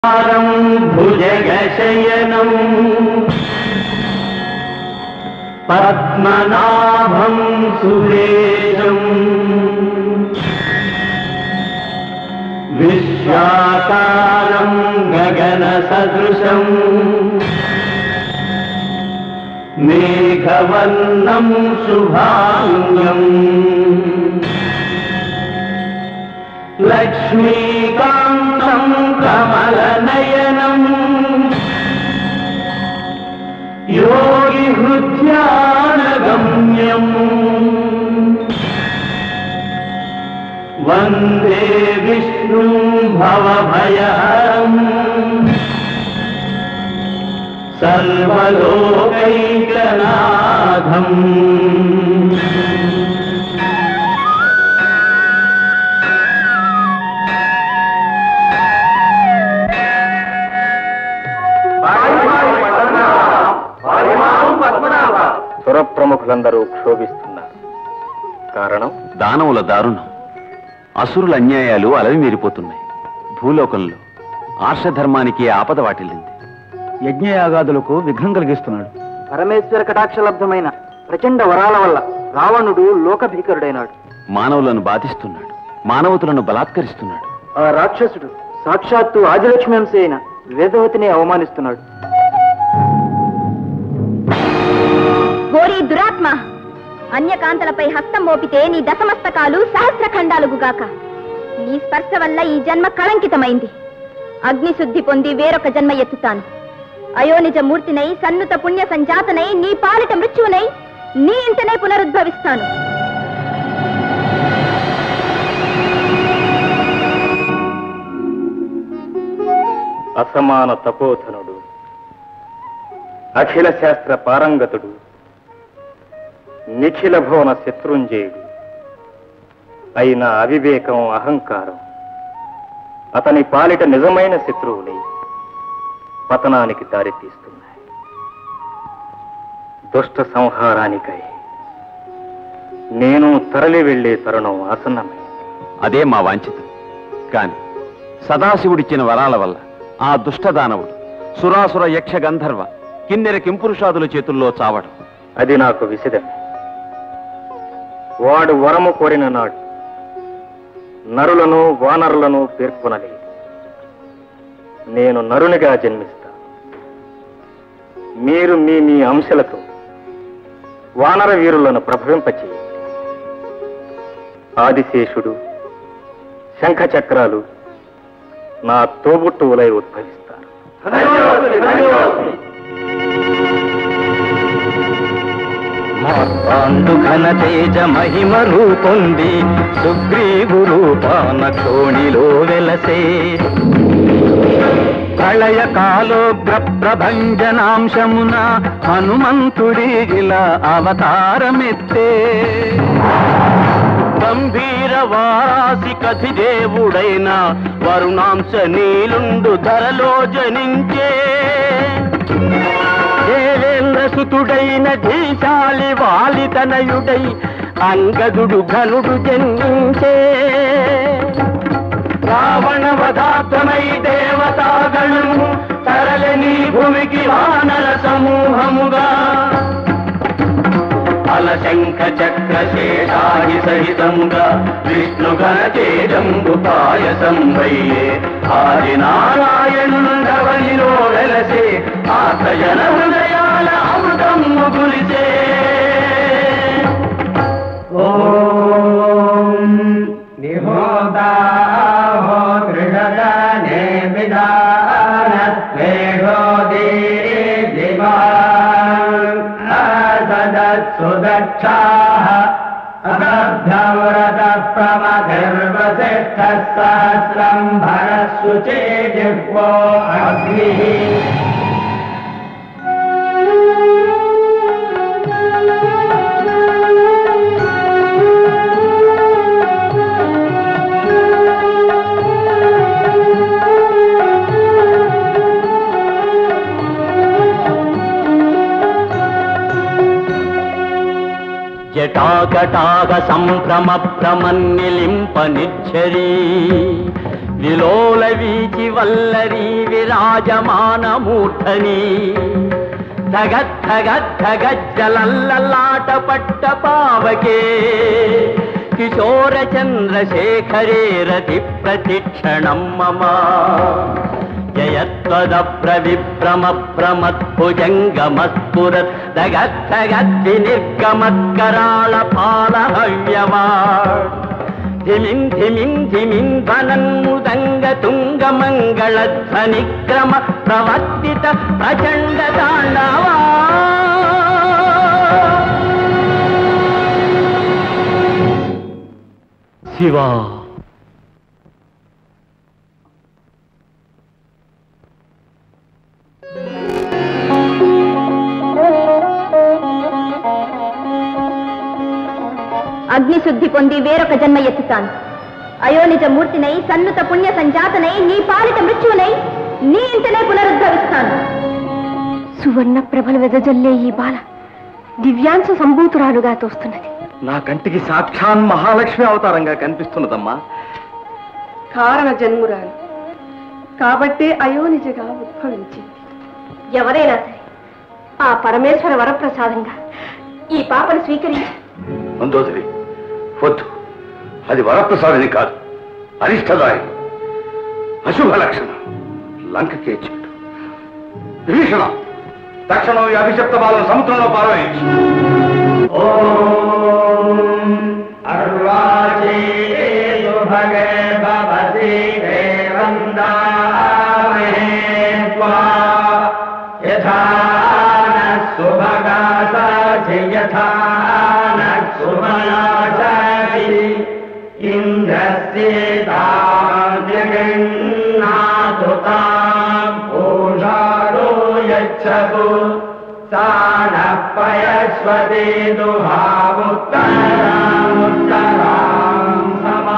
రం భుజగశయనం పద్మనాభం సురేశం విశ్వాకారం గగన సదృశం మేఘవర్ణం శుభాంగం లక్ష్మీకాంతం కమలనయనం యోగి హృద్యానగమ్యం వందే విష్ణు భవభయహరం సర్వలోకైకనాథం సురప్రముఖులందరూ క్షోభిస్తున్నారు కారణం దానవుల దారుణం అసురుల అన్యాయాలు అలవి మీరిపోతున్నాయి భూలోకంలో ఆర్షధర్మానికి ఆపద వాటిల్లింది యజ్ఞయాగాదులకు విఘ్నం కలిగిస్తున్నాడు పరమేశ్వర కటాక్షలబ్ధమైన ప్రచండ వరాల వల్ల రావణుడు లోకభీకరుడైనాడు మానవులను బాధిస్తున్నాడు మానవతులను బలాత్కరిస్తున్నాడు ఆ రాక్షసుడు సాక్షాత్తు ఆదిలక్ష్మి అంశ అయిన వేదవతిని అవమానిస్తున్నాడు ఓరి దురాత్మ అన్యకాంతలపై హస్తం మోపితే నీ దశమస్తకాలు సహస్ర ఖండాలుగుగాక నీ స్పర్శ వల్ల ఈ జన్మ కళంకితమైంది అగ్నిశుద్ధి పొంది వేరొక జన్మ ఎత్తుతాను అయోనిజ మూర్తినై సన్నుత పుణ్య సంజాతనై నీ పాలిట మృత్యువునై నీ ఇంటనే పునరుద్భవిస్తాను అసమాన తపోధనుడు అఖిల శాస్త్ర పారంగతుడు నిఖిల భువన శత్రుంజయుడు అయిన అవివేకం అహంకారం అతని పాలిట నిజమైన శత్రువులై పతనానికి దారితీస్తున్నాయి దుష్ట సంహారానికై నేను తరలి వెళ్లే తరుణం ఆసన్నమైంది అదే మా వాంఛితం కాని సదాశివుడిచ్చిన వరాల వల్ల ఆ దుష్టదానవుడు సురాసుర యక్ష గంధర్వ కిన్నెర కింపురుషాదుల చేతుల్లో చావడం అది నాకు విసిదమే వాడు వరము కోరిన నాడు నరులను వానరులను పేర్కొనలేదు నేను నరునిగా జన్మిస్తా మీరు మీ మీ అంశలతో వానర వీరులను ప్రభవింపచేయండి ఆదిశేషుడు శంఖచక్రాలు నా తోబుట్టువులై ఉద్భవిస్తారు మార్తాండు ఘన తేజ మహిమ రూపొంది సుగ్రీవు రూపాన కోణిలో వెలసే ప్రళయ కాలోగ్ర ప్రభంజనాంశమున హనుమంతుడి ఇలా అవతారమెత్తే గంభీర వారాసి కథి దేవుడైన వరుణాంశ నీలుండు ధరలో జనించే దేవేంద్ర సుతుడైన ధీశాలి వాలి తనయుడై అంగదుడు ఘనుడు జన్మించే రావణ వధాత్మై దేవతాగణము తరలని భూమికి వానర సమూహముగా అలశంఖ చక్ర శేషాది సహితముగా విష్ణు గణచేజంబు పాయసం వయ్యే ఆది నారాయణుండవనిలో వెలసే ఆతజన హృదయాల అమృతము గురిసే ఓం నిహోదాహో దృఢదనే విధాన వేగోదే దివాన్ असदत्सुदक्षाः अबद्धव्रतः प्रमधिर्वसिष्ठः सहस्रम् भरः जिह्वो अग्निः జటాకటాక సంభ్రమ భ్రమన్నిలింప నిచ్చరీ విలోల వీచి వల్లరి విరాజమానమూర్ధని ధగద్ధగద్ధగజ్జలల్లలాట పట్ట పావకే కిశోర చంద్రశేఖరే రతి ప్రతిక్షణం మమ జయత్వదప్ర విభ్రమ ప్రమద్భుజంగమస్ఫురత్ దగద్ధగద్ది నిర్గమత్కరాళ పాలహవ్యమా ధిమిన్ ధిమిన్ ధిమిన్ ధ్వనన్ముదంగ తుంగ మంగళ ధ్వనిక్రమ ప్రవర్తిత ప్రచండ తాండవా శివా అగ్నిశుద్ధి పొంది వేరొక జన్మ ఎత్తుతాను అయోనిజ మూర్తినై సన్నుత పుణ్య సంజాతనై నీ పాలిట మృత్యునై నీ ఇంటనే పునరుద్ధవిస్తాను సువర్ణ ప్రభలు వెదజల్లే ఈ బాల దివ్యాంశ సంభూతురాలుగా తోస్తున్నది నా కంటికి సాక్షాన్ మహాలక్ష్మి అవతారంగా కనిపిస్తున్నదమ్మా కారణ జన్మురాలు కాబట్టే అయోనిజగా ఉద్భవించింది ఎవరైనా సరే ఆ పరమేశ్వర వరప్రసాదంగా ఈ పాపను స్వీకరించి మందోదరి వద్దు అది వరప్రసాదిని కాదు అరిష్టదాయి అశుభ లక్షణం లంకకే చెట్టు విభీషణ తక్షణం ఈ అభిషప్త బాలను సముద్రంలో పారవేయించు अर्वाचीषु भगे भवति देवन्दामहे त्वा यथा नः सुभगासाचि यथा नः सुमनाचाति इन्द्रस्येतां ताम् पूषारो यच्छतु सा नः पयस्वती दुहामुत्तरामुत्तराम् समा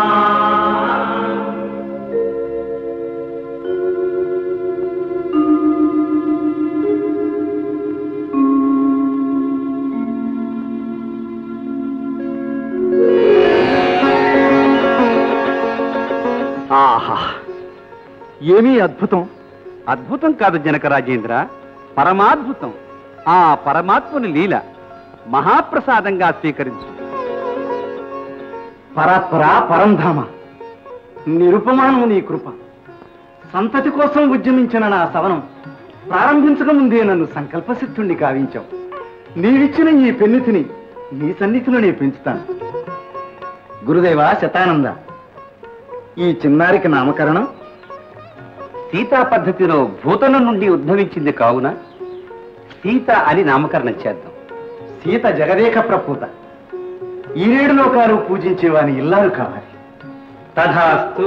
ఆహా ఏమీ అద్భుతం అద్భుతం కాదు జనక రాజేంద్ర పరమాద్భుతం ఆ పరమాత్ముని లీల మహాప్రసాదంగా స్వీకరించు పరాత్పర పరంధామ నిరుపమానము నీ కృప సంతతి కోసం ఉద్యమించిన నా సవనం ప్రారంభించక ముందే నన్ను సంకల్పసిద్ధుణ్ణి కావించావు నీవిచ్చిన ఈ పెన్నితిని నీ సన్నిధిలో నేను పెంచుతాను గురుదేవ శతానంద ఈ చిన్నారికి నామకరణం సీతా పద్ధతిలో భూతనం నుండి ఉద్భవించింది కావున సీత అని నామకరణం చేద్దాం సీత జగదేక ప్రపూత ఈరేడు లోకాలు పూజించేవాని ఇల్లాలు కావాలి తథాస్తు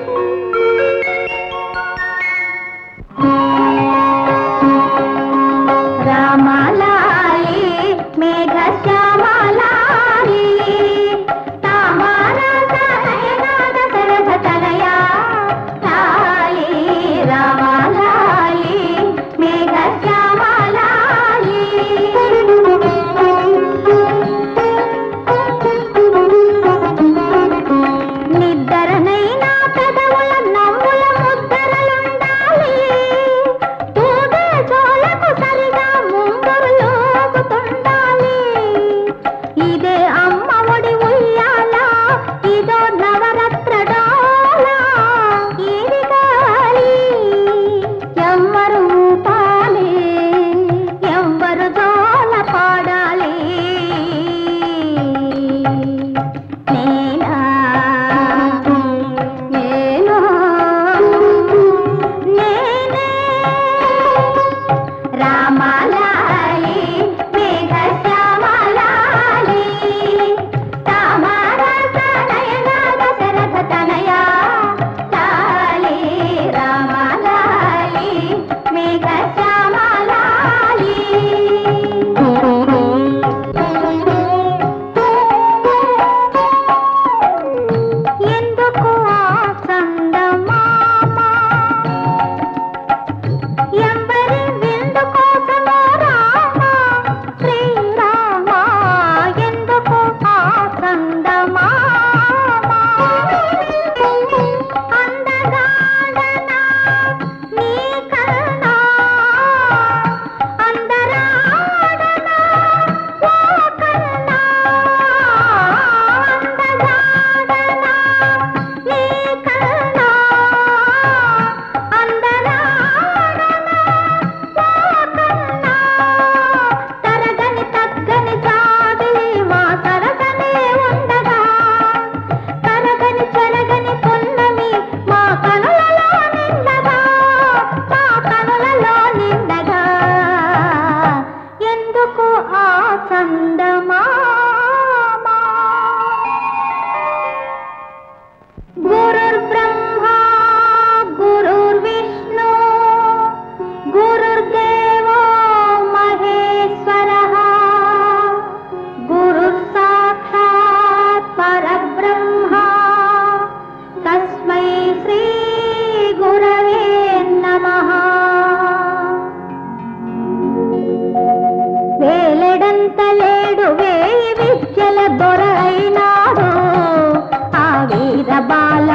రామాలాలి మేఘ శ్యామాలాలి తామారాస నయనాద సరస తనయా లాలి రామాలాలి మేఘ శ్యామాలాలి నిద్దరనైనా పెద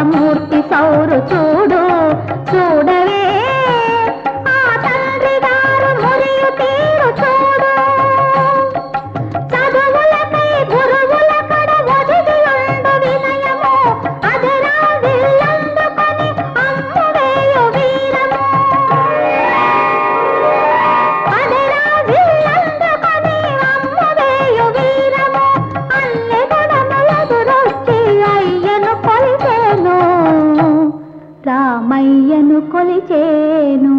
మూర్తి సౌరు చూడు చూడవే ఆ తండ్రి గారు మురియు తీరు చూడు చదువులకై గురువుల కడ ఒదిగి ఉండు వినయము అదరా విల్లందుకొని అమ్మువేయు వీరము అదరా విల్లందుకొని అమ్మువేయు వీరము అల్లె గుణములెదురొచ్చి అయ్యను కొలిచేను రామయ్యను కొలిచేను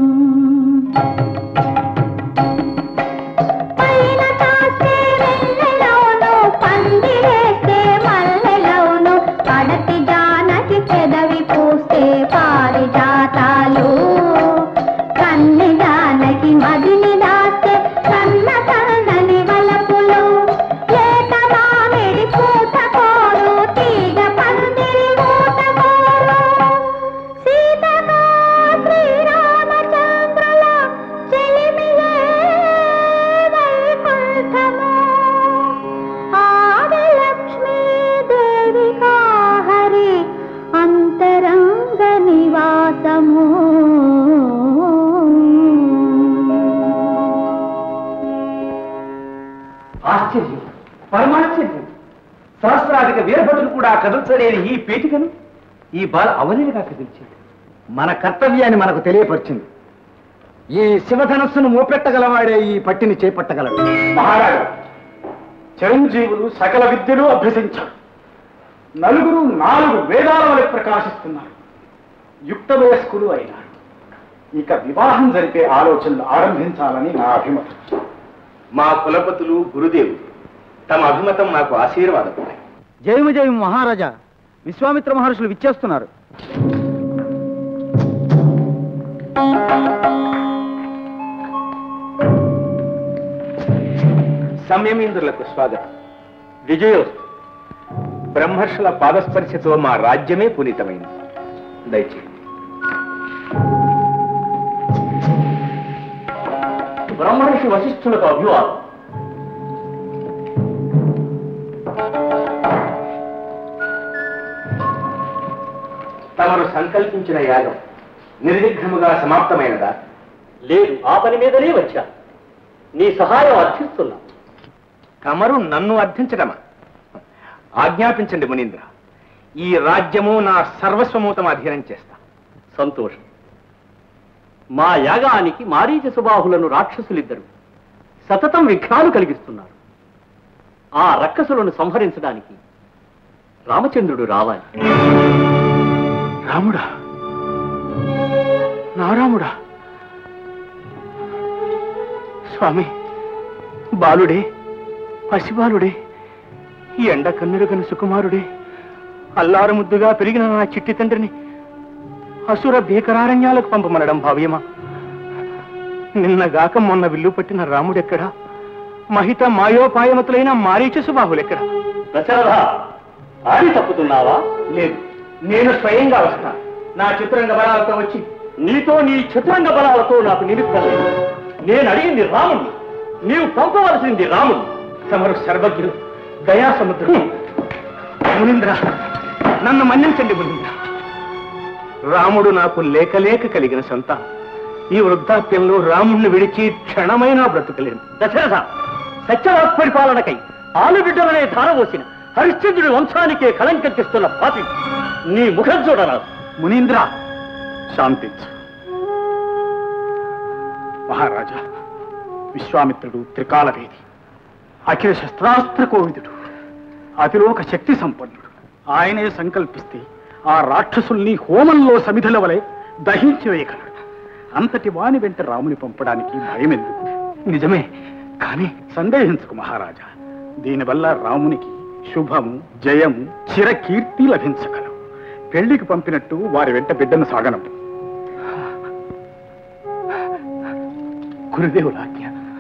పైన కాస్తే వెన్నెలవును పందిరేస్తే మల్లెలవును పడతి జానకి పెదవి పూస్తే పారిజాతాలు కన్నె జానకి మదిని దాస్తే కన్న కన్నని వలపులు లేత మామిడి పూత కోరు తీగ పందిరి ఊత కోరు సీతగా శ్రీరామచంద్రుల చెలిమియే వైకుంఠము ఆదిలక్ష్మీదేవి హరి అంతరంగ నివాసము ఆశ్చర్యం పరమాశ్చర్యం సహస్రాధిక వీరభటులు కూడా కదల్చలేని ఈ పీఠికను ఈ బాల అవలీలుగా కదిల్చింది మన కర్తవ్యాన్ని మనకు తెలియపరిచింది ఈ శివధనస్సును మోపెట్టగలవాడే ఈ పట్టిని చేపట్టగలడు మహారాజా చిరంజీవులు సకల విద్యలు అభ్యసించారు నలుగురు నాలుగు వేదాల వలె ప్రకాశిస్తున్నారు యుక్త వయస్కులు అయినారు ఇక వివాహం జరిపే ఆలోచనలు ఆరంభించాలని నా అభిమతం మా కులపతులు గురుదేవులు తమ అభిమతం మాకు ఆశీర్వాదం జయము జయము మహారాజా విశ్వామిత్ర మహర్షులు విచ్చేస్తున్నారు సంయమేంద్రులకు స్వాగతం విజయోస్తు బ్రహ్మర్షుల పాదస్పర్శతో మా రాజ్యమే పునీతమైంది దయచేయండి బ్రహ్మర్షి వశిష్ఠులకు అభివాదం తమరు సంకల్పించిన యాగం నిర్విఘ్నముగా సమాప్తమైనదా లేదు ఆ పని మీదనే వచ్చా నీ సహాయం అర్థిస్తున్నా తమరు నన్ను అర్థించడమా ఆజ్ఞాపించండి మునీంద్ర ఈ రాజ్యము నా సర్వస్వము తమ అధీనం చేస్తా సంతోషం మా యాగానికి మారీచ సుబాహులను రాక్షసులిద్దరు సతతం విఘ్నాలు కలిగిస్తున్నారు ఆ రక్కసులను సంహరించడానికి రామచంద్రుడు రావాలి రాముడా నా రాముడా స్వామి బాలుడే పసిబాలుడే ఈ ఎండ కన్నెరుగని సుకుమారుడే అల్లారు ముద్దుగా పెరిగిన నా చిట్టి తండ్రిని అసుర భీకరారణ్యాలకు పంపమనడం భావ్యమా నిన్నగాక మొన్న విల్లు పట్టిన రాముడెక్కడా మహిత మాయోపాయమతులైన మారీచ సుబాహులెక్కడా దశరథ ఆడి తప్పుతున్నావా లేదు నేను స్వయంగా వస్తా నా చిత్రంగ బలాలతో వచ్చి నీతో నీ చతురంగ బలాలతో నాకు నిమిత్తం లేదు నేను అడిగింది రాముణ్ణి నీవు పంపవలసింది రాముడు తమరు సర్వజ్ఞులు దయా సముద్రం మునీంద్ర నన్ను మన్నించండి మునీంద్ర రాముడు నాకు లేక లేక కలిగిన సంతానం ఈ వృద్ధాప్యంలో రాముణ్ణి విడిచి క్షణమైనా బ్రతకలేను దశరథ సత్యవాక్ పరిపాలనకై ఆలుబిడ్డలనే ధారవోసిన హరిశ్చంద్రుడి వంశానికే కళంకం తెస్తున్న పాపి నీ ముఖం చూడరాదు మునీంద్ర శాంతించు మహారాజా విశ్వామిత్రుడు త్రికాలవేది అఖిల శస్త్రాస్త్ర కోవిదుడు అతిలోక శక్తి సంపన్నుడు ఆయనే సంకల్పిస్తే ఆ రాక్షసుల్ని హోమంలో సమిధల వలె దహించి వేయగలడు అంతటి వాని వెంట రాముని పంపడానికి భయం ఎందుకు నిజమే కానీ సందేహించుకు మహారాజా దీనివల్ల రామునికి శుభము జయము చిరకీర్తి లభించగలవు పెళ్లికి పంపినట్టు వారి వెంట బిడ్డను సాగనం గురుదేవుల ఆజ్ఞ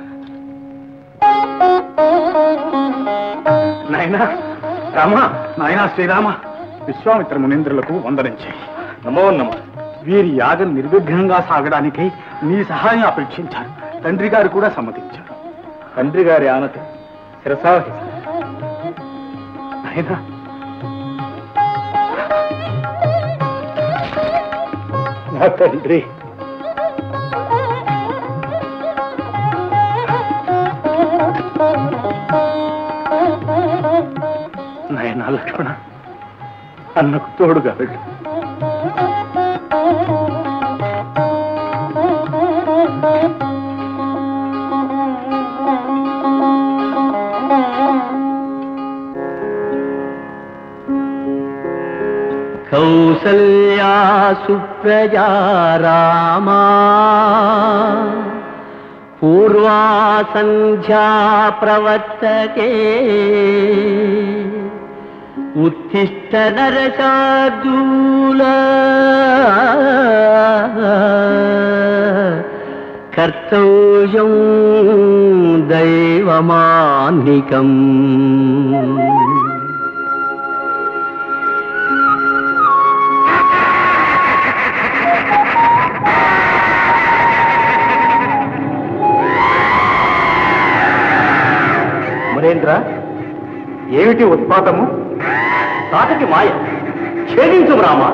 నాయనా రామా నాయనా శ్రీరామ విశ్వామిత్ర మునీంద్రులకు వందనం చేయి నమో నమో వీరి యాగం నిర్విఘ్నంగా సాగడానికై నీ సహాయం అపేక్షించారు తండ్రి గారు కూడా సమ్మతించారు తండ్రి గారి ఆనతి శిరసావహిస్తా నాయనా నా తండ్రి నాయనా లక్ష్మణ అన్నకు తోడుగా వెళ్ళు కౌసల్యా సుప్రజా రామా పూర్వా సంధ్యా ప్రవర్తతే ఉత్తిష్ట నరశార్దూల కర్తవ్యం దైవమాన్నికం మురేంద్ర ఏమిటి ఉత్పాతము తాటకి మాయ ఛేదించు రామా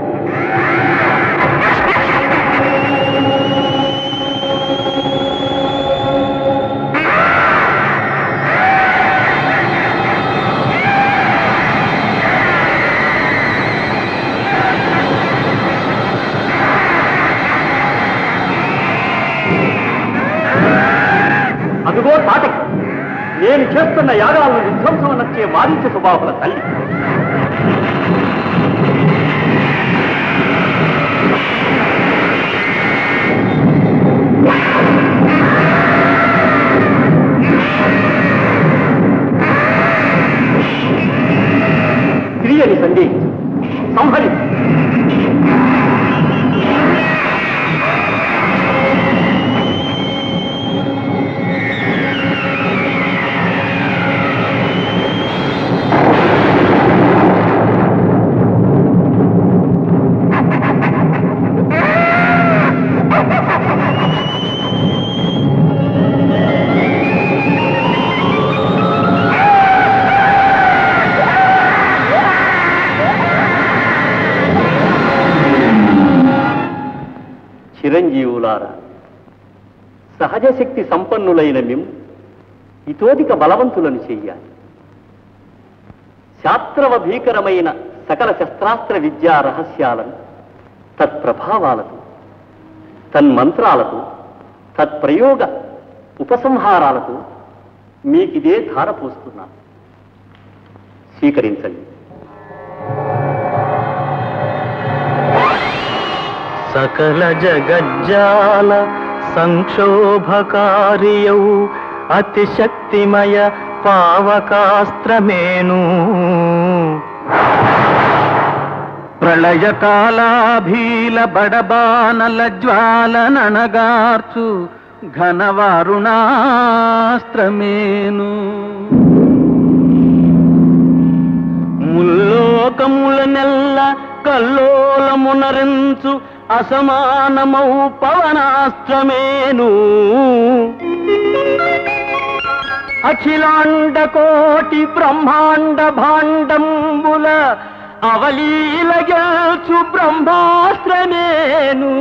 అదిగో తాటకి నేను చేస్తున్న యాగాలను విధ్వంసం నచ్చే మారించ స్వభావాల తల్లి స్త్రీయని సందేహించు సంహరించు చిరంజీవులారా సహజ శక్తి సంపన్నులైన మేము ఇతోధిక బలవంతులను చెయ్యాలి శాస్త్రవ భీకరమైన సకల శస్త్రాస్త్ర విద్యా రహస్యాలను తత్ప్రభావాలతో తన్మంత్రాలతో తత్ప్రయోగ ఉపసంహారాలతో మీకిదే ధార పోస్తున్నాను స్వీకరించండి సకల జగజ్జాల సంక్షోభకారియౌ అతిశక్తిమయ పావకాస్త్రమేను ప్రళయకాలాభీల బడబానల జ్వాలననగార్చు ఘనవారుణాస్త్రమేను ముల్లోకముల నెల్ల కల్లోలమునరించు అసమానమౌ పవనాస్త్రమేను అఖిలాండ కోటి బ్రహ్మాండ భాండంబుల అవలీలగల్చు బ్రహ్మాస్త్రమేను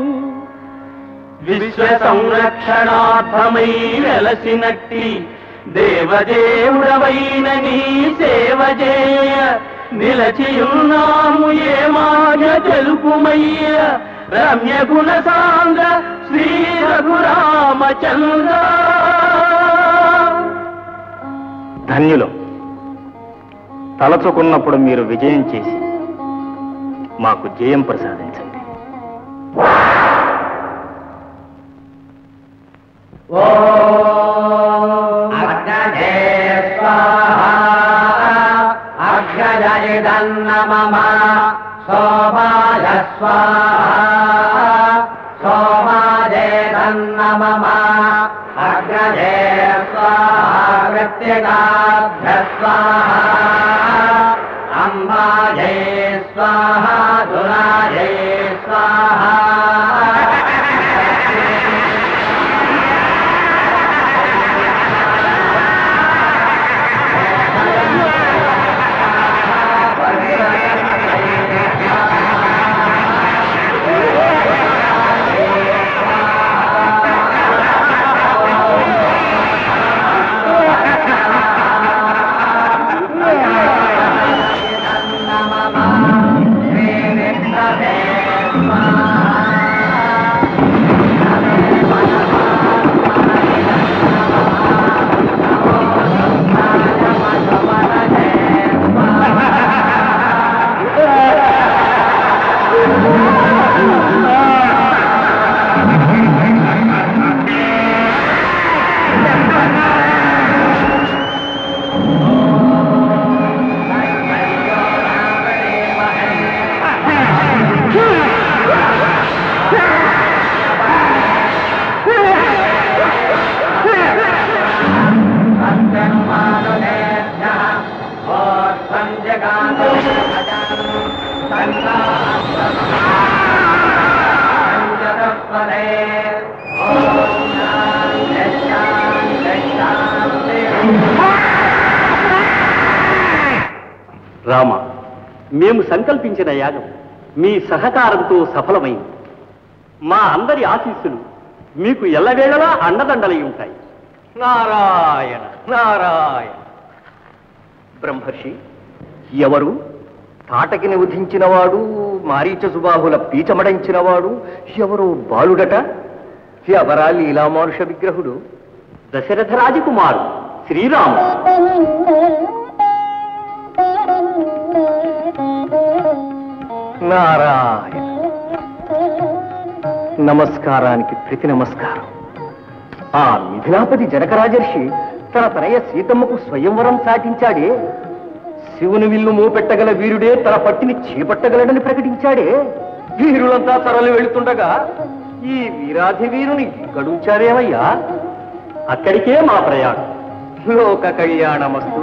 విశ్వ సంరక్షణార్థమై వెలసినట్టి దేవదేవుడవైన నీ సేవ చేయ నిలచియున్నాము ఏ మాయ తెలుపుమయ్య రమ్య గుణ సాంద్ర శ్రీ రఘురామచంద్ర ధన్యులు తలచుకున్నప్పుడు మీరు విజయం చేసి మాకు జయం ప్రసాదించండి అగ్నజే స్వాహా అగ్రజయిదన్న మమ సోమాయ స్వాహా సోమాజేదన్న మమ అగ్రజే స్వాహా వ్యక్తిగాభ్య స్వాహా అంబాజే స్వాహా దురాజే స్వాహా ఆ రామ మేము సంకల్పించిన యాగం మీ సహకారంతో సఫలమైంది మా అందరి ఆశీస్సులు మీకు ఎల్లవేళలా అండదండలై ఉంటాయి నారాయణ నారాయణ బ్రహ్మర్షి ఎవరు తాటకిని ఉధించినవాడు మారీచ సుబాహుల పీచమడించినవాడు ఎవరు బాలుడట ఎవరా లీలామానుష విగ్రహుడు దశరథ రాజకుమారు శ్రీరాముడు నారాయణ నమస్కారానికి ప్రతి నమస్కారం ఆ మిథిలాపతి జనకరాజర్షి తన తనయ సీతమ్మకు స్వయంవరం సాటించాడే శివుని విల్లు మోపెట్టగల వీరుడే తన పట్టిని చేపట్టగలడని ప్రకటించాడే వీరులంతా తరలి వెళుతుండగా ఈ వీరాధి వీరుని గడుంచారేమయ్యా అక్కడికే మా ప్రయాణం లోక కళ్యాణమస్తు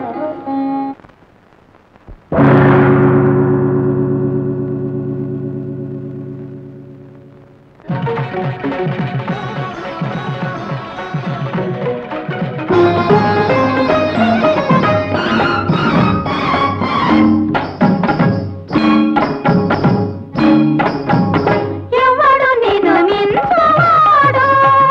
ఎవడు నిన్ను వింటువాడు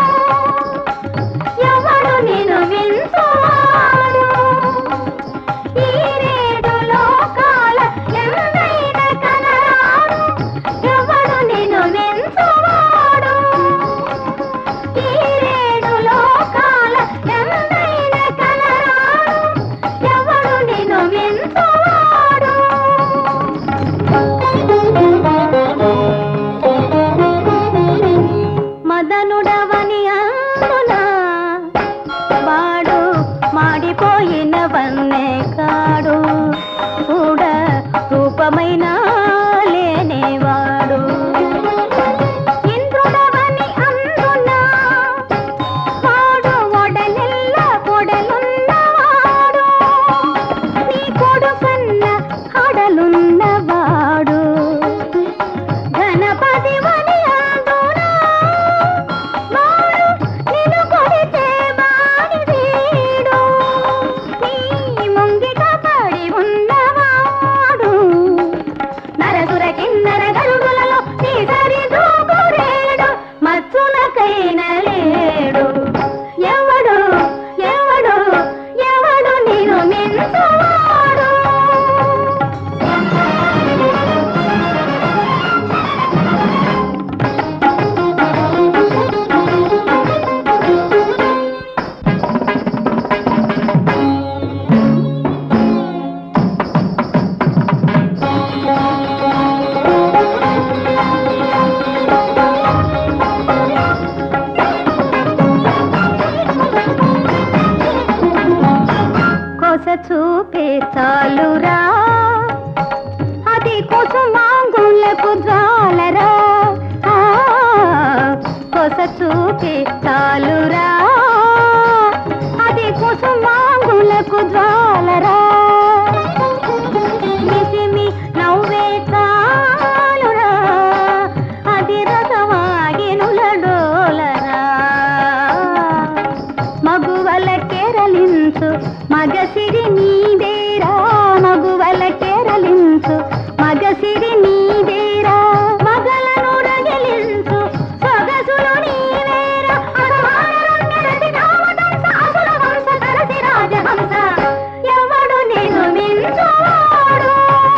ఎవడు నిన్ను వింటువాడు ఈ రేడు లోకాల ఎందైన కనరాడు ఎవడు నిన్ను వింటువాడు ఈ రేడు లోకాల ఎందైన కనరాడు ఎవడు నిన్ను వింటువాడు మదనుడవని అందునా వాడు మాడిపోయిన వన్నే కాడు చూడ రూపమైన లేనేవాడు ఇంద్రుడవని అందునా వాడు ఒడలెల్ల పొడలున్నవాడు నీ కొడుకన్న హడలున్నవాడు గణపతి వని అందునా వాడు నిన్ను కొడితే మాని వీడు నీ ముంగిట పడి ఉన్నవాడు నరసుర కిన్నర గరుగులలో నీ సరి దూకురేడు మచ్చులకైన లేడు ఎవడు ఎవడు ఎవడు నేను మెంచువాడు కొస చూపే చాలురా అది కుసుమాంగులకు జ్వాలరా ఆ, కొస చూపే చాలురా అది కుసుమాంగులకు జ్వాలరా మిసిమి నవ్వే చాలురా అది రసమాగినుల డోలరా మగువల కేరలించు మగసిరి నీదేరా మగువల కేరలించు మగసిరి నీదేరా మగలను రగిలించు సొగసులు నీవేరా అసమానరుండెరసి కామదంస అసుర వంశ కరసి రాజహంస ఎవడు నేను మించువాడు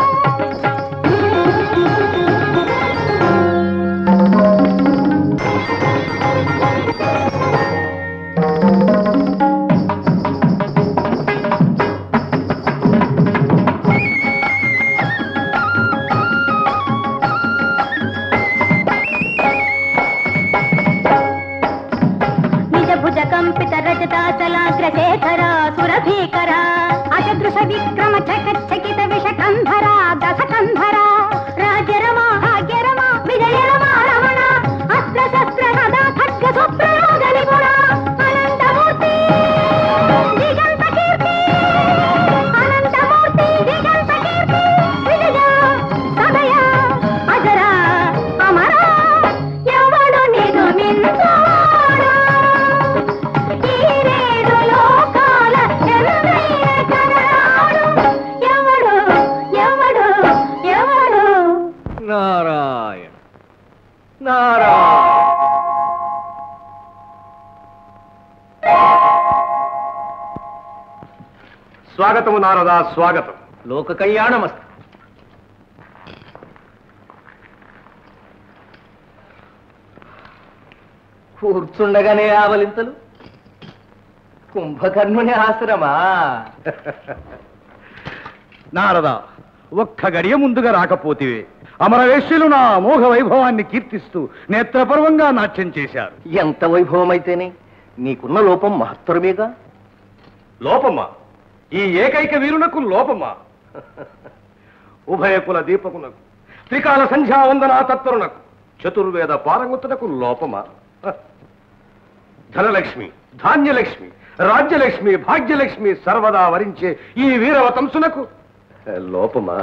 నిజ భుజ కంపిత రజతాచలాగ్రశేఖర సురభీకర అజదృశ విక్రమ చకచకిత విషకంధర దశకంధర రాజరమ భాగ్యరమ విజయరమ రమణ అస్త్ర శస్త్ర హదా ఖడ్గ సుప్రయోగ నిపుణ అనంతమూర్తి దిగంత కీర్తి అనంతమూర్తి దిగంత కీర్తి విజయ సదయ అజర అమర ఎవడు నిన్ను మించువాడు ఈ రేడు లోకాల ఎందైన కనరాడు ఎవడు స్వాగతము నారదా స్వాగతం లోక కళ్యాణమస్తు కూర్చుండగానే ఆవలింతలు కుంభకర్ణుని ఆశ్రమా నారదా ఒక్క గడియ ముందుగా రాకపోతివే అమరవేశ్యులు నా అమోఘ వైభవాన్ని కీర్తిస్తూ నేత్రపర్వంగా నాట్యం చేశారు ఎంత వైభవమైతేనే నీకున్న లోపం మహత్తరమేగా లోపమా ఈ ఏకైక వీరునకు లోపమా ఉభయ కుల దీపకునకు త్రికాల సంధ్యావందనా తత్పరునకు చతుర్వేద పారంగుతునకు లోపమా హ. ధనలక్ష్మి ధాన్యలక్ష్మి రాజ్యలక్ష్మి భాగ్యలక్ష్మి సర్వదా వరించే ఈ వీరవతంసునకు లోపమా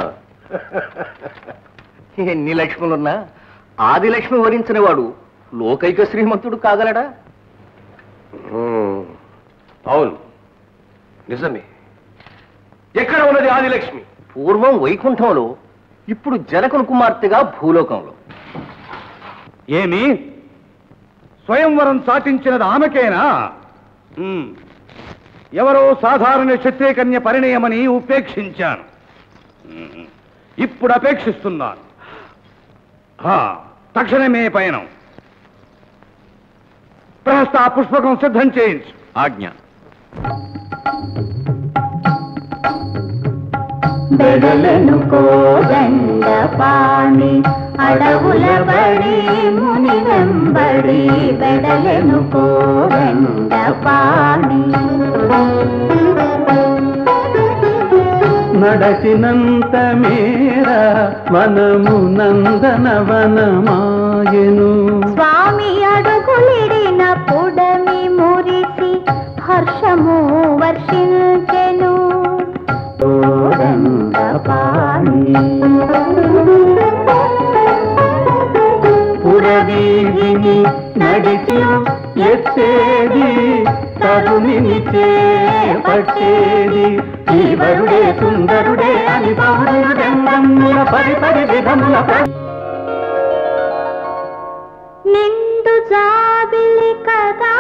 ఎన్ని లక్ష్ములున్నా ఆదిలక్ష్మి వరించిన వాడు లోకైక శ్రీమంతుడు కాగలడా ఉమ్, అవును నిజమే ఎక్కడ ఉన్నది ఆదిలక్ష్మి పూర్వం వైకుంఠంలో ఇప్పుడు జనకుని కుమార్తెగా భూలోకంలో ఏమి స్వయంవరం సాటించినది ఆమెకేనా ఉమ్. ఎవరో సాధారణ క్షత్రియకన్య పరిణయమని ఉపేక్షించాను ఉమ్. ఇప్పుడు అపేక్షిస్తున్నాను ఆ, తక్షణమే పయనం ప్రహస్త ఆ పుష్పకం సిద్ధం చేయించు ఆజ్ఞ బెడలను కోదండ పాణి అడవుల బడి ముని వెంబడి బెడలను కోదండ పాణి నడచినంత మేర వనము నందన వనమాయను స్వామి అడుగులిడిన పుడమి మురిసి హర్షము వర్షించెను కోదండ పాణి పురవీధిని నడిచి ఎత్తేది తరుణిని చేపట్టేది ఈ వరుడే సుందరుడే అని పౌరుడెందమ్ముల పరి పరి విధముల పరి నిండు జాబిలి కదా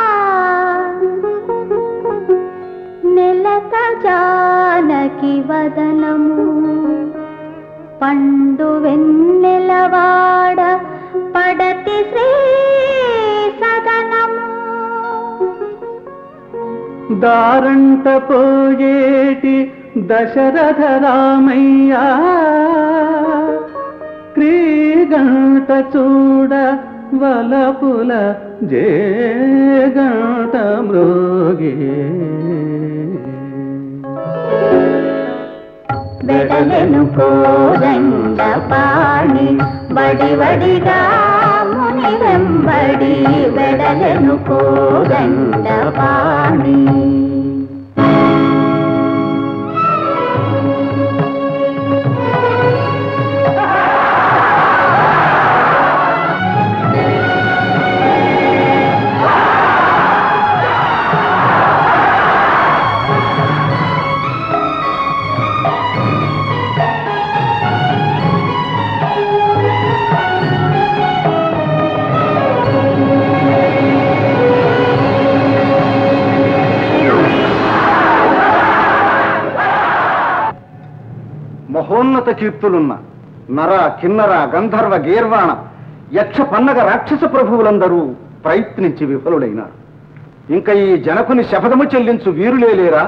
నెలత జానకి వదనము పండు వెన్నెలవాడ పడతి శ్రీ సదనము దారంట పోయేటి దశరథ రామయ్య క్రీగంట చూడ వలపుల జేగంట మృగే వెడలను కోదండ పాణి వడి వడిగా ముని వెంబడి వెడలను కోదండ పాణి మహోన్నత కీర్తులున్న నర కిన్నర గంధర్వ గీర్వాణ యక్ష పన్నగ రాక్షస ప్రభువులందరూ ప్రయత్నించి విఫలుడైనారు ఇంకా ఈ జనకుని శపథము చెల్లించు వీరులే లేరా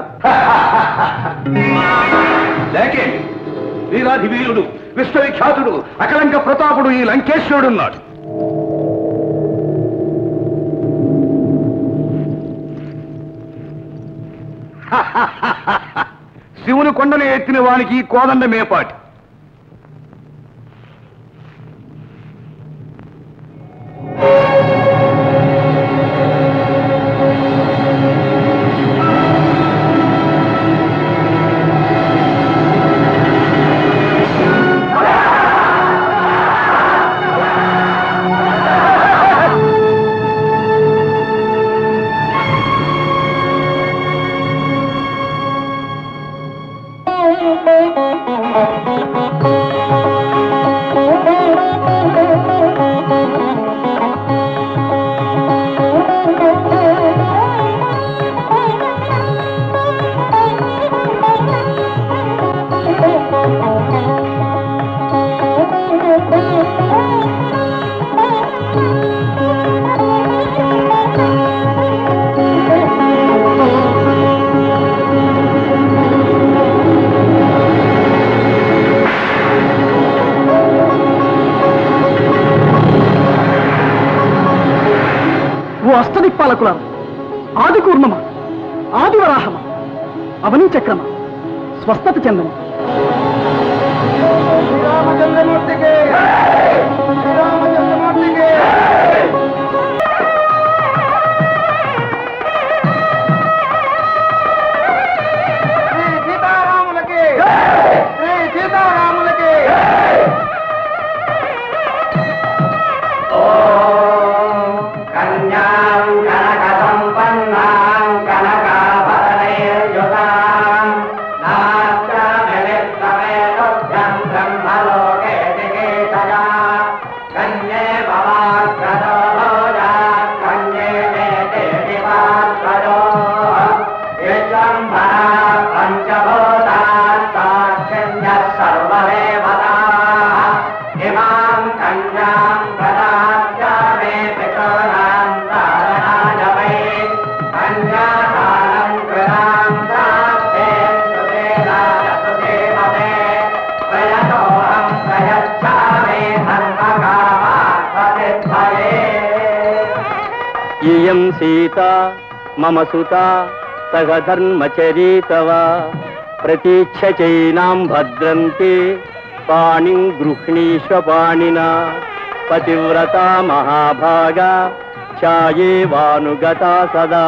లేకే వీరాధి వీరుడు విశ్వవిఖ్యాతుడు అకలంక ప్రతాపుడు ఈ లంకేశ్వరుడున్నాడు శివుని కొండను ఎత్తిన వానికి కోదండ మేపాటి Thank you. అష్టదిక్పాలకుల ఆది కూర్మమ ఆది వరాహమ అవనీ చక్రమ స్వస్థత చెందము కన్యాం కనక సంపన్నాం కనకాభరణైర్యుతాం నాస్యామిత్రమేతుభ్యం బ్రహ్మలోకే దిగేశయా కన్యే భవాగ్రదో భోజా కన్యే నేతే దివాత్మజో విశ్వంభరా పంచభూతాస్తాక్షిణ్యः సర్వదేవతాः ఇమాం కన్యాం ప్రదాస్యామి పితॄణాం ధారణాయ వై కన్యాదానం కృతాం ప్రాప్తే సుదేవాయ సుదేవతే ప్రయతోహం ప్రయచ్ఛామి ధర్మకామాత్మసిద్ధయే ఇయం సీత మమ సుత సహధర్మచరీతవా ప్రతీక్ష చైనాం భద్రంతే పాణిం గృహ్ణీష్వ పాణినా పతివ్రత మహాభాగా ఛాయేవానుగతా సదా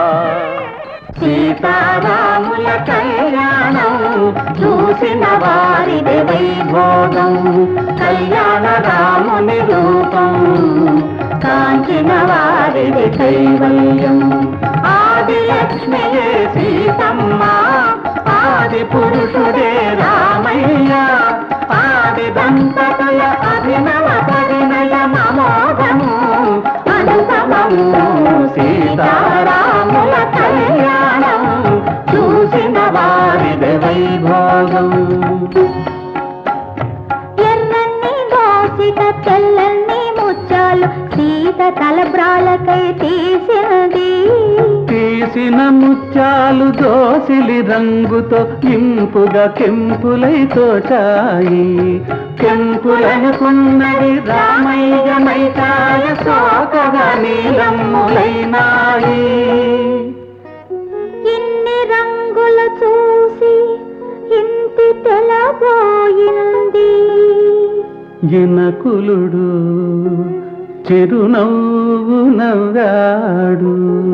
సీతారాముల కళ్యాణం చూసిన వారిది వైభోగం కళ్యాణ రాముని రూపం కాంచిన వారిది కైవల్యం ఆది లక్ష్మియే సీతమ్మ ఆది పురుషుడే రామయ్య ఆది దంపతుల అభినవ పరిణయ మమోఘము అనుపమము సీతారాముల కళ్యాణం చూసిన వారిది వైభోగం ఎర్రన్ని దోసిక తెల్లన్ని ముచ్చాలు సీత తలబ్రాలకై తీసినది తీసిన ముత్యాలు దోసిలి రంగుతో ఇంపుగా కెంపులై తోచాయి కెంపులనుకున్నది రామయ్య మైకాయ సోకగా నీలమ్ములైనాయి ఇన్ని రంగులు చూసి ఇంటి తెలబోయింది జనకులుడు చిరునవ్వు నవ్వాడు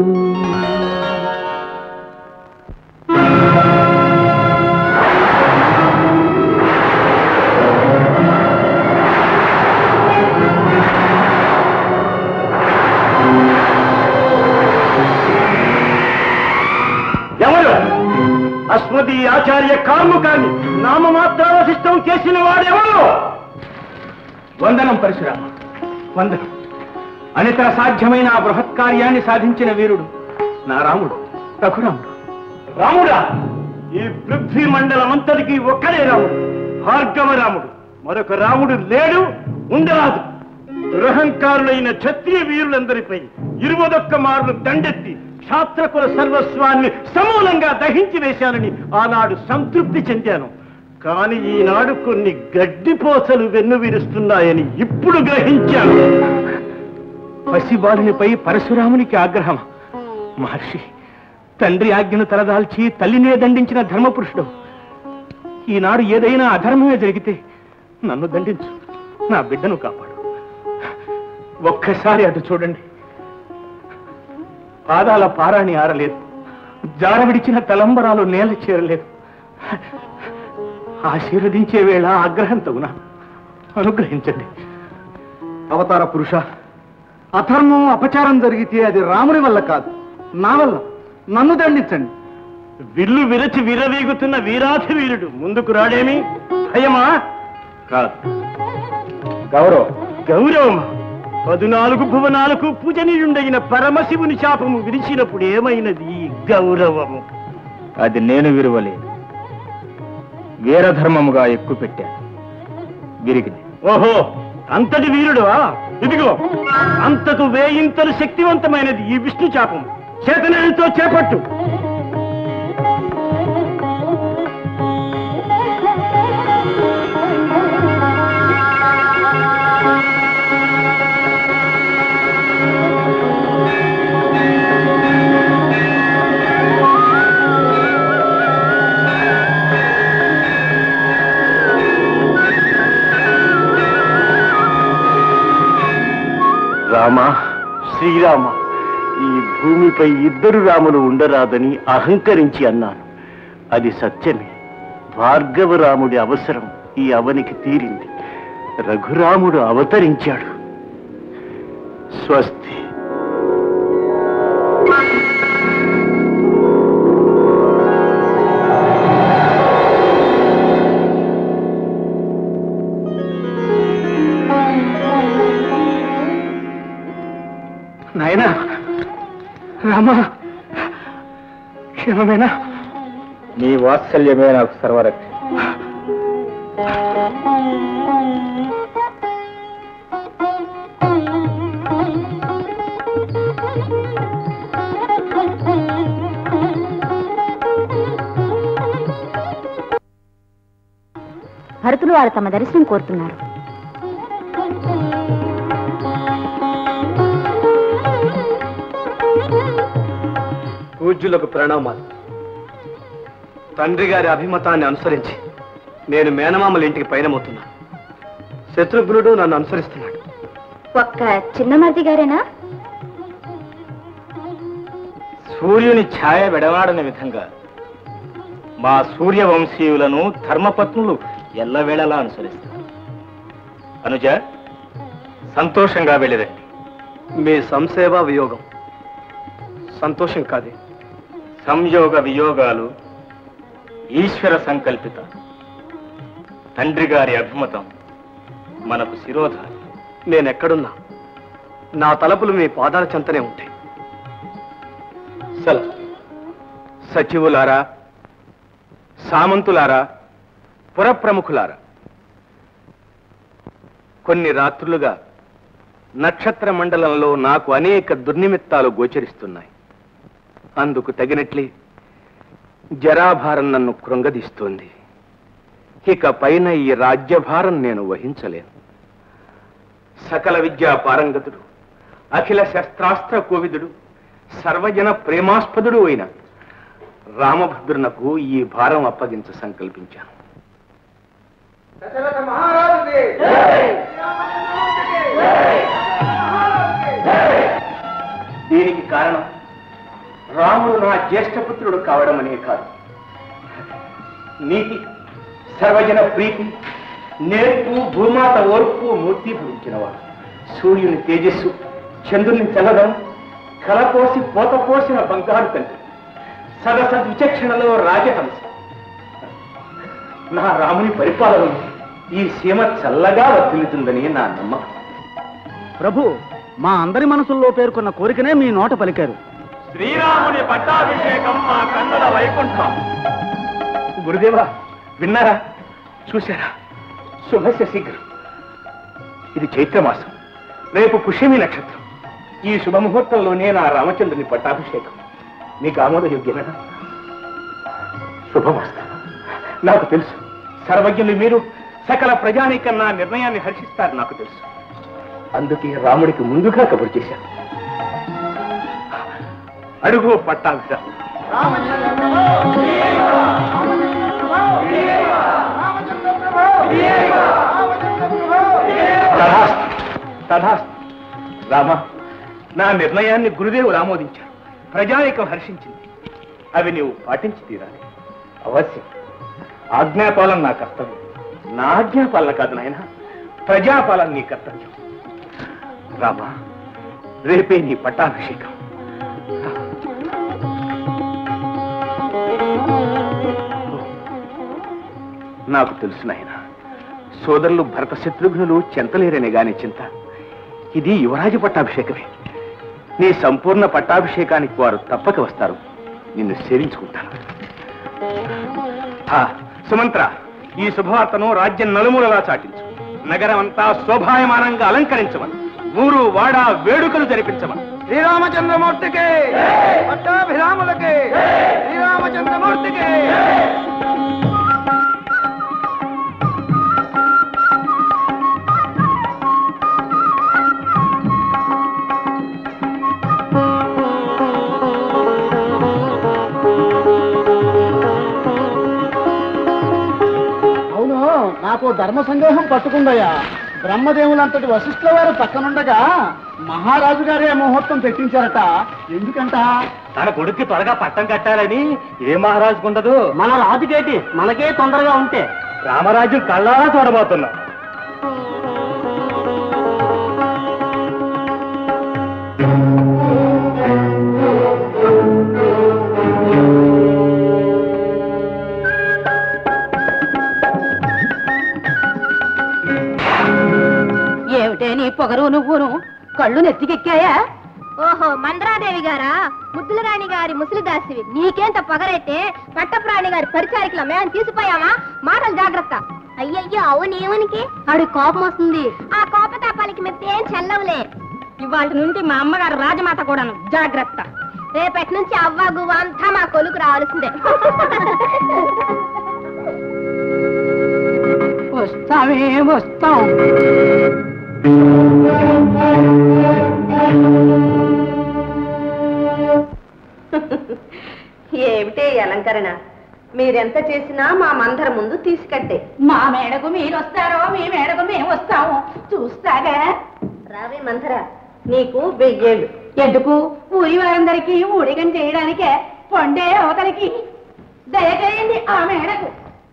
ఎవరు అస్మది ఆచార్య కాముకాన్ని నామమాత్రావశిష్టం చేసిన వాడెవరు వందనం పరశురామ వందనం అనితర సాధ్యమైన ఆ బృహత్ కార్యాన్ని సాధించిన వీరుడు నా రాముడు రఘురాముడు రాముడా ఈ పృథ్వీ మండలమంతటికి ఒక్కడే రాముడు భార్గవ రాముడు మరొక రాముడు లేడు ఉండరాదు దురహంకారులైన క్షత్రియ వీరులందరిపై ఇరువదొక్క మార్లు దండెత్తి క్షాత్రకుల సర్వస్వాన్ని సమూలంగా దహించి వేశానని ఆనాడు సంతృప్తి చెందాను కాని ఈనాడు కొన్ని గడ్డిపోసలు వెన్నువిరుస్తున్నాయని ఇప్పుడు గ్రహించాను పసిబాలునిపై పరశురామునికి ఆగ్రహం మహర్షి తండ్రి ఆజ్ఞను తలదాల్చి తల్లినే దండించిన ధర్మపురుషుడు ఈనాడు ఏదైనా అధర్మమే జరిగితే నన్ను దండించు నా బిడ్డను కాపాడు ఒక్కసారి అటు చూడండి పాదాల పారాణి ఆరలేదు జార విడిచిన తలంబరాలు నేల చేరలేదు ఆశీర్వదించే వేళ ఆగ్రహం తగునా అనుగ్రహించండి అవతార పురుష అధర్మం అపచారం జరిగితే అది రాముని వల్ల కాదు నా వల్ల నన్ను దండించండి విల్లు విరచి విరవీగుతున్న వీరాధి వీరుడు ముందుకు రాడేమి భయమా కాదు గౌరవం గౌరవమా పదునాలుగు భువనాలకు పూజనీయుండైన పరమశివుని శాపము విరిచినప్పుడు ఏమైనది ఈ గౌరవము అది నేను విరువలేదు వీరధర్మముగా ఎక్కువ పెట్టాను విరిగింది ఓహో అంతటి వీరుడువా ఇదిగో అంతకు వేయింతలు శక్తివంతమైనది ఈ విష్ణు శాపం చేతనతో చేపట్టు శ్రీరామ ఈ భూమిపై ఇద్దరు రాములు ఉండరాదని అహంకరించి అన్నాను అది సత్యమే భార్గవ రాముడి అవసరం ఈ అవనికి తీరింది రఘురాముడు అవతరించాడు స్వస్తి నాయనా రామా క్షేమమేనా నీ వాత్సల్యమే నాకు సర్వరక్ష భరతులు వారు తమ దర్శనం కోరుతున్నారు పూజ్యులకు ప్రణామాలు తండ్రి గారి అభిమతాన్ని అనుసరించి నేను మేనమామల ఇంటికి పయనమవుతున్నా శత్రుఘ్నుడు నన్ను అనుసరిస్తున్నాడు ఒక్క చిన్నమర్ది గారేనా సూర్యుని ఛాయ విడవాడని విధంగా మా సూర్యవంశీయులను ధర్మపత్నులు ఎల్లవేళలా అనుసరిస్తారు అనుజ సంతోషంగా వెళ్ళిరండి మీ సంసేవ వియోగం సంతోషం కాదే సంయోగ వియోగాలు ఈశ్వర సంకల్పిత తండ్రి గారి అభిమతం మనకు శిరోధారి నేనెక్కడున్నా నా తలపులు మీ పాదాల చెంతనే ఉంటాయి సెలవు సచివులారా సామంతులారా పురప్రముఖులారా కొన్ని రాత్రులుగా నక్షత్ర మండలంలో నాకు అనేక దుర్నిమిత్తాలు గోచరిస్తున్నాయి అందుకు తగినట్లే జరాభారం నన్ను కృంగదీస్తోంది ఇక పైన ఈ రాజ్యభారం నేను వహించలేను సకల విద్యా పారంగతుడు అఖిల శస్త్రాస్త్ర కోవిదుడు సర్వజన ప్రేమాస్పదుడు అయిన రామభద్రునకు ఈ భారం అప్పగించ సంకల్పించాను దీనికి కారణం రాముడు నా జ్యేష్ఠపుత్రుడు కావడమనే కాదు నీతి సర్వజన ప్రీతి నేర్పు భూమాత ఓర్పు మూర్తి భవించినవాడు సూర్యుని తేజస్సు చంద్రుని చల్లదం కలపోసి పోత పోసిన బంగారు తండ్రి సదస విచక్షణలో రాజహంస నా రాముని పరిపాలన ఈ సీమ చల్లగా వర్తిల్లుతుందని నా నమ్మకం ప్రభు మా అందరి మనసుల్లో పేర్కొన్న కోరికనే మీ నోట పలికారు శ్రీరాముని పట్టాభిషేకం మా కన్నుల వైకుంఠం గురుదేవా విన్నారా చూశారా శుభస్య శీఘ్రం ఇది చైత్రమాసం రేపు పుష్యమి నక్షత్రం ఈ శుభముహూర్తంలోనే నా రామచంద్రుని పట్టాభిషేకం మీకు ఆమోదయోగ్యమేనా శుభమస్తు నాకు తెలుసు సర్వజ్ఞులు మీరు సకల ప్రజానీకం నా నిర్ణయాన్ని హర్షిస్తారు నాకు తెలుసు అందుకే రాముడికి ముందుగా కబురు చేశాను అడుగు పట్టాభిషేకం తథాస్తు, తథాస్తు. రామ నా నిర్ణయాన్ని గురుదేవులు ఆమోదించారు ప్రజానికం హర్షించింది అవి నీవు పాటించి తీరాలి అవశ్యం ఆజ్ఞాపాలన నా కర్తవ్యం నా ఆజ్ఞాపాలన కాదు నాయన ప్రజాపాలన నీ కర్తవ్యం రామ రేపే నీ పట్టాభిషేకం నాకు తెలుసు నాయన సోదరులు భరత శత్రుఘ్నులు చెంతలేరనే గాని చింత ఇది యువరాజు పట్టాభిషేకమే నీ సంపూర్ణ పట్టాభిషేకానికి వారు తప్పక వస్తారు నిన్ను సేవించుకుంటాను ఆ, సుమంత్ర ఈ శుభవార్తను రాజ్యం నలుమూలలా చాటించు నగరం అంతా శోభాయమానంగా అలంకరించమని ఊరు వాడ వేడుకలు జరిపించమని శ్రీరామచంద్రమూర్తికి పట్టాభిరాములకి శ్రీరామచంద్రమూర్తికి అవును నాకు ధర్మ సందేహం పట్టుకుందయ్యా బ్రహ్మదేవులంతటి వశిష్ఠుల వారు పక్కనుండగా మహారాజు గారే ముహూర్తం పెట్టించారట ఎందుకంట తన కొడుక్కి త్వరగా పట్టం కట్టాలని ఏ మహారాజుకు ఉండదు మన రాజుకేటి మనకే తొందరగా ఉంటే రామరాజ్యం కళ్ళారా చూడబోతున్నాం ఏమిటే నీ పొగరు నువ్వును కళ్ళు నెత్తికెక్కాయా ఓహో మందరాదేవి గారా ముద్దుల రాణి గారి ముసలిదాసివి నీకేంత పొగరైతే పట్టప్రాణి గారి పరిచారికల మేము తీసిపోయామా మాటలు జాగ్రత్త అయ్యయ్యో అవును ఏమనికి ఆడి కోపం వస్తుంది ఆ కోపతాపాలకి మేము ఏం చెల్లవులే ఇవాళ నుండి మా అమ్మగారు రాజమాత కూడాను జాగ్రత్త రేపటి నుంచి అవ్వ గువ్వ అంతా మా కొలుకు రావాల్సిందే వస్తామే వస్తాం ఏమిటే ఈ అలంకరణ మీరెంత చేసినా మా మందర ముందు తీసుకట్టే మా మేడకు మీరు వస్తారో మీ మేడకు మేము వస్తాము చూస్తాగా రావే మందర నీకు వెయ్యేళ్ళు ఎందుకు ఊరి వారందరికీ ఊడిగం చేయడానికే పొండే అవతలికి దయచేయండి ఆ మేడకు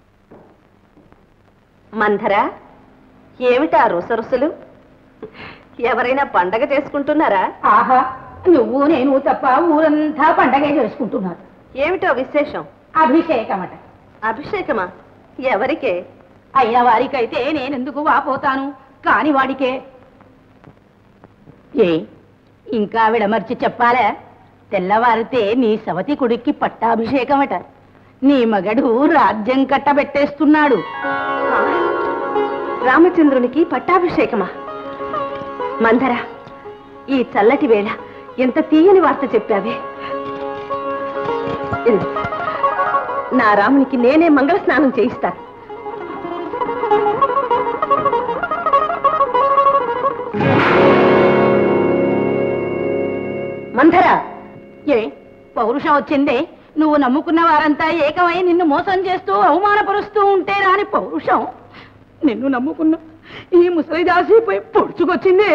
మందర ఏమిటా రుసరుసలు ఎవరైనా పండగ చేసుకుంటున్నారా ఆహా నువ్వు నేను తప్ప ఊరంతా పండగే చేసుకుంటున్నారు ఏమిటో విశేషం అభిషేకమట అభిషేకమా ఎవరికే అయిన వారికైతే నేనెందుకు వాపోతాను కాని వాడికే ఏ ఇంకా విడమర్చి చెప్పాలా తెల్లవారితే నీ సవతి కొడుక్కి పట్టాభిషేకమట నీ మగడు రాజ్యం కట్టబెట్టేస్తున్నాడు ఆ, రామచంద్రునికి పట్టాభిషేకమా మందర ఈ చల్లటి వేళ ఎంత తీయని వార్త చెప్పావే ఇదిగో, నా రామునికి నేనే మంగళ స్నానం చేయిస్తాను మందర ఏ పౌరుషం వచ్చిందే నువ్వు నమ్ముకున్న వారంతా ఏకమై నిన్ను మోసం చేస్తూ అవమానపరుస్తూ ఉంటే రాని పౌరుషం నిన్ను నమ్ముకున్న ఈ ముసలిదాసిపోయి పొడుచుకొచ్చిందే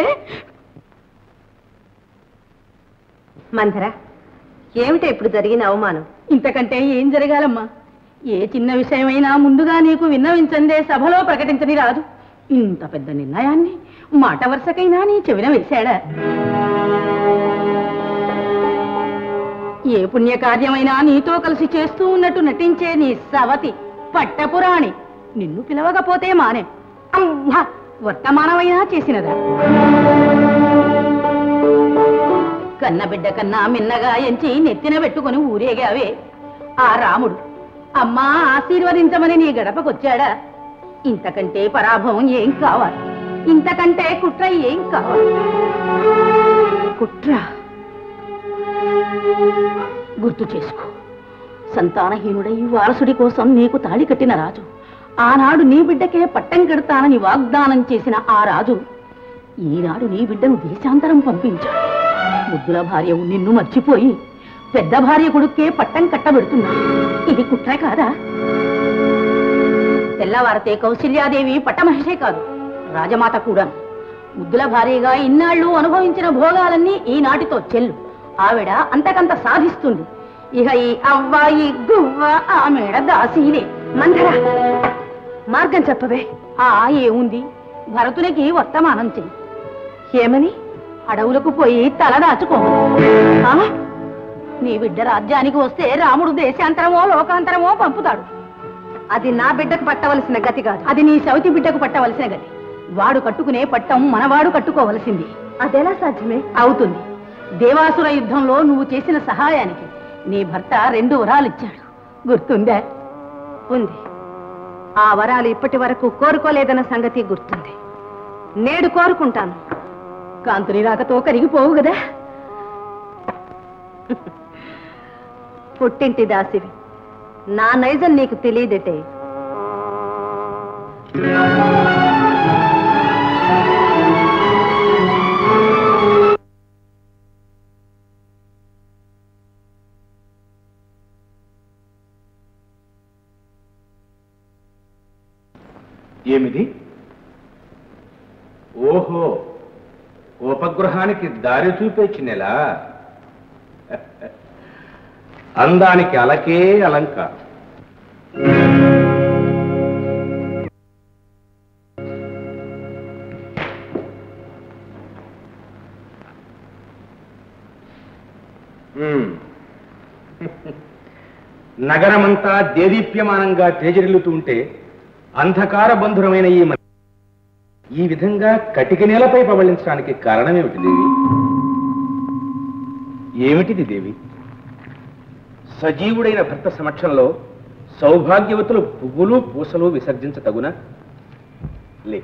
మందర ఏమిటి ఇప్పుడు జరిగిన అవమానం ఇంతకంటే ఏం జరగాలమ్మా ఏ చిన్న విషయమైనా ముందుగా నీకు విన్నవించందే సభలో ప్రకటించని రాదు ఇంత పెద్ద నిర్ణయాన్ని మాట వరుసకైనా నీ చెవిన వేశాడా ఏ పుణ్యకార్యమైనా నీతో కలిసి చేస్తూ ఉన్నట్టు నటించే నీ సవతి పట్టపురాణి నిన్ను పిలవకపోతే మానే అమ్మా వర్తమానమైనా చేసినదా కన్నబిడ్డ కన్నా మిన్నగా ఎంచి నెత్తిన పెట్టుకుని ఊరేగావే ఆ రాముడు అమ్మా ఆశీర్వదించమని నీ గడపకొచ్చాడా ఇంతకంటే పరాభవం ఏం కావాలి ఇంతకంటే కుట్ర ఏం కావాలి కుట్ర గుర్తు చేసుకో సంతానహీనుడై వారసుడి కోసం నీకు తాళి కట్టిన రాజు ఆనాడు నీ బిడ్డకే పట్టం కడతానని వాగ్దానం చేసిన ఆ రాజు ఈనాడు నీ బిడ్డను దేశాంతరం పంపించాడు ముద్దుల భార్య నిన్ను మర్చిపోయి పెద్ద భార్య కొడుక్కే పట్టం కట్టబెడుతున్నా ఇది కుట్ర కాదా తెల్లవారితే కౌశల్యాదేవి పట్టమహిషే కాదు రాజమాత కూడా ముద్దుల భార్యగా ఇన్నాళ్ళు అనుభవించిన భోగాలన్నీ ఈనాటితో చెల్లు ఆవిడ అంతకంత సాధిస్తుంది ఇక ఈ అవ్వాయి గువ్వ ఆమెడ దాసీలే మందర మార్గం చెప్పవే ఆ ఏముంది భరతునికి వర్తమానం చెయ్యి ఏమని అడవులకు పోయి తల దాచుకో ఆ? నీ బిడ్డ రాజ్యానికి వస్తే రాముడు దేశాంతరమో లోకాంతరమో పంపుతాడు అది నా బిడ్డకు పట్టవలసిన గతి కాదు అది నీ సవితి బిడ్డకు పట్టవలసిన గది వాడు కట్టుకునే పట్టం మనవాడు కట్టుకోవలసింది అదెలా సాధ్యమే అవుతుంది దేవాసుర యుద్ధంలో నువ్వు చేసిన సహాయానికి నీ భర్త రెండు వరాలిచ్చాడు గుర్తుందా ఉంది ఆ వరాలు ఇప్పటి వరకు కోరుకోలేదన్న సంగతి గుర్తుంది నేడు కోరుకుంటాను కాంతుని రాకతో కరిగిపోవు కదా పుట్టింటి దాసివి నా నైజం నీకు తెలియదటే ఏమిది ఓహో ఉపగ్రహానికి దారి చూపేచి నెల అందానికి అలకే అలంకారం మ్మ్. నగరమంతా దేదీప్యమానంగా తేజరిల్లుతూ ఉంటే అంధకార బంధురమైన ఈ మ- ఈ విధంగా కటిక నేలపై పవళించడానికి కారణమేమిటి దేవి ఏమిటిది దేవి సజీవుడైన భర్త సమక్షంలో సౌభాగ్యవతులు పువ్వులు పూసలు విసర్జించతగున లే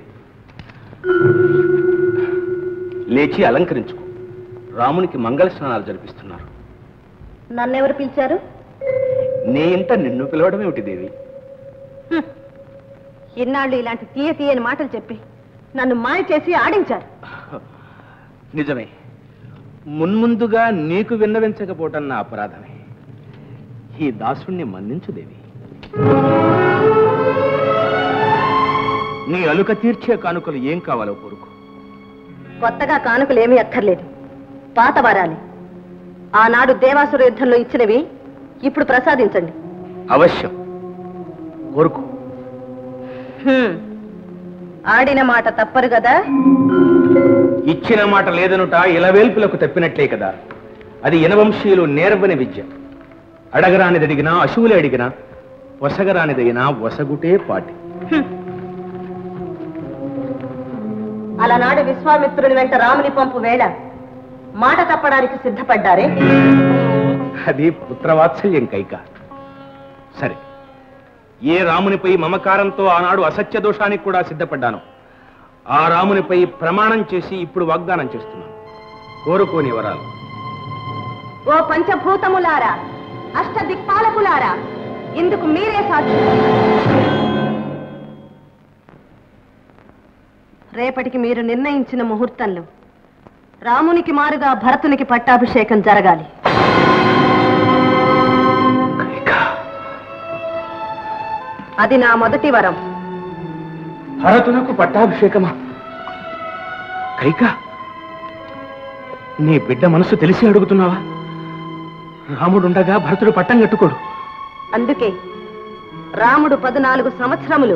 లేచి అలంకరించుకో రామునికి మంగళ స్నానాలు జరిపిస్తున్నారు నన్నెవరు పిలిచారు నీ ఇంట నిన్ను పిలవడం ఏమిటి దేవి ఇన్నాళ్ళు ఇలాంటి తీయ తీయని మాటలు చెప్పి నన్ను మాయ చేసి ఆడించారు నిజమే మున్ముందుగా నీకు విన్నవించకపోవటం నా అపరాధమే ఈ దాసుణ్ణి మన్నించు దేవి నీ అలుక తీర్చే కానుకలు ఏం కావాలో కోరుకు కొత్తగా కానుకలు ఏమీ అక్కర్లేదు పాత వరాలి ఆనాడు దేవాసుర యుద్ధంలో ఇచ్చినవి ఇప్పుడు ప్రసాదించండి అవశ్యం కోరుకు హ్మ్. ఆడిన మాట తప్పరు కదా ఇచ్చిన మాట లేదనుట ఇలవేల్పులకు తప్పినట్లే కదా అది ఇనవంశీయులు నేర్వని విద్య అడగరానిది అడిగినా అశువులే అడిగినా వసగరానిదగినా వసగుటే పాటి అలనాడు విశ్వామిత్రుని వెంట రాముని పంపు వేళ మాట తప్పడానికి సిద్ధపడ్డారే అది పుత్రవాత్సల్యం కైక సరే ఏ రామునిపై మమకారంతో ఆనాడు అసత్య దోషానికి కూడా సిద్ధపడ్డాను ఆ రామునిపై ప్రమాణం చేసి ఇప్పుడు వాగ్దానం చేస్తున్నాను కోరుకోని వరాలు ఓ పంచభూతములారా అష్ట దిక్పాలకులారా ఇందుకు మీరే సాక్షి రేపటికి మీరు నిర్ణయించిన ముహూర్తంలో రామునికి మారుగా భరతునికి పట్టాభిషేకం జరగాలి అది నా మొదటి వరం భరతునకు పట్టాభిషేకమా కైక నీ బిడ్డ మనసు తెలిసి అడుగుతున్నావా రాముడుండగా భరతుడు పట్టం కట్టుకోడు అందుకే రాముడు పద్నాలుగు సంవత్సరములు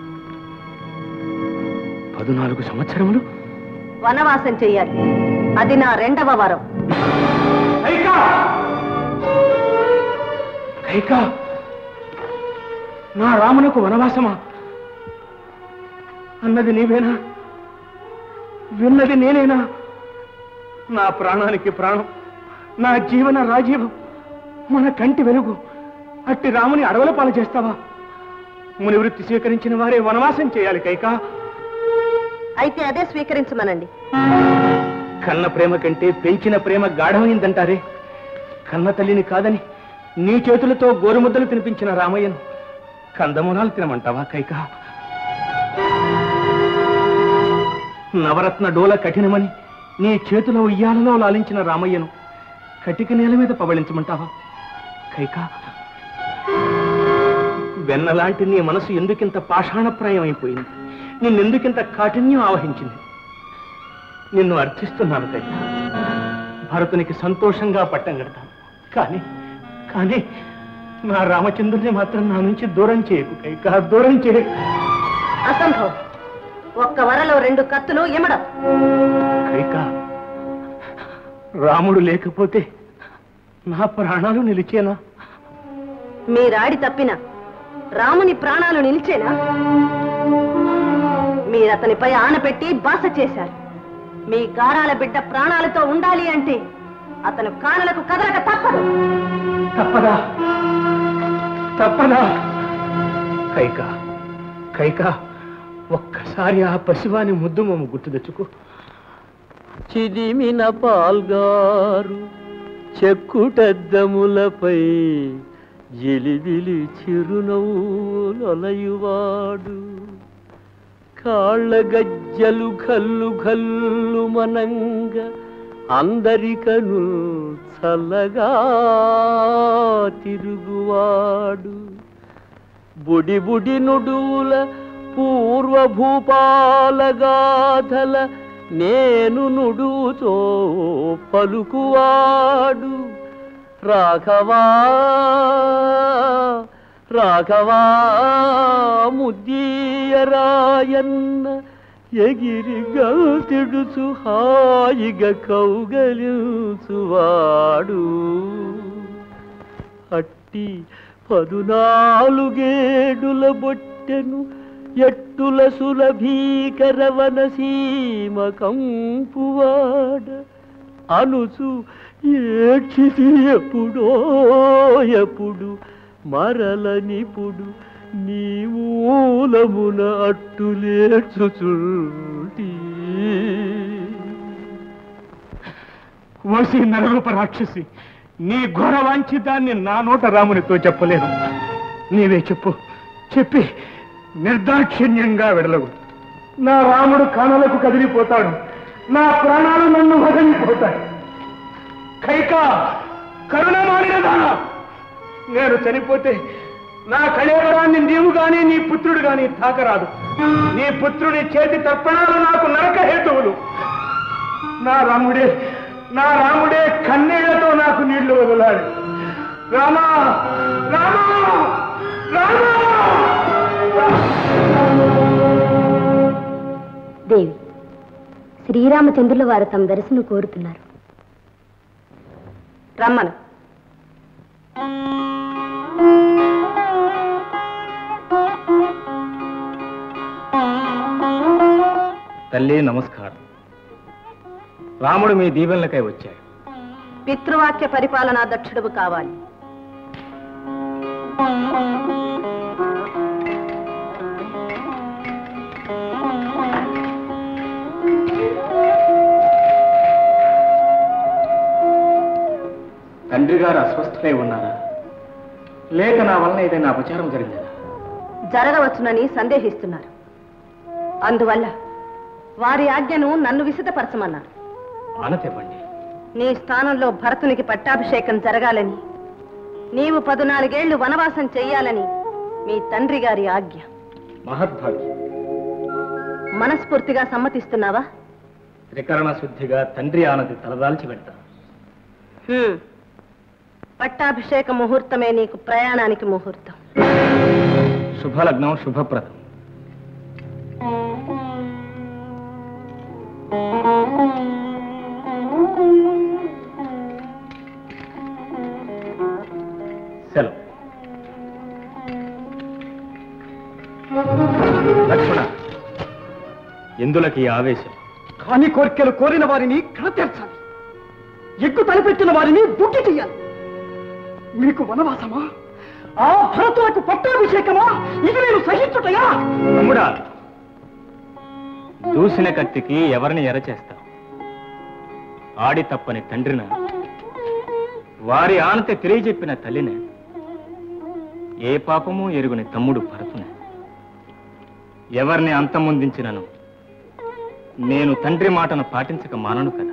పదునాలుగు సంవత్సరములు వనవాసం చెయ్యాలి అది నా రెండవ వరం కైక కైక నా రామునకు వనవాసమా అన్నది నీవేనా విన్నది నేనేనా నా ప్రాణానికి ప్రాణం నా జీవన రాజీవం మన కంటి వెలుగు అట్టి రాముని అడవుల పాలు చేస్తావా ముని వృత్తి స్వీకరించిన వారే వనవాసం చేయాలి కైకా అయితే అదే స్వీకరించమనండి కన్న ప్రేమ కంటే పెంచిన ప్రేమ గాఢమైందంటారే కన్న తల్లిని కాదని నీ చేతులతో గోరుముద్దలు తినిపించిన రామయ్యను కందమూలాలు తినమంటావా కైక నవరత్న డోల కఠినమని నీ చేతుల ఉయ్యాలలో లాలించిన రామయ్యను కటిక నేల మీద పవళించమంటావా కైక వెన్నలాంటి నీ మనసు ఎందుకింత పాషాణప్రాయం అయిపోయింది నిన్నెందుకింత కాఠిన్యం ఆవహించింది నిన్ను అర్థిస్తున్నాను కైక భరతునికి సంతోషంగా పట్టం కడతాను కానీ కానీ నా రామచంద్రుని మాత్రం నా నుంచి దూరం చేయకు కైక దూరం చేయకు అసంభవం ఒక్క వరలో రెండు కత్తులు ఇమడం కైక రాముడు లేకపోతే నా ప్రాణాలు నిలిచేనా మీరాడి తప్పిన రాముని ప్రాణాలు నిలిచేనా మీరు అతనిపై ఆనపెట్టి బాస చేశారు మీ గారాల బిడ్డ ప్రాణాలతో ఉండాలి అంటే అతను కానలకు కదలక తప్పదు తప్పదా తప్పదా కైక కైక ఒక్కసారి ఆ పశువాని ముద్దు మమ్మ గుర్తు తెచ్చుకో చిదిమిన పాల్గారు చెక్కుటద్దములపై జిలిబిలి చిరునవ్వులయువాడు కాళ్ళ గజ్జలు గల్లు గల్లు మనంగ అందరికను చల్లగా తిరుగువాడు బుడి బుడి నుడువుల పూర్వభూపాలగాథల నేను నుడుతో పలుకువాడు రాఘవా రాఘవా ముద్దీయరాయన్న ఎగిరి గల్తిడుచు హాయిగా కౌగలించువాడు అట్టి పదునాలుగేడుల బొట్టెను ఎట్టుల సులభీకరవన సీమ కంపువాడ అనుచు ఏడ్చిది ఎప్పుడో ఎప్పుడు మరల నిపుడు నీ మూలమున అట్టులేర్చుచుంటి ఓసి నరరూప రాక్షసి నీ ఘోర వాంఛితాన్ని నా నోట రామునితో చెప్పలేను నీవే చెప్పు చెప్పి నిర్దాక్షిణ్యంగా వెడలవు నా రాముడు కానలకు కదిలిపోతాడు నా ప్రాణాలు నన్ను వదిలిపోతాయి కైకా కరుణ మానినదానా నేను చనిపోతే నా కళేబరాన్ని నీవు గాని నీ పుత్రుడు గాని తాకరాదు నీ పుత్రుడి చేతి తర్పణాలు నాకు నరక హేతువులు నా రాముడే నా రాముడే కన్నీళ్లతో నాకు నీళ్లు వదలాడు రామా రామా రామా దేవి శ్రీరామచంద్రుల వారు తమ దర్శనం కోరుతున్నారు రమ్మను తల్లి నమస్కారం రాముడు మీ దీవెనలకై వచ్చాడు పితృవాక్య పరిపాలనా దక్షుడు కావాలి తండ్రి గారు అస్వస్థులై ఉన్నారా లేక నా వలన ఏదైనా అపచారం జరిగిందా జరగవచ్చునని సందేహిస్తున్నారు అందువల్ల వారి ఆజ్ఞను నన్ను విసితపరచమన్నారు ఆనతివ్వండి నీ స్థానంలో భరతునికి పట్టాభిషేకం జరగాలని నీవు పదునాలుగేళ్లు వనవాసం చెయ్యాలని మీ తండ్రి గారి ఆజ్ఞ మహద్భాగ్యం మనస్ఫూర్తిగా సమ్మతిస్తున్నావా త్రికరణ శుద్ధిగా తండ్రి ఆనది తలదాల్చి వెళ్తా హ్మ్. పట్టాభిషేక ముహూర్తమే నీకు ప్రయాణానికి ముహూర్తం శుభలగ్నం శుభప్రదం సెలవు లక్ష్మణ ఎందులకి ఈ ఆవేశం కాని కోరికలు కోరిన వారిని కడతీర్చాలి ఎగ్గు తలపెట్టిన వారిని బుక్కి చెయ్యాలి మీకు వనవాసమా ఆ భరతులకు పట్టాభిషేకమా ఇది నేను సహించుటయా తమ్ముడా దూసిన కత్తికి ఎవరిని ఎర చేస్తావు ఆడి తప్పని తండ్రిన వారి ఆనత తెలియజెప్పిన తల్లిని ఏ పాపము ఎరుగుని తమ్ముడు భరతున ఎవరిని అంతమొందించినను నేను తండ్రి మాటను పాటించక మానను కదా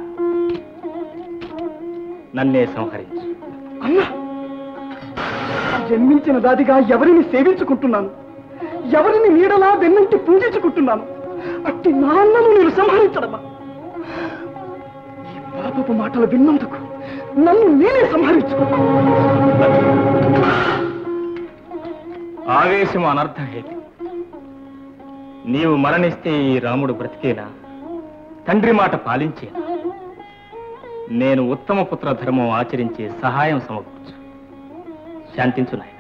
నన్నే సంహరించు అన్నా జన్మించిన దాదిగా ఎవరిని సేవించుకుంటున్నాను ఎవరిని నీడలా వెన్నంటి పూజించుకుంటున్నాను అట్టి నాన్నను నేను సంహరించడమా ఈ పాపపు మాటలు విన్నందుకు నన్ను నేనే సంహరించుకున్నాను ఆవేశము అనర్థహేతి నీవు మరణిస్తే ఈ రాముడు బ్రతికేనా తండ్రి మాట పాలించేనా నేను ఉత్తమ పుత్ర ధర్మం ఆచరించే సహాయం సమకూర్చు శాంతించు నాయన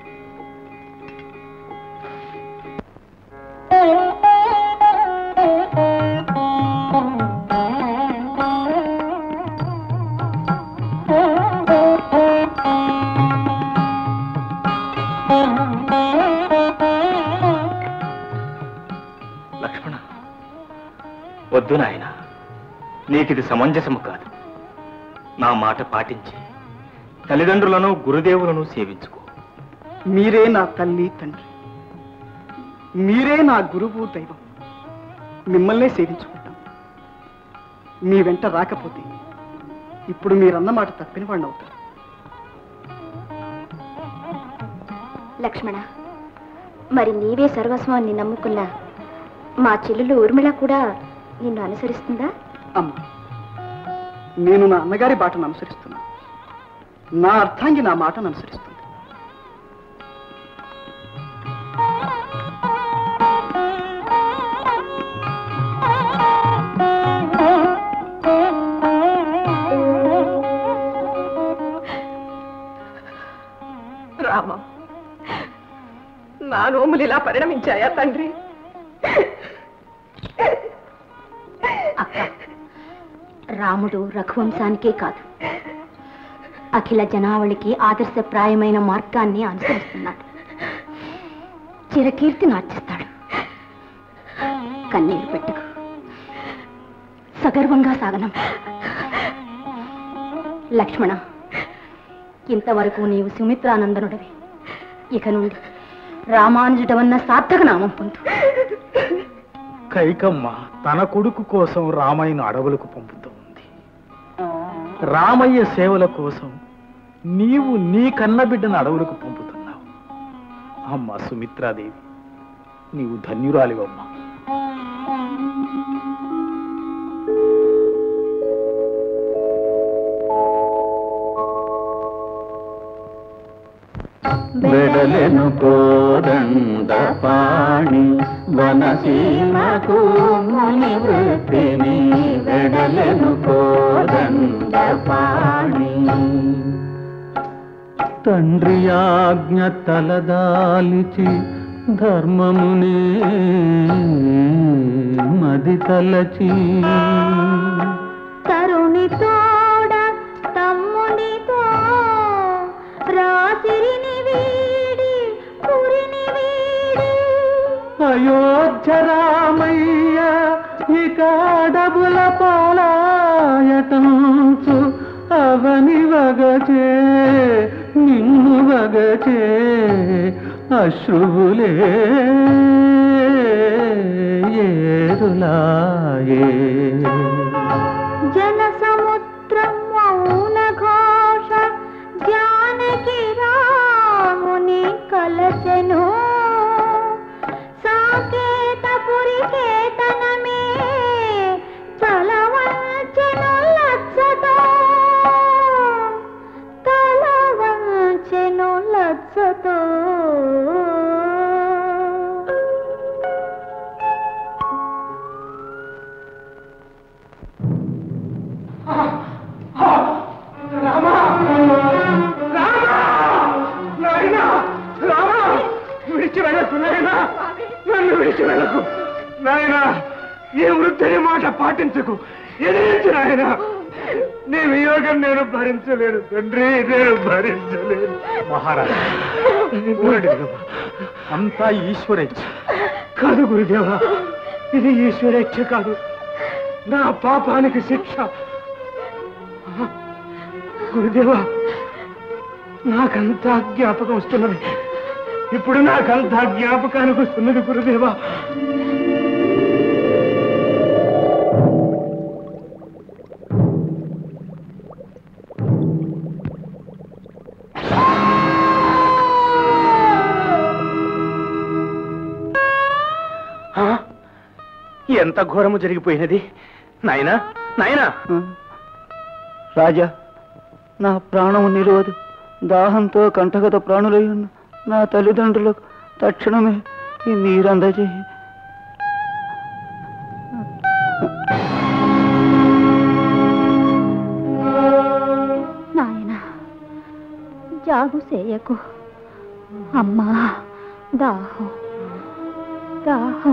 లక్ష్మణ వద్దు నాయన నీకిది సమంజసము కాదు నా మాట పాటించి తల్లిదండ్రులను గురుదేవులను సేవించుకో మీరే నా తల్లి తండ్రి మీరే నా గురువు దైవం మిమ్మల్నే సేవించుకుంటాం మీ వెంట రాకపోతే ఇప్పుడు మీరన్న మాట తప్పిన వాడిని అవుతారు లక్ష్మణ మరి నీవే సర్వస్వం అని నమ్ముకున్నా మా చెల్లెలు ఊర్మిళ కూడా నిన్ను అనుసరిస్తుందా అమ్మ నేను నా అన్నగారి బాటను అనుసరిస్తున్నాను నా అర్థాంగి నా మాటను అనుసరిస్తుంది రామ నా నోములు ఇలా పరిణమించాయా తండ్రి అక్క రాముడు రఘువంశానికే కాదు అఖిల జనావళికి ఆదర్శప్రాయమైన మార్గాన్ని అనుసరిస్తున్నాడు చిరకీర్తి నార్చిస్తాడు కన్నీళ్లు పెట్టకు సగర్వంగా సాగనం లక్ష్మణ ఇంతవరకు నీవు సుమిత్రానందనుడవి ఇక నుండి రామానుజుడవన్న సార్థక నామం పొందు కైకమ్మ తన కొడుకు కోసం రామయ్యను అడవులకు పంపుతూ ఉంది రామయ్య సేవల కోసం నీవు నీ కన్నబిడ్డను అడవులకు పంపుతున్నావు అమ్మ సుమిత్రాదేవి నీవు ధన్యురాలివమ్మా వెడలెను కోదండ పాణి వనసీమకు ముని వృత్తిని వెడలెను కోదండ పాణి తండ్రి ఆజ్ఞ తలదాలిచి ధర్మమునే మది తలచి తరుణి తోడ తమ్మునితో రాసిరిని వీడి పురిని వీడి అయోధ్య రామయ్య ఇక అడవుల పాలాయటంచు అవని వగచే నిన్ను వగచే అశ్రువులే ఏరులాయే జన సముద్రం మౌన ఘోష జానకి రాముని కలచెను సాకేతపురి కేతనమే తలవంచెను లజ్జతో తలవంచెను లజ్జతో రామా రామా నాయనా రామా విడిచి వెళ్ళకు నాయనా నన్ను విడిచి వెళ్ళకు నాయనా ఈ వృద్ధుని మాట పాటించకు ఎదిరించు నాయనా నీ వియోగం నేను భరించలేను తండ్రి నేను భరించలేను మహారాజా ఊరండి దిగమ్మ. అంతా ఈశ్వరేచ్ఛ కాదు గురుదేవా ఇది ఈశ్వరేచ్ఛ కాదు నా పాపానికి శిక్ష గురుదేవా నాకంతా జ్ఞాపకం వస్తున్నది ఇప్పుడు నాకంతా జ్ఞాపకానికి వస్తున్నది గురుదేవా ఆ? ఎంత ఘోరము జరిగిపోయినది నాయనా నాయనా రాజా నా ప్రాణము నిరోధు దాహంతో కంఠగత ప్రాణులై ఉన్న నా తల్లిదండ్రులకు తక్షణమే ఈ నీరందజేయి నాయన జాగు చేయకు అమ్మా దాహం దాహం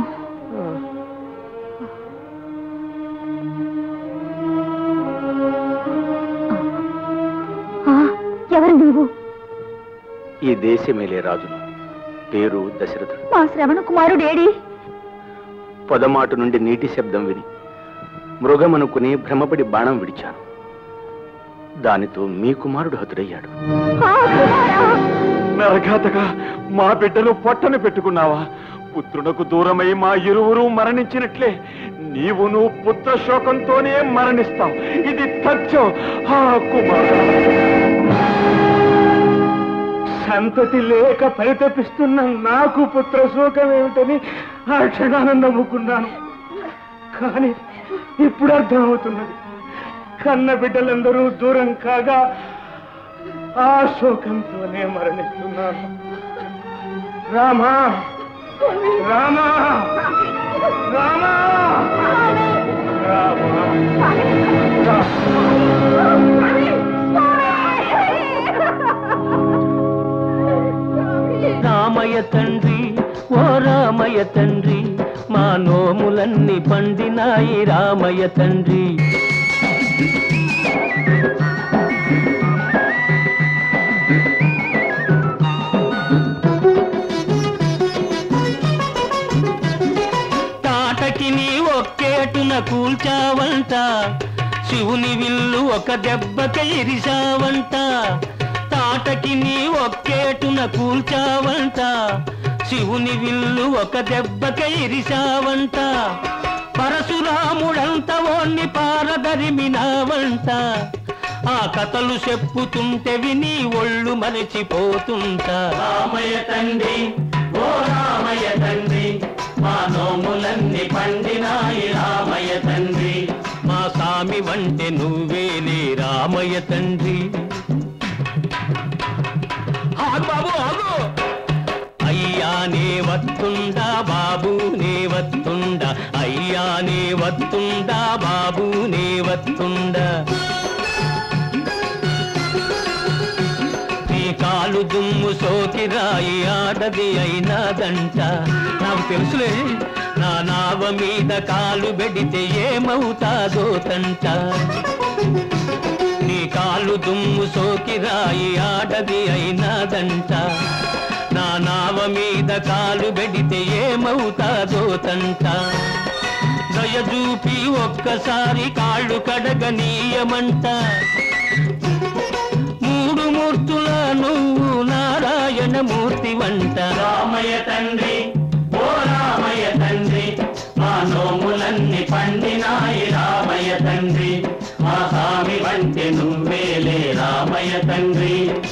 ఆ, ఎవరు నీవు ఈ దేశమేలే రాజును పేరు దశరథుడు మా శ్రవణ కుమారుడేడి పొదమాటు నుండి నీటి శబ్దం విని మృగమనుకుని భ్రమపడి బాణం విడిచాను దానితో మీ కుమారుడు హతుడయ్యాడు ఆ, కుమారా! నరఘాతగా మా బిడ్డను పొట్టను పెట్టుకున్నావా పుత్రునకు దూరమై మా ఇరువురు మరణించినట్లే నీవును పుత్ర శోకంతోనే మరణిస్తావు ఇది తథ్యం ఆ కుమార సంతతి లేక పరితపిస్తున్న నాకు పుత్ర శోకం ఏమిటని ఆ క్షణాన నవ్వుకున్నాను కానీ ఇప్పుడు అర్థమవుతున్నది కన్న బిడ్డలందరూ దూరం కాగా ఆ శోకంతోనే మరణిస్తున్నాను రామా రామా రామా రామయ్య తండ్రి ఓ రామయ్య తండ్రి మా నోములన్నీ పండినాయి రామయ్య తండ్రి తాటకి నీ ఒక్కేటున కూల్చావంట శివుని విల్లు ఒక దెబ్బక ఇరిశావంట తాటకి నీ ఒక్కేటున కూల్చావంట శివుని విల్లు ఒక దెబ్బక ఇరిశావంట పరశురాముడంత ఓన్ని పారదరిమినావంట ఆ కథలు చెప్పుతుంటే విని ఒళ్ళు మరిచిపోతుంటా రామయ్య తండ్రి ఓ రామయ్య తండ్రి మా నోములన్నీ పండినాయి రామయ్య తండ్రి మా సామి వంటే నువ్వేలే రామయ్య తండ్రి ఆగు బాబు ఆగు అయ్యా నే వత్తుండా బాబు నే వత్తుండా అయ్యా నే వత్తుండా బాబు నే వత్తుండా నీ కాలు దుమ్ము సోకి రాయి ఆడది అయినాదంట నాకు తెలుసులే నా నావ మీద కాలు బెడితే ఏమవుతాదో తంట నీ కాలు దుమ్ము సోకి రాయి ఆడది అయినాదంట నా నావ మీద కాలు బెడితే ఏమవుతాదో తంట దయచూపి ఒక్కసారి కాళ్ళు కడగనీయమంట మూడు మూర్తుల నువ్వు నారాయణ మూర్తి వంట రామయ్య తండ్రి ఓ రామయ్య తండ్రి మా నోములన్నీ పండినాయి రామయ్య తండ్రి మా స్వామి వంటి నువ్వేలే రామయ్య తండ్రి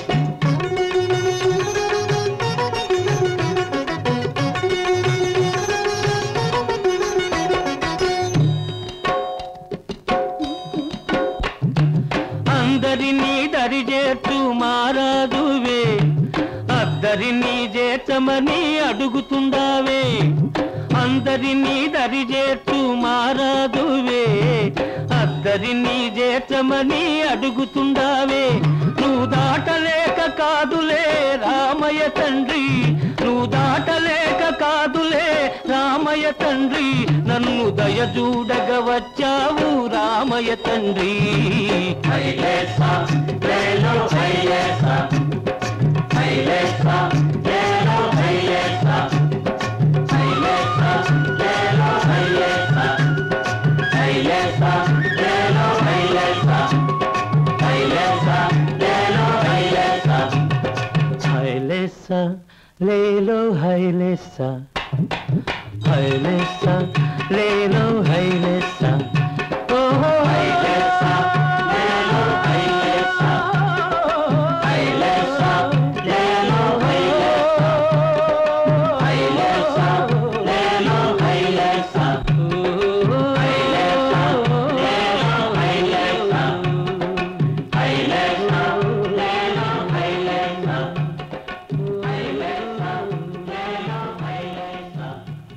అందరినీ దరిచేట్టు మారాదువే అద్దరినీ చేర్చమని అడుగుతుండావే అందరినీ దరిచేట్టు మారాదువే అద్దరినీ చేర్చమని అడుగుతుండావే నువ్వు దాటలేక కాదులే రామయ్య తండ్రి నువ్వు దాటలేక కాదులే రామయ్య తండ్రి నన్ను దయచూడగ వచ్చావు రామయ్య తండ్రి హైలేసా, లేలో హైలేసా. హైలేసా, లేలో హైలేసా. హైలేసా, లేలో హైలేసా. హైలేసా, లేలో హైలేసా. హైలేసా, లేలో హైలేసా. హైలేసా, లేలో హైలేసా. హైలేసా, లేలో హైలేసా. ఓహో హైలేసా, లేలో హైలేసా. హైలేసా, లేలో హైలేసా. హైలేసా, లేలో హైలేసా. హైలేసా, లేలో హైలేసా. హైలేసా, లేలో హైలేసా. హైలేసా, లేలో హైలేసా.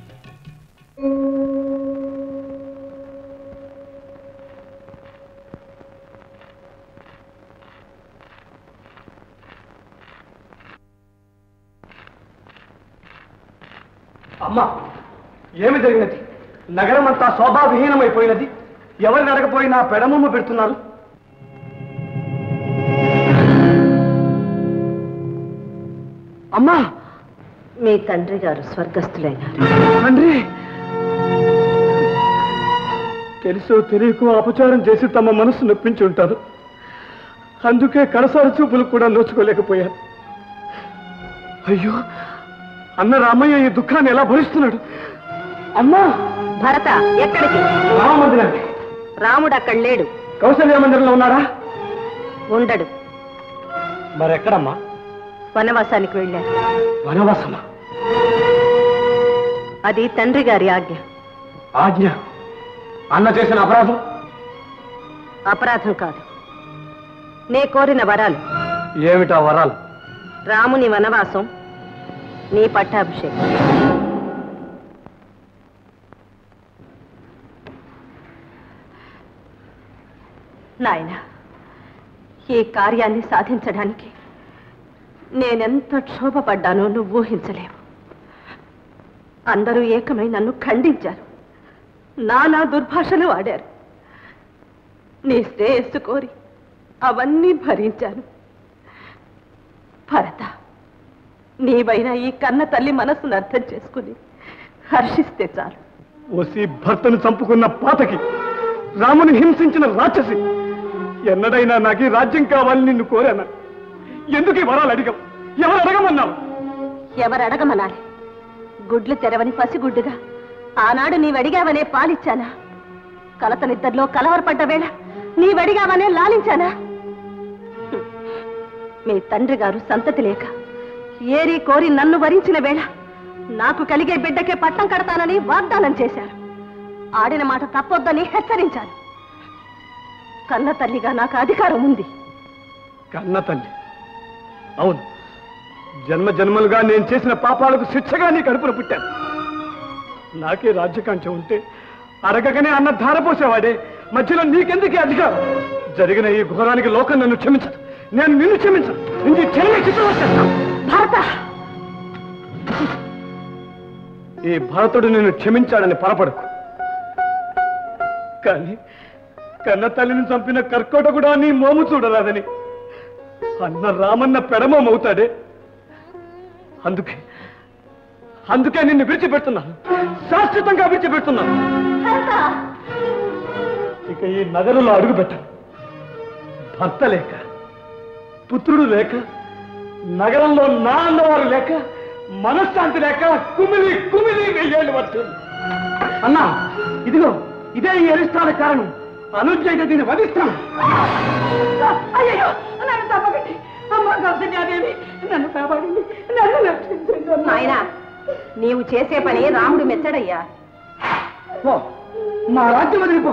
అమ్మా ఏమి జరిగినది నగరం అంతా శోభావిహీనమైపోయినది ఎవరిని అడగపోయినా పెడమమ్మ పెడుతున్నారు అమ్మా మీ తండ్రి గారు స్వర్గస్థులైనారు తండ్రి తెలుసో తెలియకు అపచారం చేసి తమ మనసు నొప్పించి ఉంటారు అందుకే కడసారి చూపులు కూడా నోచుకోలేకపోయారు అయ్యో అన్న రామయ్య ఈ దుఃఖాన్ని ఎలా భరిస్తున్నాడు అమ్మా భరత ఎక్కడికి రామమందిరాన్ని రాముడు అక్కడ లేడు కౌశల్య మందిరంలో ఉన్నాడా ఉండడు మరెక్కడమ్మా వనవాసానికి వెళ్ళారు వనవాసమా అది తండ్రి గారి ఆజ్ఞ ఆజ్ఞ అన్న చేసిన అపరాధం అపరాధం కాదు నే కోరిన వరాలు ఏమిటా వరాలు రాముని వనవాసం నీ పట్టాభిషేకం నాయన ఈ కార్యాన్ని సాధించడానికి నేనెంత క్షోభపడ్డానో నువ్వు ఊహించలేవు అందరూ ఏకమై నన్ను ఖండించారు నానా దుర్భాషలు ఆడారు నీ శ్రేయస్సు కోరి అవన్నీ భరించాను భరత నీవైనా ఈ కన్న తల్లి మనసును అర్థం చేసుకుని హర్షిస్తే చాలు ఓసి భర్తను చంపుకున్న పాతకి రాముని హింసించిన రాక్షసి ఎన్నడైనా నాకు ఈ రాజ్యం కావాలని నిన్ను కోరానా ఎందుకు ఈ వరాలు అడిగావు ఎవరు అడగమన్నావు ఎవరు అడగమనాలి గుడ్లు తెరవని పసిగుడ్డుగా ఆనాడు నీవడిగావనే పాలిచ్చానా కలత నిద్రలో కలవరపడ్డ వేళ నీవడిగావనే లాలించానా హ్మ్. మీ తండ్రి గారు సంతతి లేక ఏరి కోరి నన్ను వరించిన వేళ నాకు కలిగే బిడ్డకే పట్టం కడతానని వాగ్దానం చేశారు ఆడిన మాట తప్పొద్దని హెచ్చరించాను కన్న తల్లిగా నాకు అధికారం ఉంది కన్న తల్లి అవును జన్మ జన్మలుగా నేను చేసిన పాపాలకు శిక్షగా నీ కడుపున పుట్టాను నాకే రాజ్యకాంక్ష ఉంటే అరగకనే అన్న ధారపోసేవాడే మధ్యలో నీకెందుకు ఈ అధికారం జరిగిన ఈ ఘోరానికి లోకం నన్ను క్షమించదు నేను నిన్ను క్షమించను ఇంక చెల్లి చిత్రం భారత ఈ భరతుడు నిన్ను క్షమించాడని పొరపడకు కానీ కన్న తల్లిని చంపిన కర్కోట కూడా నీ మోము చూడరాదని అన్న రామన్న పెడమవుతాడే అందుకే అందుకే నిన్ను విడిచిపెడుతున్నాను శాశ్వతంగా విడిచిపెడుతున్నాను ఇక ఈ నగరంలో అడుగు పెట్టను భర్త లేక పుత్రుడు లేక నగరంలో నా అన్నవారు లేక మనశ్శాంతి లేక కుమిలి కుమిలి వెయ్యేళ్ళు పడుతుంది అన్నా ఇదిగో ఇదే ఈ అరిష్టాల కారణం అనుజ్ఞ అయితే దీన్ని వధిస్తాను అయ్యో నన్ను తప్పకండి అమ్మ కౌసల్యాదేవి నన్ను కాపాడండి నన్ను రక్షించండి అమ్మా. నాయనా నీవు చేసే పని రాముడు మెచ్చడయ్యా పో నా రాజ్యం వదిలిపో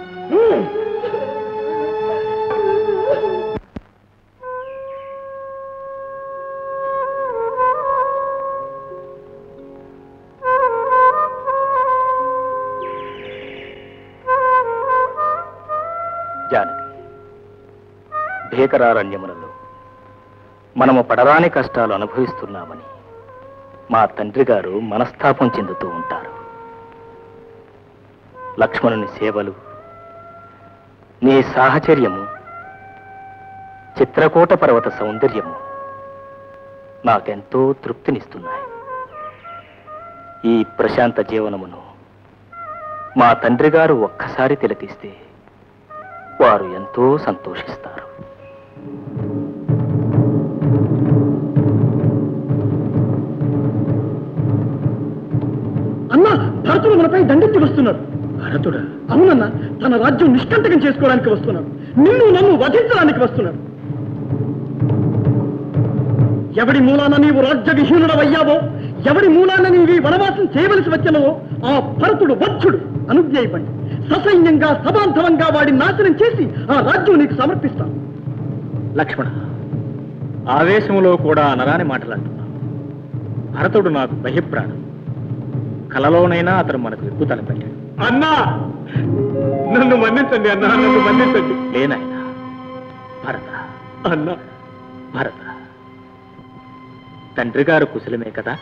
జానకి భీకరారణ్యములలో మనము పడరాని కష్టాలు అనుభవిస్తున్నామని మా తండ్రి గారు మనస్తాపం చెందుతూ ఉంటారు లక్ష్మణుని సేవలు నీ సాహచర్యము చిత్రకూట పర్వత సౌందర్యము నాకెంతో తృప్తినిస్తున్నాయి ఈ ప్రశాంత జీవనమును మా తండ్రి గారు ఒక్కసారి తిలకిస్తే వారు ఎంతో సంతోషిస్తారు అన్నా భరతుడు మనపై దండెత్తి వస్తున్నాడు భరతుడా అవునన్నా తన రాజ్యం నిష్కంటకం చేసుకోవడానికి వస్తున్నాడు నిన్ను నన్ను వధించడానికి వస్తున్నాడు ఎవడి మూలాన నీవు రాజ్య విహీనుడవయ్యావో ఎవడి మూలాన నీవు ఈ వనవాసం చేయవలసి వచ్చినవో ఆ భరతుడు వత్సుడు అనుజ్ఞయపడి ససైన్యంగా సమాంతరంగా వాడి నాశనం చేసి ఆ రాజ్యం నీకు సమర్పిస్తాను లక్ష్మణ ఆవేశములో కూడా అనరాని మాటలంటున్నావు భరతుడు నాకు బహిప్రాణం కలలోనైనా అతను మనకు ఎక్కువ తలపెట్టాడు అన్నా నన్ను మన్నించండి అన్నా నన్ను మన్నించండి లేనాయన భరత అన్నా భరత తండ్రి గారు కుశలమే కదా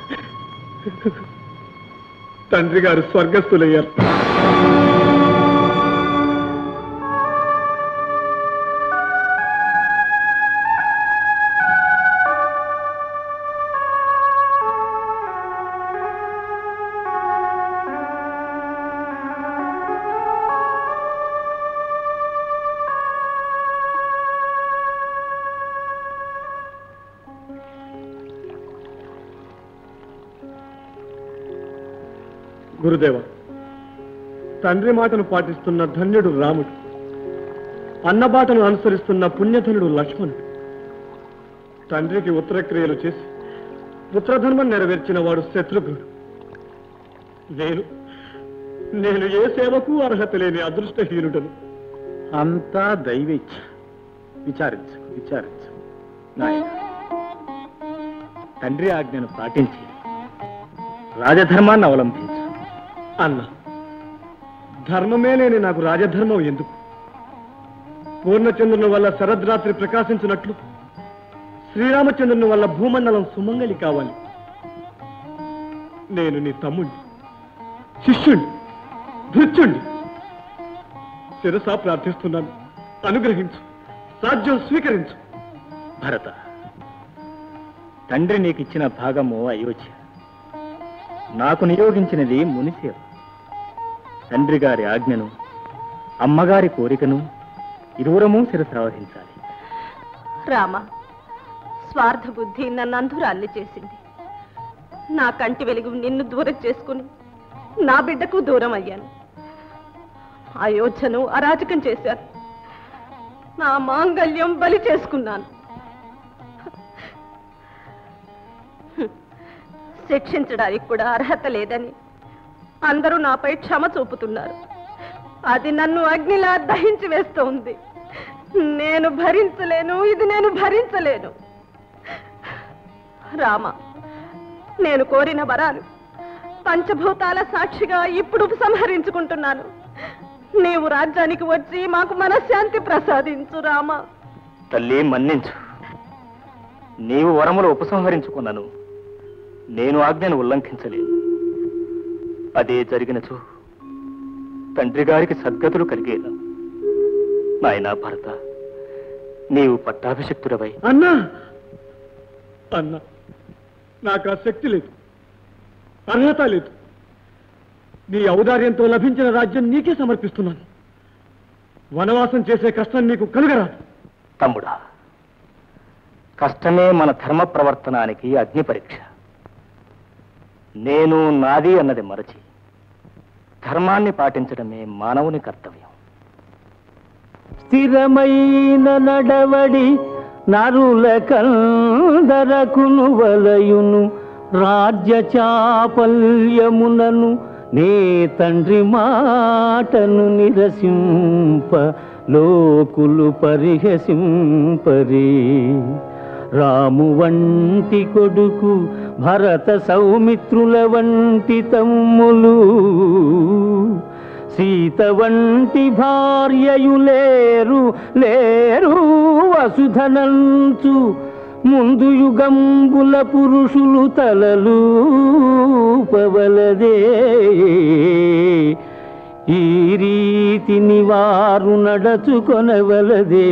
తండ్రి గారు స్వర్గస్థులయ్యారు గురుదేవ తండ్రి మాటను పాటిస్తున్న ధన్యుడు రాముడు అన్నబాటను అనుసరిస్తున్న పుణ్యధనుడు లక్ష్మణుడు తండ్రికి ఉత్తరక్రియలు చేసి పుత్రధర్మం నెరవేర్చిన వాడు శత్రుఘ్నుడు నేను నేను ఏ సేవకు అర్హత లేని అదృష్టహీనుడను అంతా దైవేచ్ఛ విచారించు విచారించు నాయన తండ్రి ఆజ్ఞను పాటించి రాజధర్మాన్ని అవలంబించు అన్న ధర్మమే లేని నాకు రాజధర్మం ఎందుకు పూర్ణచంద్రుని వల్ల శరద్రాత్రి ప్రకాశించినట్లు శ్రీరామచంద్రుని వల్ల భూమండలం సుమంగళి కావాలి నేను నీ తమ్ముణ్ణి శిష్యుణ్ణి భృత్యుణ్ణి శిరసా ప్రార్థిస్తున్నాను అనుగ్రహించు రాజ్యం స్వీకరించు భరత తండ్రి నీకు ఇచ్చిన భాగము అయోధ్య నాకు నియోగించినది మునిసేవ తండ్రి గారి ఆజ్ఞను అమ్మగారి కోరికను ఇరువురము శిరసావహించాలి రామ స్వార్థ బుద్ధి నన్ను అంధురాల్ని చేసింది నా కంటి వెలుగు నిన్ను దూరం చేసుకుని నా బిడ్డకు దూరం అయ్యాను అయోధ్యను అరాచకం చేశాను నా మాంగల్యం బలి చేసుకున్నాను హ్మ్. శిక్షించడానికి కూడా అర్హత లేదని అందరూ నాపై క్షమ చూపుతున్నారు అది నన్ను అగ్నిలా దహించి వేస్తోంది నేను భరించలేను ఇది నేను భరించలేను రామ నేను కోరిన వరాలు పంచభూతాల సాక్షిగా ఇప్పుడు ఉపసంహరించుకుంటున్నాను నీవు రాజ్యానికి వచ్చి మాకు మనశ్శాంతి ప్రసాదించు రామ తల్లి మన్నించు నీవు వరములు ఉపసంహరించుకున్నాను నేను ఆజ్ఞను ఉల్లంఘించలేను అదే జరిగినచో తండ్రి గారికి సద్గతులు కలిగేలా నాయనా భరత నీవు పట్టాభిషక్తుడవై అన్నా అన్నా నాకు ఆ శక్తి లేదు అర్హత లేదు నీ ఔదార్యంతో లభించిన రాజ్యం నీకే సమర్పిస్తున్నాను వనవాసం చేసే కష్టం నీకు కలుగరాదు తమ్ముడా కష్టమే మన ధర్మ ప్రవర్తనానికి అగ్ని పరీక్ష నేను నాది అన్నది మరచి ధర్మాన్ని పాటించడమే మానవుని కర్తవ్యం స్థిరమైన నడవడి నరుల కందరకును వలయును రాజ్య చాపల్యమునను నే తండ్రి మాటను నిరసింప లోకులు పరిహసింపరి రాము వంటి కొడుకు భరత సౌమిత్రుల వంటి తమ్ములు సీత వంటి భార్యయు లేరు లేరు వసుధనంచు ముందు యుగంబుల పురుషులు తలలు పవలదే ఈ రీతిని వారు నడచుకొనవలదే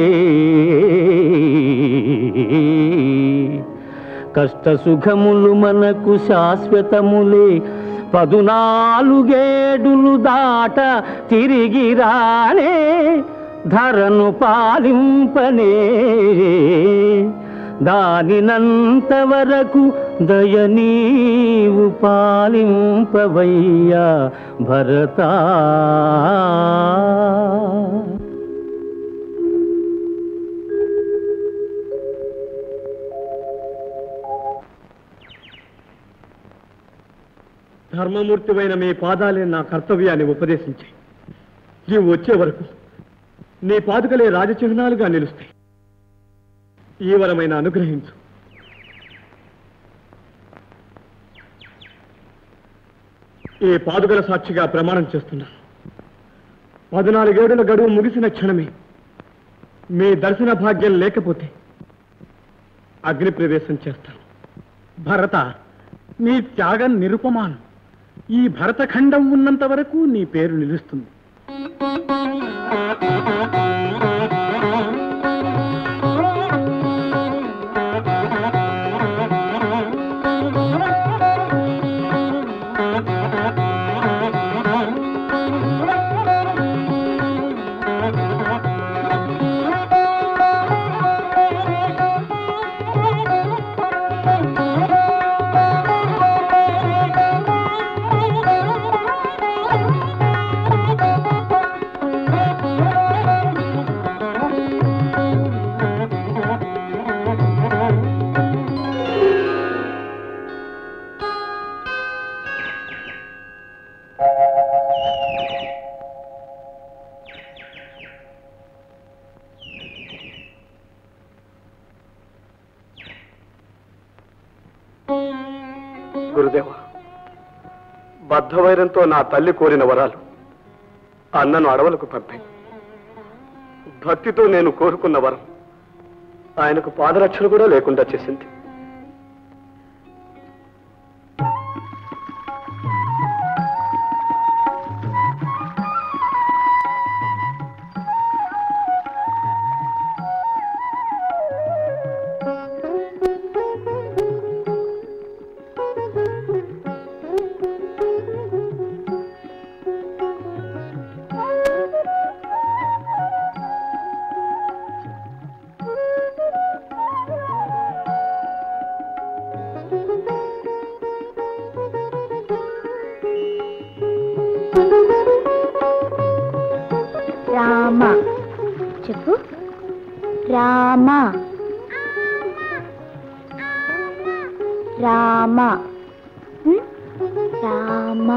కష్ట సుఖములు మనకు శాశ్వతములే పదునాలుగేడులు దాట తిరిగి రానే ధరను పాలింపనే దానినంత వరకు దయనీవు పాలింపవయ్యా భరతా ధర్మమూర్తివైన మీ పాదాలే నా కర్తవ్యాన్ని ఉపదేశించాయి నీవు వచ్చే వరకు నీ పాదుకలే రాజచిహ్నాలుగా నిలుస్తాయి ఈ వరమైన అనుగ్రహించు ఈ పాదుకల సాక్షిగా ప్రమాణం చేస్తున్నాను పద్నాలుగేడుల గడువు ముగిసిన క్షణమే మీ దర్శన భాగ్యం లేకపోతే అగ్ని ప్రవేశం చేస్తాను భరత నీ త్యాగం నిరుపమానం ఈ భరతఖండం ఉన్నంత వరకు నీ పేరు నిలుస్తుంది Thank you. గురుదేవ బద్ధవైరంతో నా తల్లి కోరిన వరాలు అన్నను అడవులకు పంపాయి భక్తితో నేను కోరుకున్న వరం ఆయనకు పాదరక్షణ కూడా లేకుండా చేసింది రామ చెప్పు రామ రామ ఉం? రామ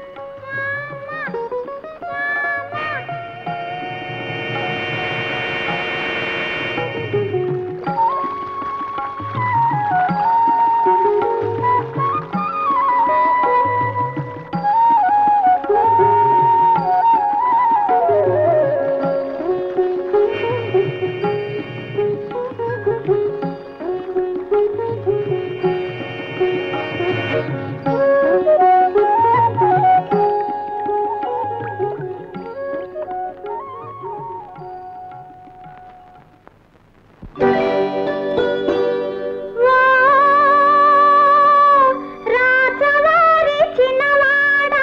రాజవారి చిన్నవాడా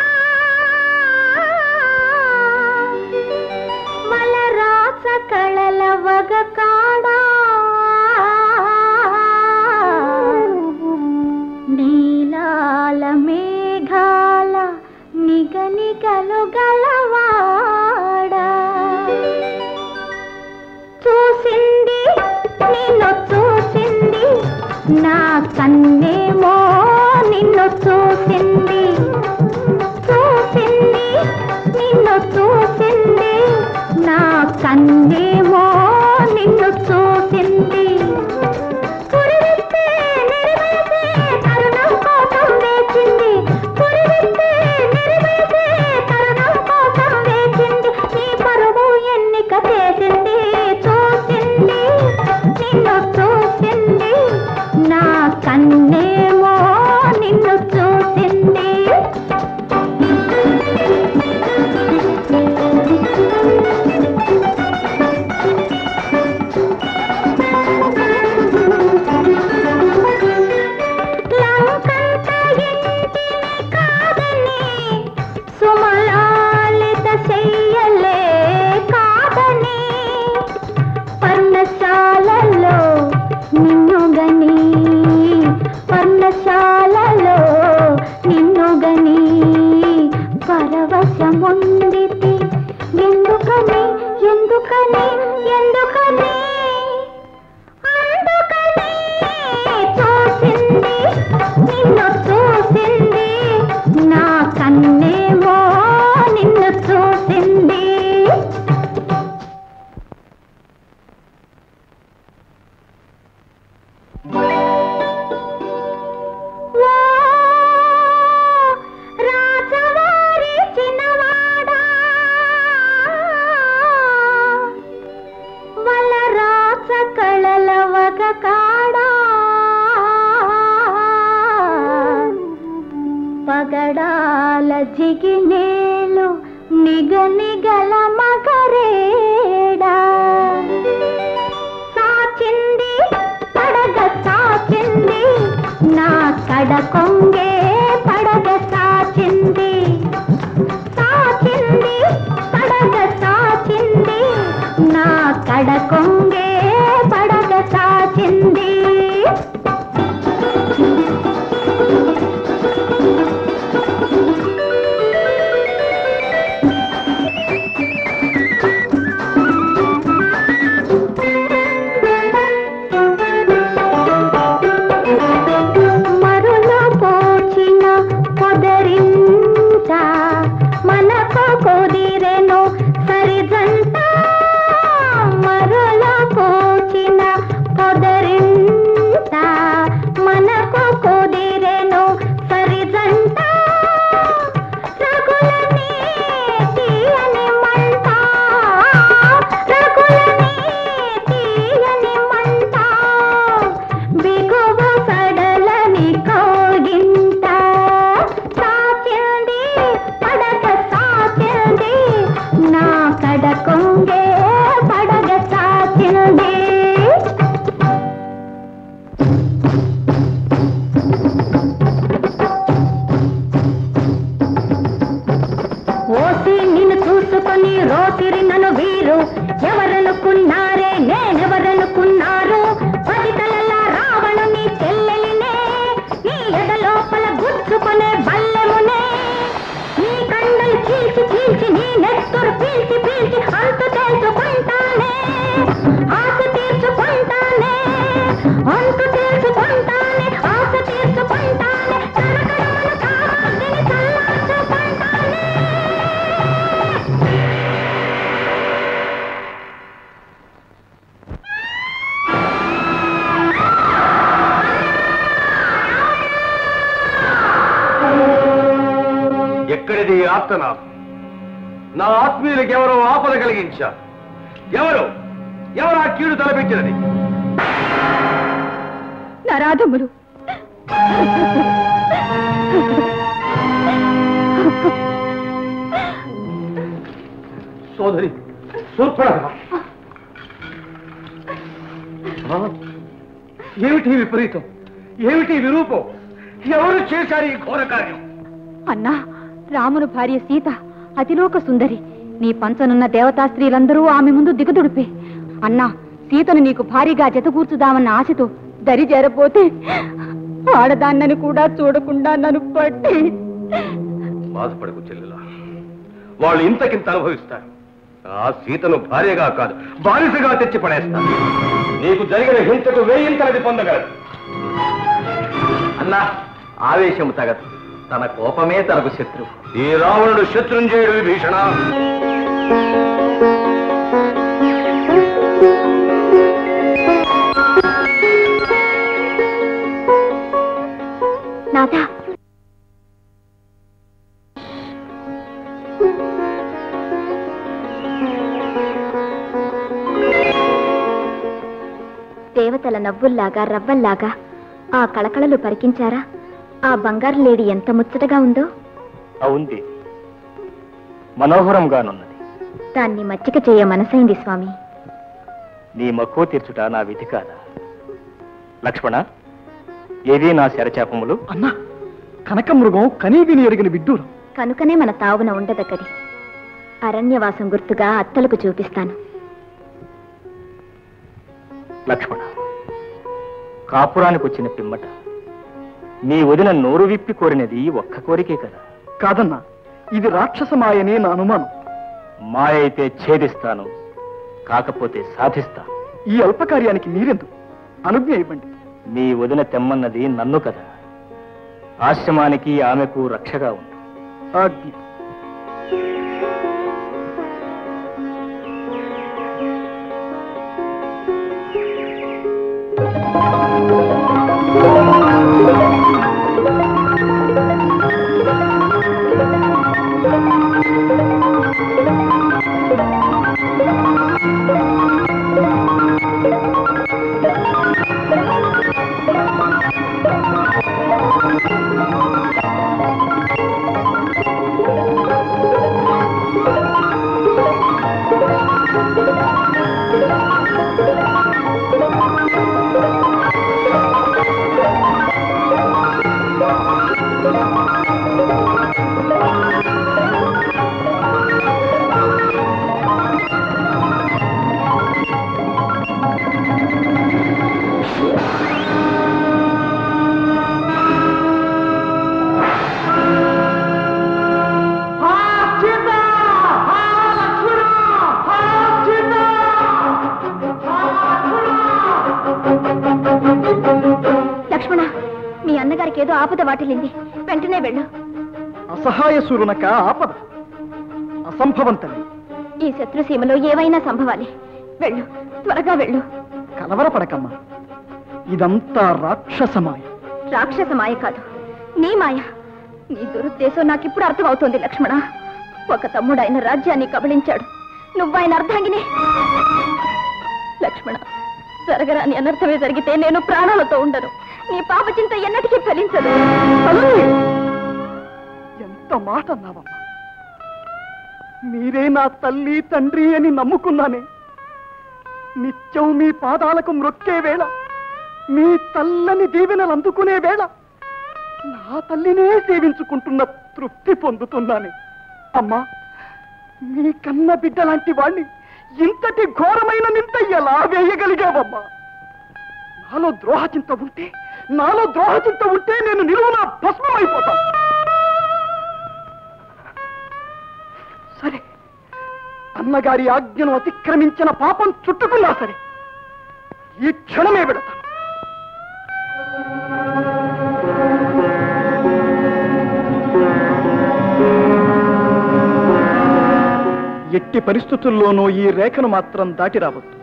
మల రాస కళల వగ కాడా నీలాల మేఘాల నిగ నిగలు గలవాడా చూసింది నిన్ను చూసింది నా కన్నేమో నిన్ను చూసింది చూసింది నిన్ను చూసింది నా కన్నేమో నిన్ను చూసింది పురివిప్పే నెరవేసే తరుణం కోసం వేచింది పురివిప్పే నెరవేసే తరుణం కోసం వేచింది నీ పరువు ఎన్నిక చేసింది చూసింది నిన్ను చూసింది నా కన్నేమో నిన్ను చూసింది లంకంత ఇంటిని కాదని సుమలాలిత చెయ్యలే కాదని పర్ణశాలలో నిన్నుగని పర్ణశాలలో నిన్నుగని పరవశముందితి ఎందుకని ఎందుకని ఎందుకని అందుకని చూసింది నిన్ను చూసింది నా కన్నేమో నిన్ను చూసింది ఓ రాజవారి చిన్నవాడా వల రాస కళల వగ కాడా పగడాల జిగినేలు నిగ నిగల మగరేడా సాచింది పడగ సాచింది నా కడ కొంగే పడగ సాచింది సాచింది పడగ సాచింది నా కడ కొంగే పడగ సాచింది మరుల పోచి ఎక్కడిది ఆర్తనాదం నా ఆత్మీయులకు ఎవరో ఆపద కలిగించారు ఎవరు ఎవరు ఆ కీడు తలపెట్టినది నరాధములు సోదరి సూర్పడక ఏమిటి ఈ విపరీతం ఏమిటి ఈ విరూపం ఎవరు చేశారు ఈ ఘోర కార్యం అన్నా రామును భార్య సీత అతిలోక సుందరి నీ పంచనున్న దేవతా స్త్రీలందరూ ఆమె ముందు దిగదుడిపే అన్నా సీతను నీకు భారీగా జతకూర్చుదామన్న ఆశతో దరి చేరపోతే ఆడదాన్నని కూడా చూడకుండా నన్ను పట్టి బాధపడకు చెల్లెలా వాళ్ళు ఇంతకింత అనుభవిస్తారు ఆ సీతను భార్యగా కాదు బానిసగా తెచ్చి పడేస్తారు నీకు జరిగిన హింసకు వేయింతలది పొందగలదు అన్నా ఆవేశం తగదు తన కోపమే తనకు శత్రువు ఈ రావణుడు శత్రుంజయుడు విభీషణ నాథ దేవతల నవ్వుల్లాగా రవ్వల్లాగా ఆ కళకళలు పరికించారా ఆ బంగారు లేడి ఎంత ముచ్చటగా ఉందో అవుంది మనోహరంగానున్నది దాన్ని మచ్చిక చేయ మనసైంది స్వామి నీ మక్కువ తీర్చుట నా విధి కాదా లక్ష్మణ ఏవి నా శరచాపములు అన్నా కనకమృగం కనీవిని ఎరిగిన విడ్డూరం కనుకనే మన తావున ఉండదగ్గది అరణ్యవాసం గుర్తుగా అత్తలకు చూపిస్తాను లక్ష్మణ కాపురానికి వచ్చిన పిమ్మట నీ వదిన నోరు విప్పి కోరినది ఒక్క కోరికే కదా కాదన్నా ఇది రాక్షస మాయని నా అనుమానం మాయ అయితే ఛేదిస్తాను కాకపోతే సాధిస్తాను ఈ అల్పకార్యానికి మీరెందుకు అనుజ్ఞ ఇవ్వండి మీ వదిన తెమ్మన్నది నన్ను కదా ఆశ్రమానికి ఆమెకు రక్షగా ఉంది ఆజ్ఞ లక్ష్మణ మీ అన్నగారికి ఏదో ఆపద వాటిల్లింది వెంటనే వెళ్ళు అసహాయ సూరునక ఆపద అసంభవం తల్లి ఈ శత్రుసీమలో ఏవైనా సంభవాలే వెళ్ళు త్వరగా వెళ్ళు కలవరపడకమ్మా ఇదంతా రాక్షస మాయ రాక్షస మాయ కాదు నీ మాయ నీ దురుద్దేశం నాకిప్పుడు అర్థమవుతోంది లక్ష్మణ ఒక తమ్ముడు ఆయన రాజ్యాన్ని కబళించాడు నువ్వాయన అర్ధాంగిని లక్ష్మణ జరగరాని అనర్థమే జరిగితే నేను ప్రాణాలతో ఉండను నీ పాప చింత ఎన్నటికీ ఫలించదు ఎంత మాట అన్నావమ్మా మీరే నా తల్లి తండ్రి అని నమ్ముకున్నానే నిత్యం మీ పాదాలకు మ్రొక్కే వేళ మీ తల్లని దీవెనలు అందుకునే వేళ నా తల్లినే సేవించుకుంటున్న తృప్తి పొందుతున్నానే అమ్మా మీ కన్న బిడ్డ లాంటి వాణ్ణి ఇంతటి ఘోరమైన నింత ఎలా వేయగలిగావమ్మా నాలో ద్రోహచింత ఉంటే నాలో ద్రోహచింత ఉంటే నేను నిలువున భస్మమైపోతాను సరే అన్నగారి ఆజ్ఞను అతిక్రమించిన పాపం చుట్టుకున్నా సరే ఈ క్షణమే పెడతాను ఎట్టి పరిస్థితుల్లోనూ ఈ రేఖను మాత్రం దాటి రావద్దు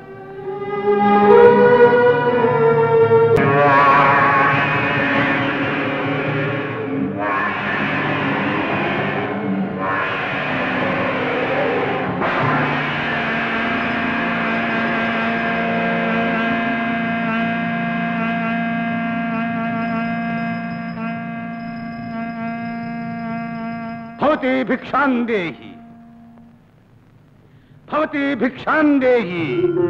భవతి భిక్షాందేహి భవతి భిక్షాందేహి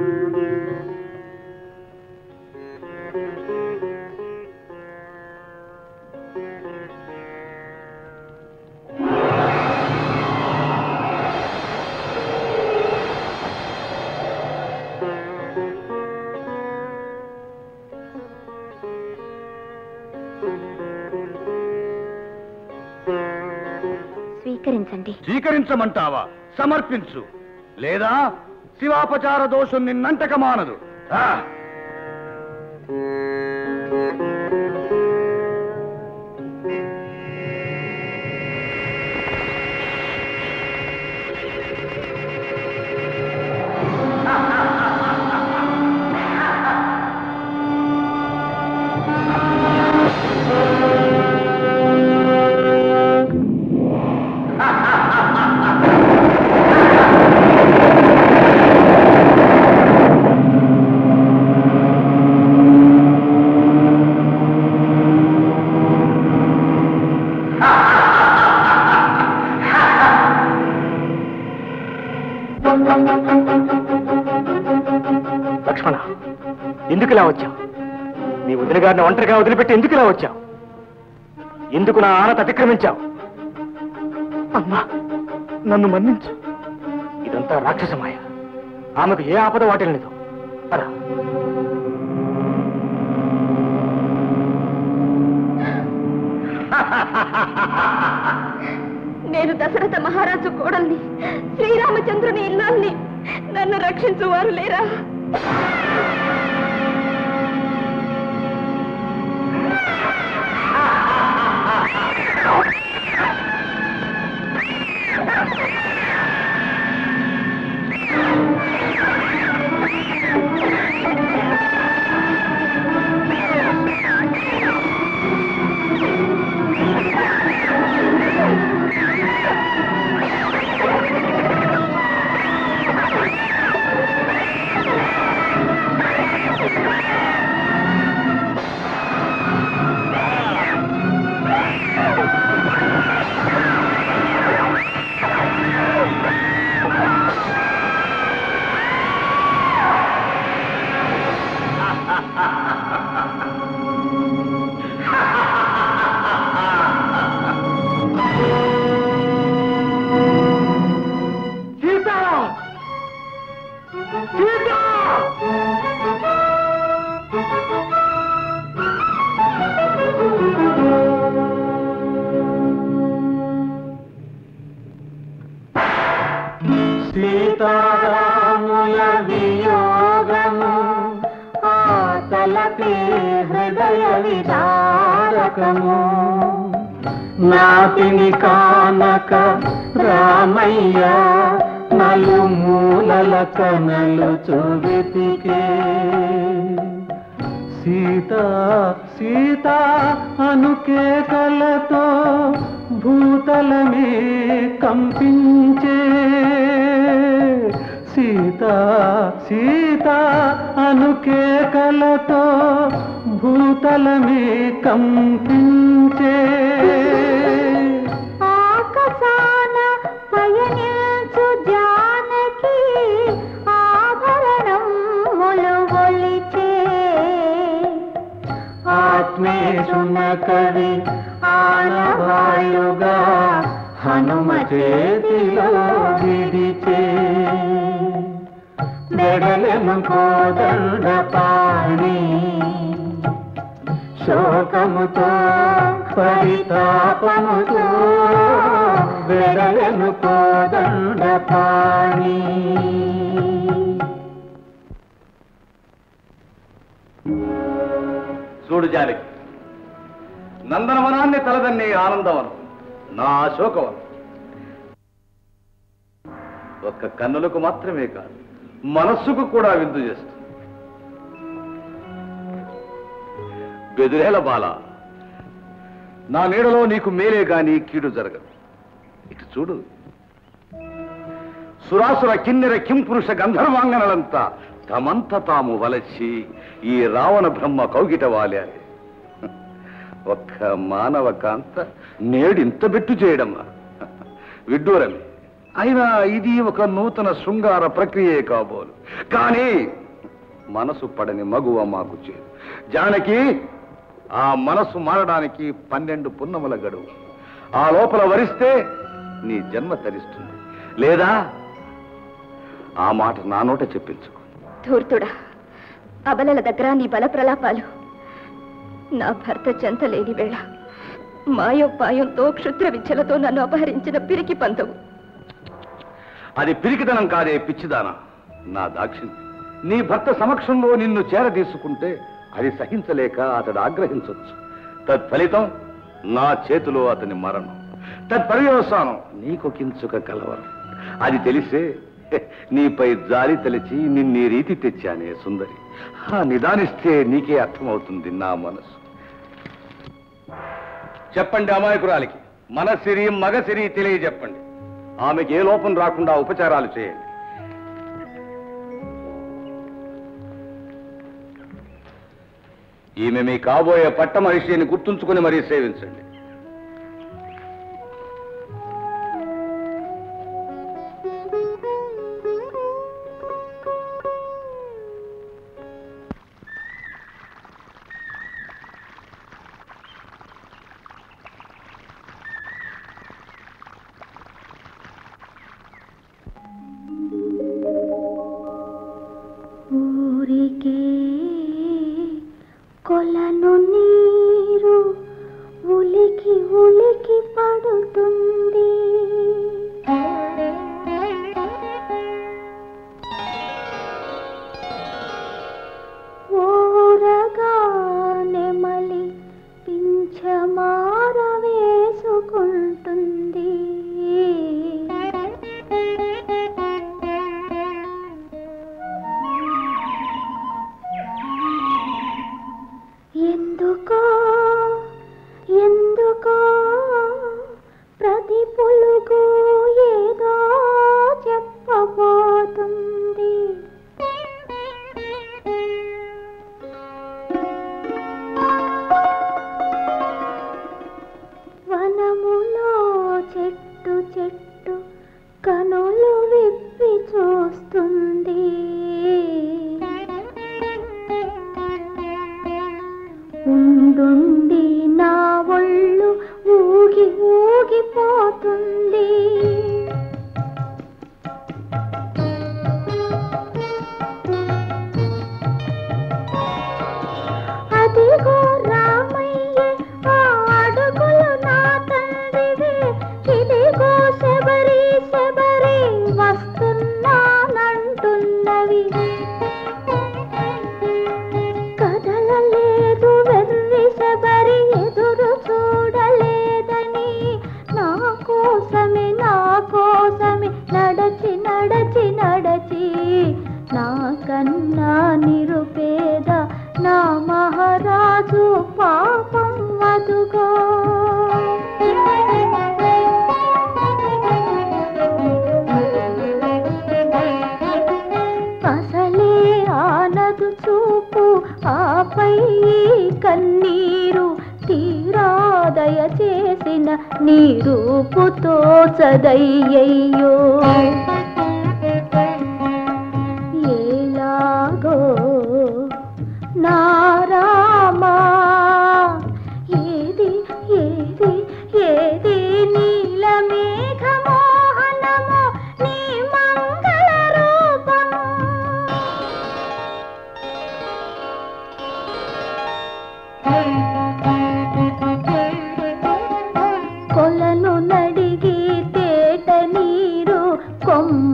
స్వీకరించండి స్వీకరించమంటావా సమర్పించు లేదా శివాపచార దోషం నిన్నంటక మానదు ఆ! లక్ష్మణ ఎందుకు ఇలా వచ్చావు నీ వదిన గారిని ఒంటరిగా వదిలిపెట్టి ఎందుకు ఇలా వచ్చావు ఎందుకు నా ఆనత అతిక్రమించావు అమ్మా నన్ను మన్నించు ఇదంతా రాక్షసమాయ ఆమెకు ఏ ఆపద వాటిల్లేదు పద నేను దశరథ మహారాజు కోడల్ని శ్రీరామచంద్రుని ఇల్లాల్ని నన్ను రక్షించువారు లేరా సీత సీత సీతారాముల వియోగము ఆతలపి హృదయ విదారకము నాతిని కానక రామయ్య నలుమూలల కనలు చూవితికే సీత సీత అనుకేకలతో భూతలమే కంపించే సీత సీత అనుకేకలతో భూతలమే కంపించే ఆకాశాన పయనించు జానకి ఆభరణములు ఒలిచే ఆత్మేశున కవి ఆనవాయుగా హనుమ చేతిలో విడిచే వెడలెను కోదండ పాణి శోకముతో పరితాపముతో వెడలెను కోదండ పాణి చూడు జానకి నందనవనాన్ని తలదన్నే ఆనందవనం నా అశోకవనం ఒక్క కన్నులకు మాత్రమే కాదు మనస్సుకు కూడా విందు చేస్తుంది బెదురేల బాల నా నీడలో నీకు మేలే గాని కీడు జరగదు ఇటు చూడు సురాసుర కిన్నెర కింపురుష గంధర్వాంగనలంతా తమంత తాము వలచి ఈ రావణ బ్రహ్మ కౌగిట వాలారు ఒక్క మానవ కాంత నేడింత బెట్టు చేయడమ్మా విడ్డూరమే అయినా ఇది ఒక నూతన శృంగార ప్రక్రియే కాబోలు కానీ మనసు పడని మగువ మాకు చేదు జానకి ఆ మనసు మారడానికి పన్నెండు పున్నముల గడువు ఆ లోపల వరిస్తే నీ జన్మ తరిస్తుంది లేదా ఆ మాట నా నోట చెప్పించుకో ధూర్తుడా అబలల దగ్గర నీ బల ప్రలాపాలు నా భర్త చెంతలేని వేళ మాయోపాయంతో క్షుద్ర విద్యలతో నన్ను అపహరించిన పిరికి పంతవు అది పిరికితనం కాదే పిచ్చిదానా నా దాక్షిణ్యం నీ భర్త సమక్షంలో నిన్ను చేరదీసుకుంటే అది సహించలేక అతడు ఆగ్రహించవచ్చు తత్ఫలితం నా చేతిలో అతని మరణం తత్పర్యవసానం నీకు కించుక కలవరం అది తెలిసే హె, నీపై జాలి తలిచి నిన్నీ రీతి తెచ్చానే సుందరి ఆ నిదానిస్తే నీకే అర్థమవుతుంది నా మనసు చెప్పండి అమాయకురాలికి మన సిరి మగ సిరి తెలియజెప్పండి ఆమెకి ఏ లోపం రాకుండా ఉపచారాలు చేయండి ఈమె మీ కాబోయే పట్ట మహిషిని గుర్తుంచుకుని మరీ సేవించండి ఊరికే కొలను నీరు ఉలికి ఉలికి పడుతుంది ఓరగా నెమలి పింఛమార వేసుకుంటుంది ఎందుకో ఎందుకో ప్రతి పులుగు ఏదో చెప్పబోతుంది వనములో చెట్టు చెట్టు కనులు విప్పి చూస్తుంది ఉండుండి నా ఒళ్ళు ఊగి ఊగిపోతుంది అదిగో రామయ్య ఆ అడుగులు నా తండ్రివే ఇదిగో శబరి శబరి వస్తున్నానంటున్నవి కదలలేదు వెర్రి శబరి ఎదురు చూడలేదని నా కోసమే నా కోసమే నడచి నడచి నడచి నా కన్నా నిరుపేద నా మహారాజు పాపం అదుగో అసలే ఆనదు చూపు ఆపై కన్నీరు తీరాదయ చేసిన నీ రూపుతో చదయ్యయ్యో ఏలాగో నారామా ఏది ఏది ఏది నీల మేఘమోహనమో నీ మంగళ రూపం కొలను నడిగి తేట నీరు కొమ్మ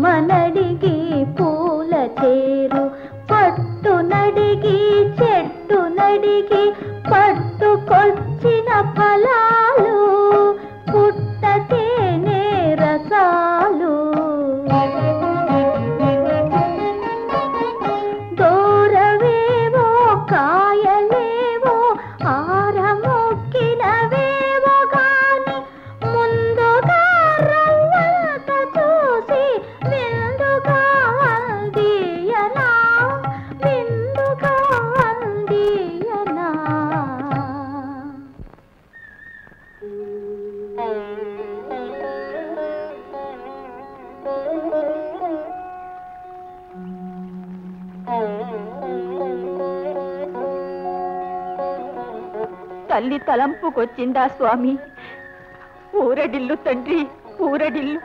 తల్లి తలంపుకొచ్చిందా స్వామి ఊరడిల్లు తండ్రి ఊరడిల్లు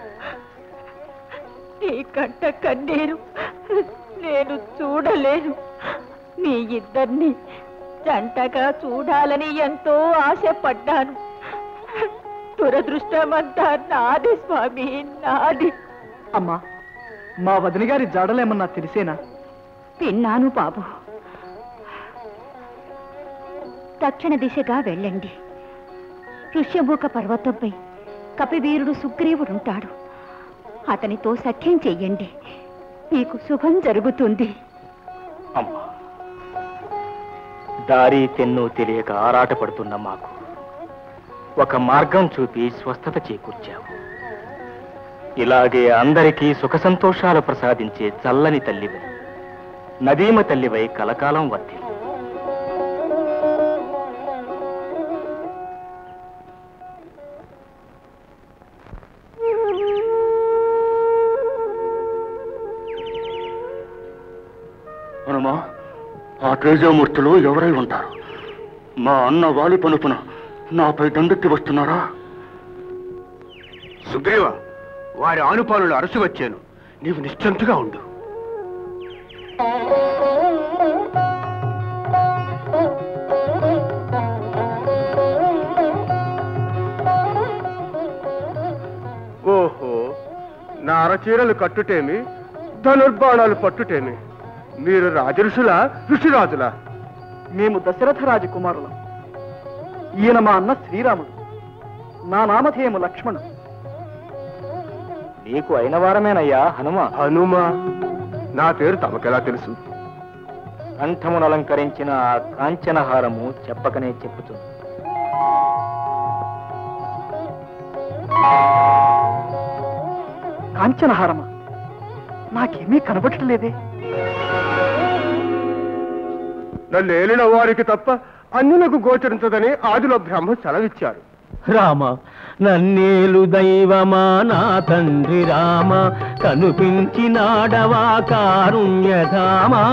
నీ కంట కన్నీరు నేను చూడలేను మీ ఇద్దరిని జంటగా చూడాలని ఎంతో ఆశపడ్డాను దురదృష్టమంతా నాది స్వామి నాది అమ్మా మా వదిన గారి జాడలేమన్నా తెలిసేనా విన్నాను బాబు దక్షిణ దిశగా వెళ్ళండి ఋష్యముఖ పర్వతంపై కపివీరుడు సుగ్రీవుడుంటాడు అతనితో సఖ్యం చెయ్యండి మీకు శుభం జరుగుతుంది అమ్మా దారి తెన్ను తెలియక ఆరాటపడుతున్న మాకు ఒక మార్గం చూపి స్వస్థత చేకూర్చావు ఇలాగే అందరికీ సుఖ సంతోషాలు ప్రసాదించే చల్లని తల్లివై నదీమ తల్లివై కలకాలం వర్తి హనుమా ఆ తేజమూర్తులు ఎవరై ఉంటారు మా అన్న వాలి పనుపున నాపై దండెత్తి వస్తున్నారా సుగ్రీవ వారి ఆనుపానులు అరసి వచ్చాను నీవు నిశ్చంతగా ఉండు ఓహో నా అరచీరలు కట్టుటేమి ధనుర్బాణాలు పట్టుటేమి మీరు రాజఋషులా ఋషిరాజులా మేము దశరథ రాజకుమారులం ఈయన మా అన్న శ్రీరాముడు నా నామధేయము లక్ష్మణుడు నీకు అయిన వారమేనయ్యా హనుమ హనుమ నా పేరు తమకెలా తెలుసు కంఠమును అలంకరించిన ఆ కాంచనహారము చెప్పకనే చెప్పుతుంది కాంచనహారమా నాకేమీ కనబట్టలేదే నన్ను ఏలిన వారికి తప్ప అన్యులకు గోచరించదని ఆదిలో బ్రహ్మ సెలవిచ్చారు రామ నన్నేలు దైవమా నా తండ్రి రామ కనిపించినాడవా కారుణ్యధామా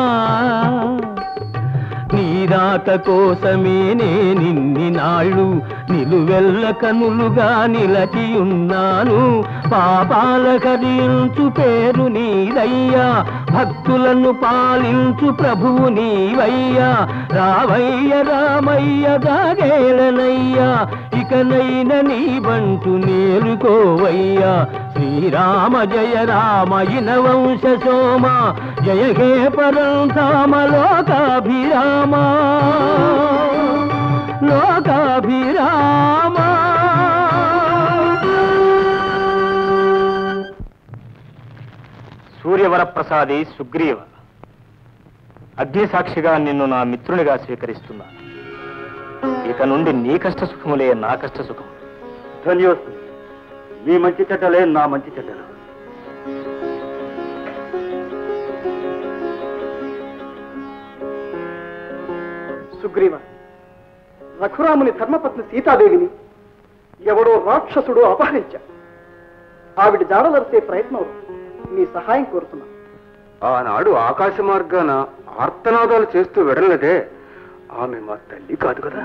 నీరాక కోసమే నేనిన్ని నాళ్ళు నిలువెల్ల కనులుగా నిలచి ఉన్నాను పాపాల కదించు పేరు నీదయ్యా భక్తులను పాలించు ప్రభువు నీవయ్యా రావయ్య రామయ్య దాగేలనయ్యా ఇకనైన నీ బంటు నేలుకోవయ్యా శ్రీరామ జయ రామ ఇన వంశ సోమ జయ హే పరంధామ లోకాభిరామ లోకాభిరామ సూర్యవరప్రసాది సుగ్రీవ అగ్నిసాక్షిగా నిన్ను నా మిత్రునిగా స్వీకరిస్తున్నాను ఇక నుండి నీ కష్ట సుఖములే నా కష్ట సుఖం ధన్యోస్తు మీ మంచి చెడ్డలే నా మంచి చెడ్డలు సుగ్రీవ రఘురాముని ధర్మపత్ని సీతాదేవిని ఎవడో రాక్షసుడు అపహరించా ఆవిడ జాడలరిసే ప్రయత్నం నీ సహాయం కోరుతున్నా ఆనాడు ఆకాశ మార్గాన ఆర్తనాదాలు చేస్తూ వెడలదే ఆమె మా తల్లి కాదు కదా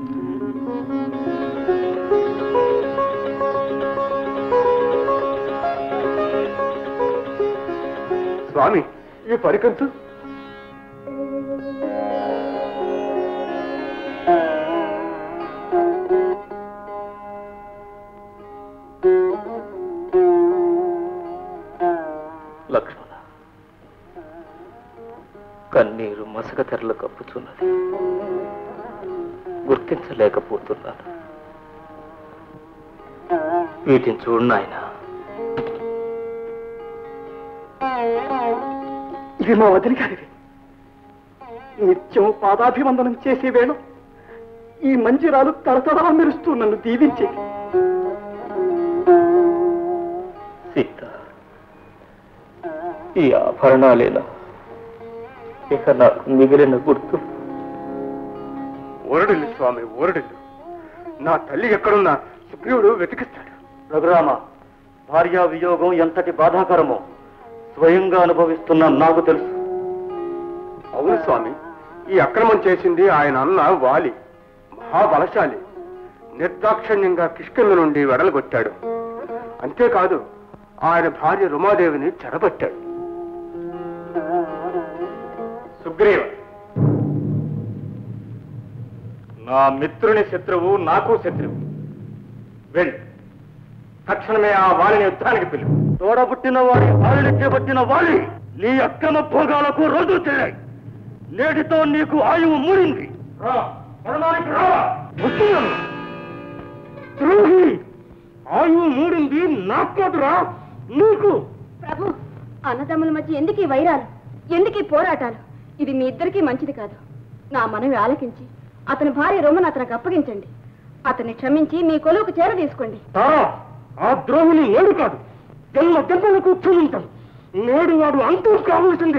స్వామి ఈ పరికంతు లక్ష్మణ కన్నీరు మసక తెరలు కప్పుతున్నది గుర్తించలేకపోతున్నాను వీటిని చూడు నాయనా ఇవి మా వదిలి గారివి నిత్యం పాదాభివందనం చేసే వేళ ఈ మంజిరాలు తరతరా మెరుస్తూ నన్ను దీవించేది సీత ఈ ఆభరణాలేనా ఇక నాకు మిగిలిన గుర్తు ఓరడిల్లు స్వామి ఓరడిల్లు నా తల్లి ఎక్కడున్నా సుగ్రీవుడు వెతికిస్తాడు రఘురామ భార్యా వియోగం ఎంతటి బాధాకరమో స్వయంగా అనుభవిస్తున్న నాకు తెలుసు అవును స్వామి ఈ అక్రమం చేసింది ఆయన అన్న వాలి మహాబలశాలి నిర్దాక్షిణ్యంగా కిష్కింద నుండి వెడలగొట్టాడు అంతేకాదు ఆయన భార్య రుమాదేవిని చెరబట్టాడు సుగ్రీవ నా మిత్రుని శత్రువు నాకు శత్రువు వెళ్ళి తక్షణమే ఆ వాలిని యుద్ధానికి పిలువు తోడబుట్టిన వాడి వారిని చేపట్టిన వాలి నీ అక్రమ భోగాలకు రోజు చేరాయి నేటితో నీకు ఆయువు మూడింది వస్తున్నాను. ద్రోహి ఆయువు మూడింది నాకు కాదురా నీకు ప్రభు అన్నదమ్ముల మధ్య ఎందుకు ఈ వైరాలు ఎందుకు ఈ పోరాటాలు ఇది మీ ఇద్దరికీ మంచిది కాదు నా మనవి ఆలకించి అతని భార్య రొమ్మను అతనికి అప్పగించండి అతన్ని క్షమించి మీ కొలువుకు చేర తీసుకోండి తారా ఆ ద్రోహిని నేడు కాదు జన్మ జన్మలకు క్షమించను నేడు వాడు అంతూ కావలసిందే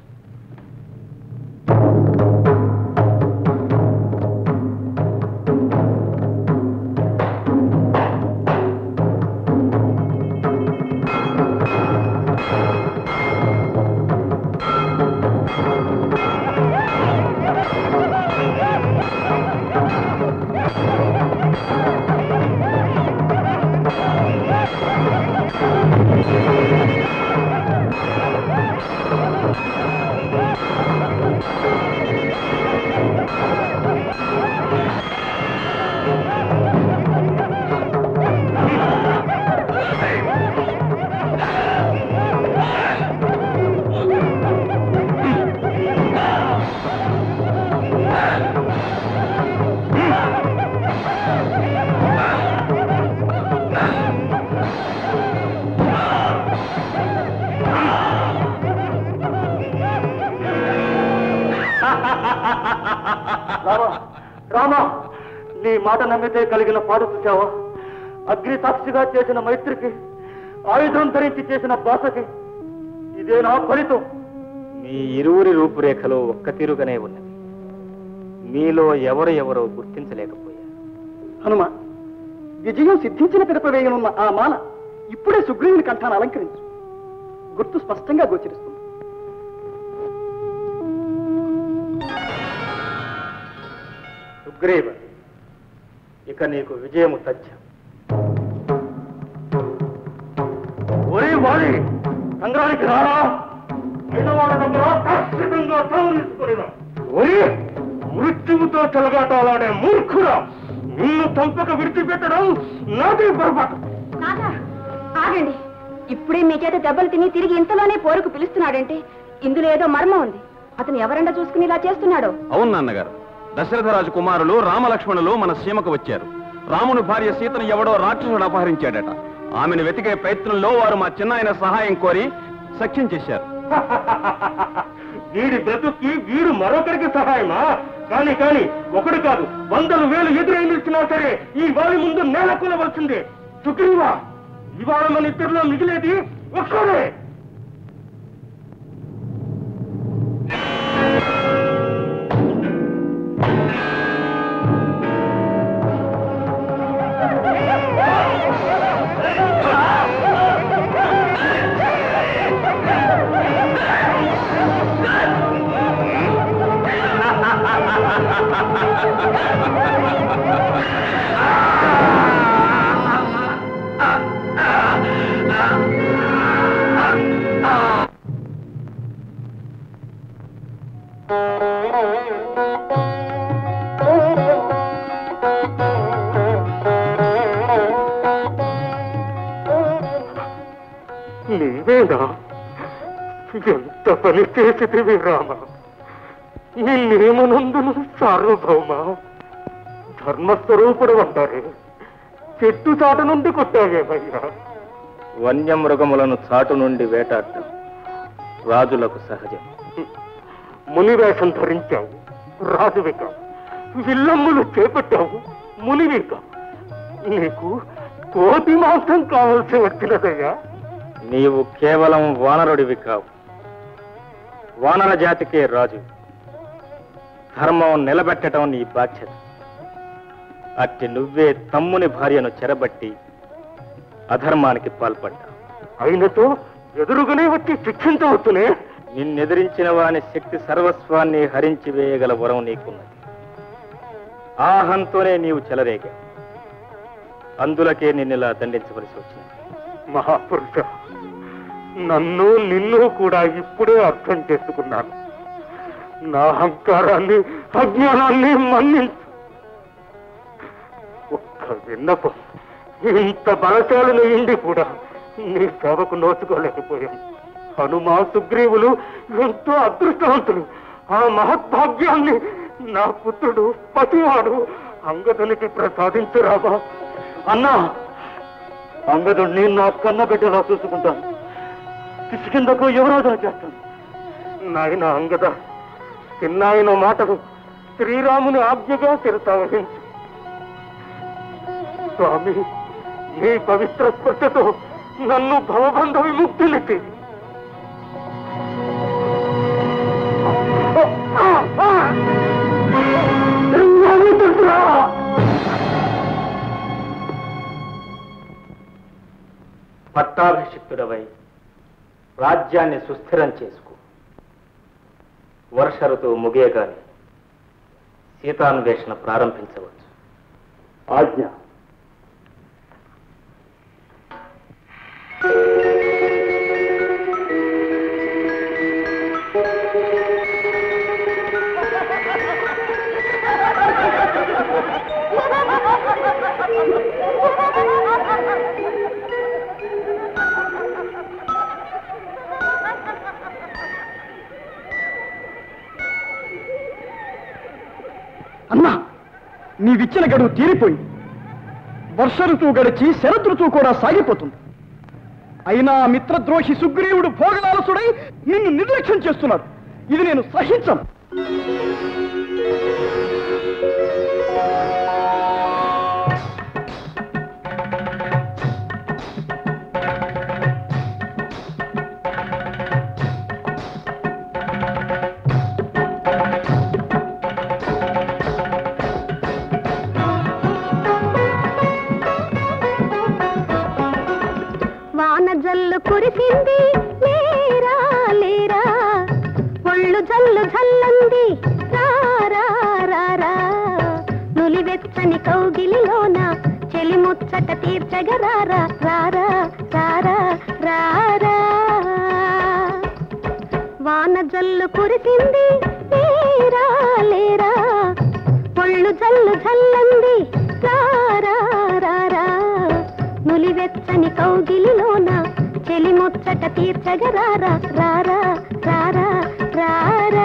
రామా రామా నీ మాట నమ్మితే కలిగిన పాడు చూసావా అగ్ని సాక్షిగా చేసిన మైత్రికి ఆయుధం ధరించి చేసిన భాషకి ఇదేనా ఫలితం మీ ఇరువురి రూపురేఖలో ఒక్క తీరుగానే ఉన్నది మీలో ఎవరు ఎవరో గుర్తించలేకపోయారు హనుమ విజయం సిద్ధించిన పిదప వేయనున్న ఆ మాల ఇప్పుడే సుగ్రీవుని కంఠాన్ని అలంకరించు గుర్తు స్పష్టంగా గోచరిస్తుంది సుగ్రీవ ఇక నీకు విజయము తథ్యం ఒరే వాలి సంగ్రానికి రారా ఐదవాడ దగ్గర శాశ్వతంగా తలనిసుకునేదా ఒరే మృత్యువుతో చెలగాటాలాడే మూర్ఖుడా నిన్ను తంపక విడిచిపెట్టడం నాదే పొరపాటు నాథ ఆగండి ఇప్పుడే మీ చేత దెబ్బలు తిని తిరిగి ఇంతలోనే పోరుకు పిలుస్తున్నాడంటే ఇందులో ఏదో మర్మం ఉంది అతను ఎవరండా చూసుకుని ఇలా చేస్తున్నాడో అవును నాన్నగారు దశరథరాజు కుమారులు రామలక్ష్మణులు మన సీమకు వచ్చారు రాముని భార్య సీతను ఎవడో రాక్షసుడు అపహరించాడట ఆమెను వెతికే ప్రయత్నంలో వారు మా చిన్నాయన సహాయం కోరి సఖ్యం చేశారు వీడి బ్రతుక్కి వీడు మరొకరికి సహాయమా కానీ కానీ ఒకడు కాదు వందలు వేలు ఎదురై నిలిచినా సరే ఈ వాలి ముందు నేల కొనవలసిందే సుగ్రీవా ఇవాళ మన ఇద్దరిలో మిగిలేది ఒక్కడే నీవేనా ఎంత పని చేసితివి రామ నిన్నేమనందును సార్వభౌమ ధర్మస్వరూపుడు అంటారే చెట్టు చాటు నుండి కొట్టావేమయ్యా వన్యమృగములను చాటు నుండి వేటాడటం రాజులకు సహజం మునివేషం ధరించావు రాజువిక విల్లమ్ములు చేపట్టావు మునివిక నీకు కోటి మాంసం కావాల్సి వచ్చినదయ్యా నీవు కేవలం వానరుడివి కావు వానర జాతికే రాజు ధర్మం నిలబెట్టడం నీ బాధ్యత అట్టి నువ్వే తమ్ముని భార్యను చెరబట్టి అధర్మానికి పాల్పడ్డా అయినతో ఎదురుగానే వచ్చి శిక్షించవచ్చునే నిన్నెదిరించిన వాని శక్తి సర్వస్వాన్ని హరించి వేయగల వరం నీకున్నది ఆ హంతోనే నీవు చెలరేగా అందులకే నిన్నిలా దండించవలసి వచ్చింది మహాపురుష నన్ను నిన్ను కూడా ఇప్పుడే అర్థం చేసుకున్నాను నా అహంకారాన్ని అజ్ఞానాన్ని మన్నించు ఒక్క విన్నపం ఇంత బలశాలను ఇండి కూడా నీ సేవకు నోచుకోలేకపోయాం హనుమా సుగ్రీవులు ఎంతో అదృష్టవంతులు ఆ మహద్భాగ్యాన్ని నా పుత్రుడు పతివాడు అంగదునికి ప్రసాదించరావా అన్నా అంగదుడిని నా కన్న బిడ్డలా చూసుకుంటాను కిష్కిందకు యువరాజును చేస్తాను నాయన అంగద చిన్నాయన మాటలు శ్రీరాముని ఆజ్ఞగా తిరుతావహించు స్వామి నీ పవిత్ర స్పర్శతో నన్ను భవబంధ విముక్తిని చేయి పట్టాభిషిక్తుడవై రాజ్యాన్ని సుస్థిరం చేసుకో వర్ష ఋతువు ముగియగానే సీతాన్వేషణ ప్రారంభించవచ్చు ఆజ్ఞ అన్నా నీవిచ్చిన గడువు తీరిపోయింది వర్ష ఋతువు గడిచి శరదృతువు కూడా సాగిపోతుంది అయినా ఆ మిత్రద్రోహి సుగ్రీవుడు భోగలాలసుడై నిన్ను నిర్లక్ష్యం చేస్తున్నాడు ఇది నేను సహించను వాన జల్లు కురిసింది లేరా లేరా ఒళ్ళు జల్లు జల్లంది రారా రారా నులివెచ్చని కౌగిలిలోన చెలి ముచ్చట తీర్చగరారా రారా రారా రారా వాన జల్లు కురిసింది లేరా లేరా ఒళ్ళు జల్లు జల్లంది రారా రారా నులివెచ్చని కౌగిలిలోన చెలి ముచ్చట తీర్చగరారా రారా రారా రారా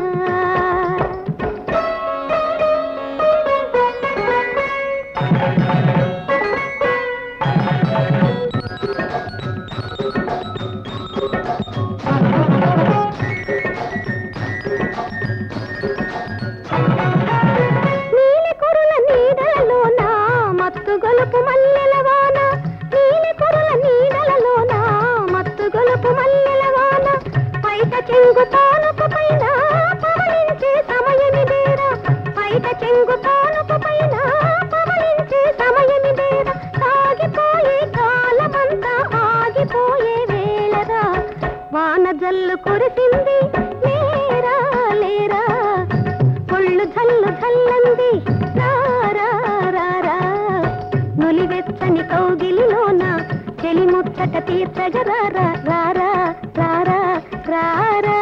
నీలి కురుల నీడలలోన మత్తు గొలుపు మల్లెలవాన నీలి కురుల నీడలలోన మత్తు గొలుపు మల్లెలవాన పైట చెంగు తానుకు పైన పవలించే సమయమిదేరా పైట చెంగు తానుకు పైన పవలించే సమయమిదేరా సాగిపోయే కాలమంతా ఆగిపోయే వేళరా వాన జల్లు కురిసింది లేరా లేరా ఒళ్ళు జల్లు జల్లంది రారా రారా నులివెచ్చని కౌగిలిలోన చెలి ముచ్చట తీర్చగరారా రారా రారా రారా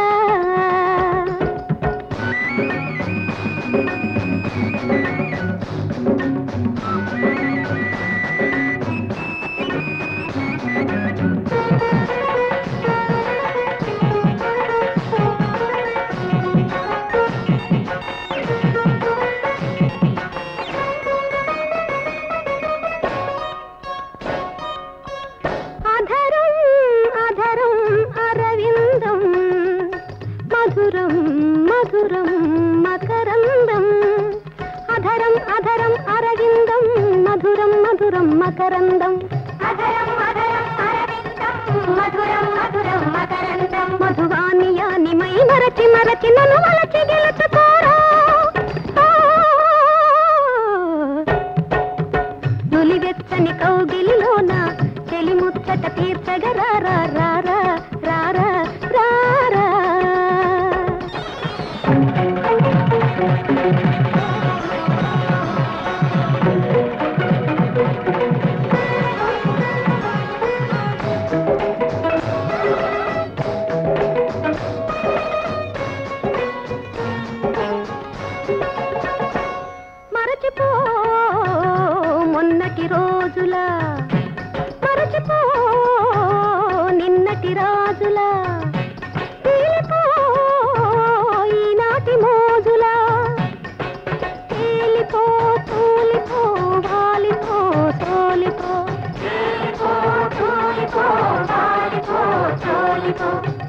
అధరం అధరం అరవిందం మధురం మధురం మకరందం అధరం అధరం అరవిందం మధురం మధురం మకరందం అధరం అధరం అరవిందం మధురం మధురం మకరందం మధువానియాని మై మరచి మరచి నన్ను వలచి గెలుచుకోరా ఆ, నులివెచ్చని కౌగిలిలోన చెలి ముచ్చట తీర్చగరారా రారా రారా రారా ఆనాటి రాజులా తేలిపో ఈనాటి మోజులా తేలిపో తూలిపో వాలిపో తోలిపో తేలిపో తూలిపో వాలిపో తోలిపో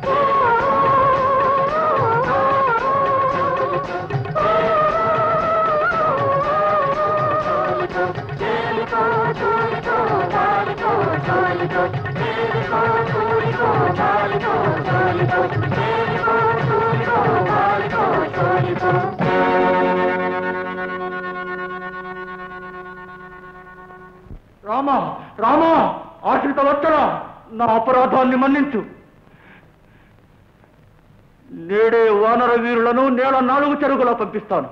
రామా రామా ఆశ్రిత వచ్చరా నా అపరాధాన్ని మన్నించు నేడే వానర వీరులను నేల నాలుగు చెరుగులా పంపిస్తాను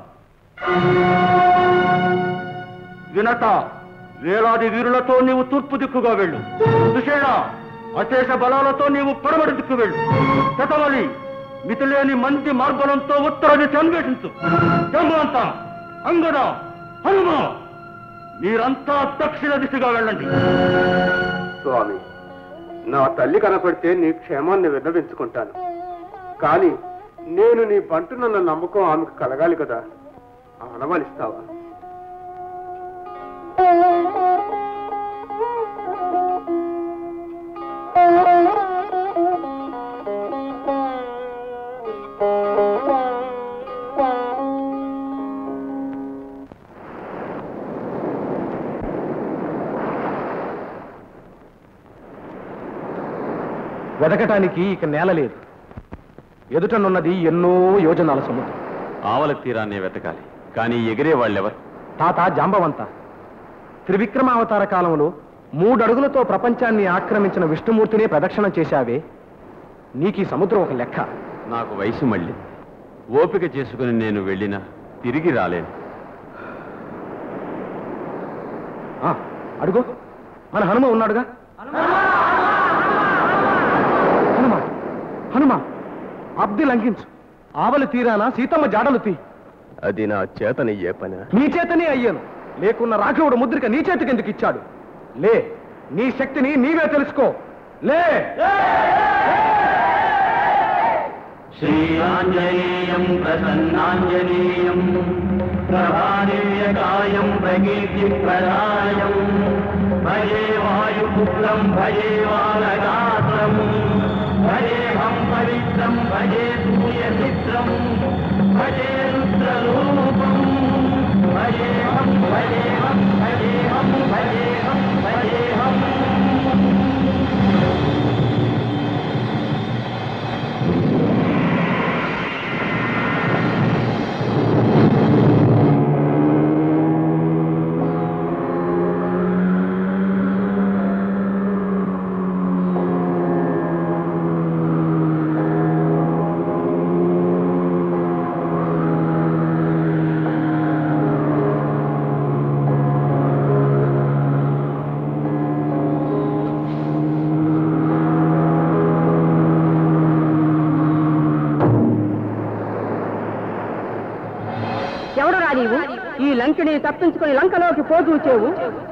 వినత వేలాది వీరులతో నీవు తూర్పు దిక్కుగా వెళ్ళు సుషేణ అశేష బలాలతో నీవు పడమటి దిక్కు వెళ్ళు శతవలి మితిలేని మంది మార్బలంతో ఉత్తర దిశ అన్వేషించు జంబంత అంగద హనుమ మీరంతా దక్షిణ దిశగా వెళ్ళండి స్వామి నా తల్లి కనపడితే నీ క్షేమాన్ని విన్నవించుకుంటాను కానీ నేను నీ బంటునన్న నమ్మకం ఆమెకు కలగాలి కదా ఆనవలిస్తావా వెదకటానికి ఇక నేల లేదు ఎదుటనున్నది ఎన్నో యోజనాల సముద్రం ఆవల తీరాన్ని వెతకాలి కానీ ఎగిరే వాళ్ళెవరు తాత జాంబవంత త్రివిక్రమావతార కాలంలో మూడడుగులతో ప్రపంచాన్ని ఆక్రమించిన విష్ణుమూర్తినే ప్రదక్షిణం చేశావే నీకీ సముద్రం ఒక లెక్క నాకు వయసు మళ్ళీ ఓపిక చేసుకుని నేను వెళ్ళినా తిరిగి రాలేను ఆ, అడుగు మన హనుమ ఉన్నాడుగా హనుమ హనుమ అబ్ది లంఘించు ఆవలి తీరాన సీతమ్మ జాడలు తీ అది నా చేతనయ్యే పని నీ చేతనే అయ్యాను లేకున్న రాఘవుడు ముద్రిక నీ చేతికి ఎందుకు ఇచ్చాడు లే నీ శక్తిని నీవే తెలుసుకో లే శ్రీరాంజనేయం ప్రసన్నాంజనేయం ప్రభాదివ్యకాయం ప్రకీర్తిప్రదాయం భజే వాయుపుత్రం భజే వానగాత్రం భజేహం పవిత్రం భజే సూర్యమిత్రం భజే రుద్రరూపం భజేహం భజేహం భజేహం భజేహం భజేహం ఎవడురా నీవు ఈ లంకిని తప్పించుకొని లంకలోకి పోదూచేవు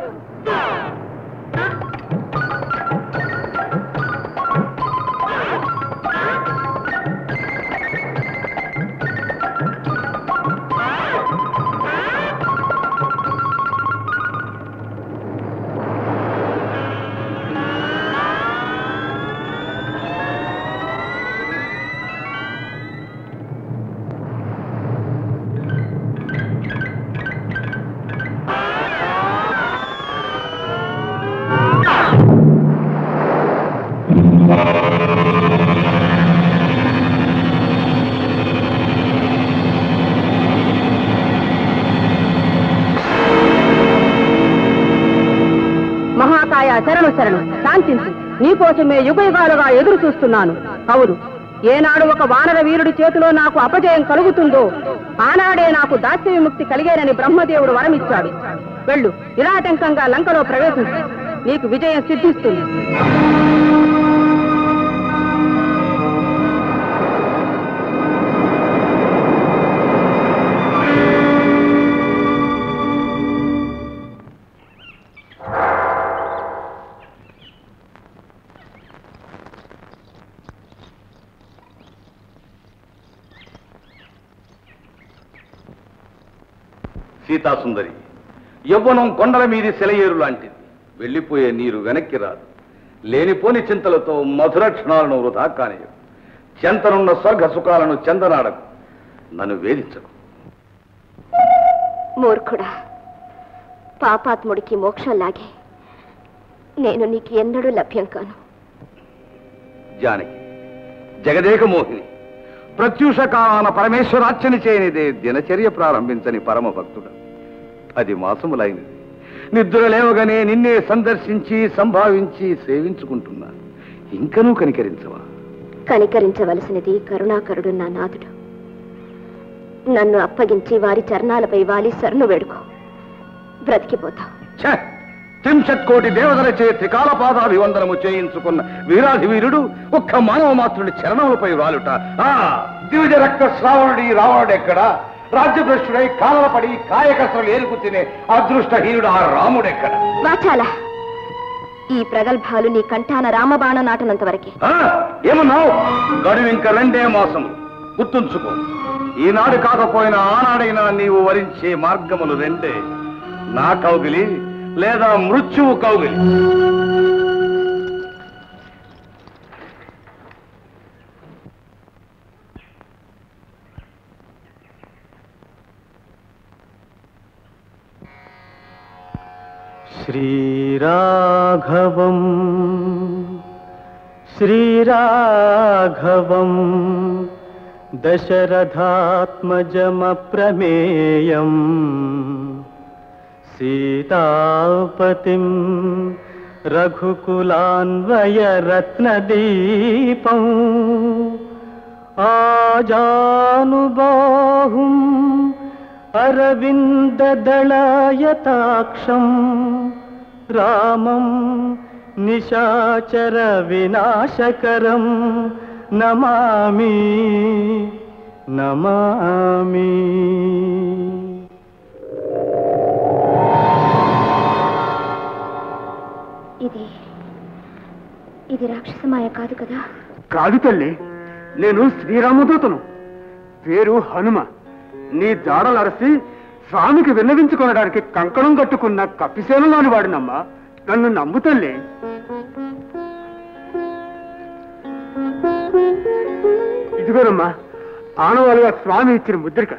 మహాకాయ శరణు శరణు శాంతించు నీకోసమే యుగ యుగాలుగా ఎదురు చూస్తున్నాను అవును ఏనాడు ఒక వానర వీరుడి చేతిలో నాకు అపజయం కలుగుతుందో ఆనాడే నాకు దాస్య విముక్తి కలిగేనని బ్రహ్మదేవుడు వరమిచ్చాడు వెళ్ళు నిరాటంకంగా లంకలో ప్రవేశించు నీకు విజయం సిద్ధిస్తుంది సీతాసుందరి యవ్వనం కొండల మీది సెలయేరు లాంటిది వెళ్ళిపోయే నీరు వెనక్కి రాదు లేనిపోని చింతలతో మధుర క్షణాలను వృధా కానియు చెంతనున్న స్వర్గ సుఖాలను చెందనాడకు నన్ను వేధించకు మూర్ఖుడా పాపాత్ముడికి మోక్షం లాగే నేను నీకు ఎన్నడూ లభ్యం కాను జానకి జగదేక మోహిని ప్రత్యూష కాలాన పరమేశ్వరార్చన చేయనిదే దినచర్య ప్రారంభించని పరమ భక్తుడు పది మాసములైనది నిద్ర లేవగానే నిన్నే సందర్శించి సంభావించి సేవించుకుంటున్నాను ఇంకనూ కనికరించవా కనికరించవలసినది కరుణాకరుడు నా నాథుడు నన్ను అప్పగించి వారి చరణాలపై వాలి శరణు వేడుకో బ్రతికిపోతావు ఛ! త్రింశత్ కోటి దేవతల చే త్రికాల పాదాభివందనము చేయించుకున్న వీరాధి వీరుడు ఒక్క మానవ మాత్రుడి చరణములపై రాలుట ఆ దివిజ రక్త శ్రావణుడి రావణుడెక్కడ రాజ్యభ్రష్టుడై కాలపడి కాయకసలు ఏరుకు తినే అదృష్టహీనుడు ఆ రాముడెక్కడ వాచాల ఈ ప్రగల్భాలు నీ కంఠాన రామబాణ నాటనంత వరకే ఆ? ఏమన్నావు గడువు ఇంక రెండే మాసం గుర్తుంచుకో ఈనాడు కాకపోయినా ఆనాడైనా నీవు వరించే మార్గములు రెండే నా కౌగిలి లేదా మృత్యువు కౌగిలి శ్రీరాఘవం శ్రీరాఘవం దశరథాత్మజమప్రమేయం సీతాపతిం రఘుకులాన్వయరత్నదీపం ఆజానుబాహుం అరవిందదళాయతాక్షం రామం నిశాచర వినాశకరం నమామి నమామి ఇది ఇది రాక్షసమాయ కాదు కదా కాదు తల్లి నేను శ్రీరామదూతను పేరు హనుమ నీ జాడలరసి స్వామికి విన్నవించుకొనడానికి కంకణం కట్టుకున్న కపిసేనలోని వాడినమ్మా నన్ను నమ్ము తల్లి ఇదిగోనమ్మా ఆనవాలుగా స్వామి ఇచ్చిన ముద్రిక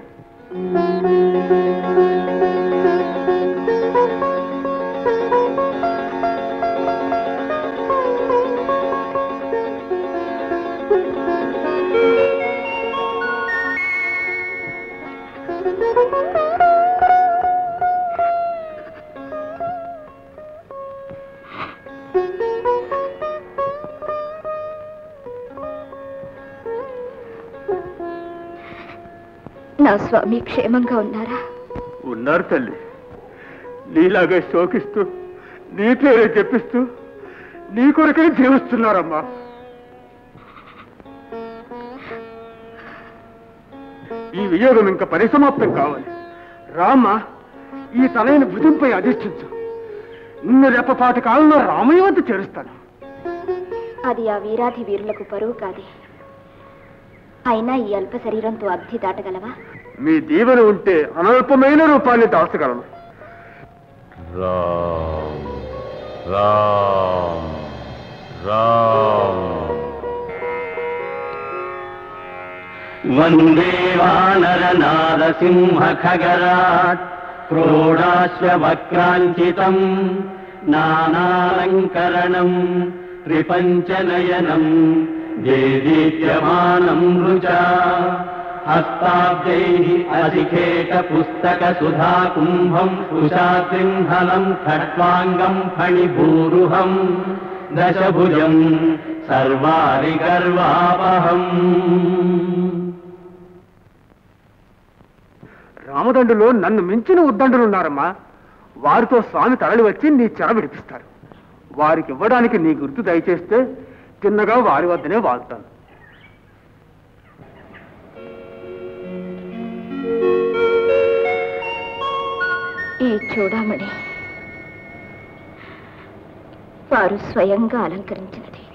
నా స్వామి క్షేమంగా ఉన్నారా ఉన్నారు తల్లి నీలాగే శోకిస్తూ నీ పేరే చెప్పిస్తూ నీ కొరకే జీవిస్తున్నారమ్మా ఈ వియోగం ఇంకా పరిసమాప్తం కావాలి రామ ఈ తలైన భుజంపై అధిష్ఠించు నిన్ను రెప్పపాటి కాలంలో రామయ్య వద్ద చేరుస్తాను అది ఆ వీరాధి వీరులకు పరువు కాదే అయినా ఈ అల్ప శరీరంతో అబ్ధి దాటగలవా మీ దీవెన ఉంటే అనల్పమైన రూపాన్ని దాచగలను రామ్ రామ్ రామ్ వందే వానరనారసింహ ఖగరాట్ క్రోడాశ్వక్రాంచితం నానాలంకరణం త్రిపంచనయనం దేదీప్యమానం రుచా హస్తాబ్దైః అధికేట పుస్తక సుధా కుంభం కుశాసింహలం ఖట్వాంగం ఫణిభూరుహం దశభుజం సర్వారి గర్వాపహం రామదండులో నన్ను మించిన ఉద్దండులున్నారమ్మా వారితో స్వామి తరలి వచ్చి నీ చెర విడిపిస్తారు వారికి ఇవ్వడానికి నీ గుర్తు దయచేస్తే తిన్నగా వారి వద్దనే వాళ్తాను ఈ చూడామణి వారు స్వయంగా అలంకరించినది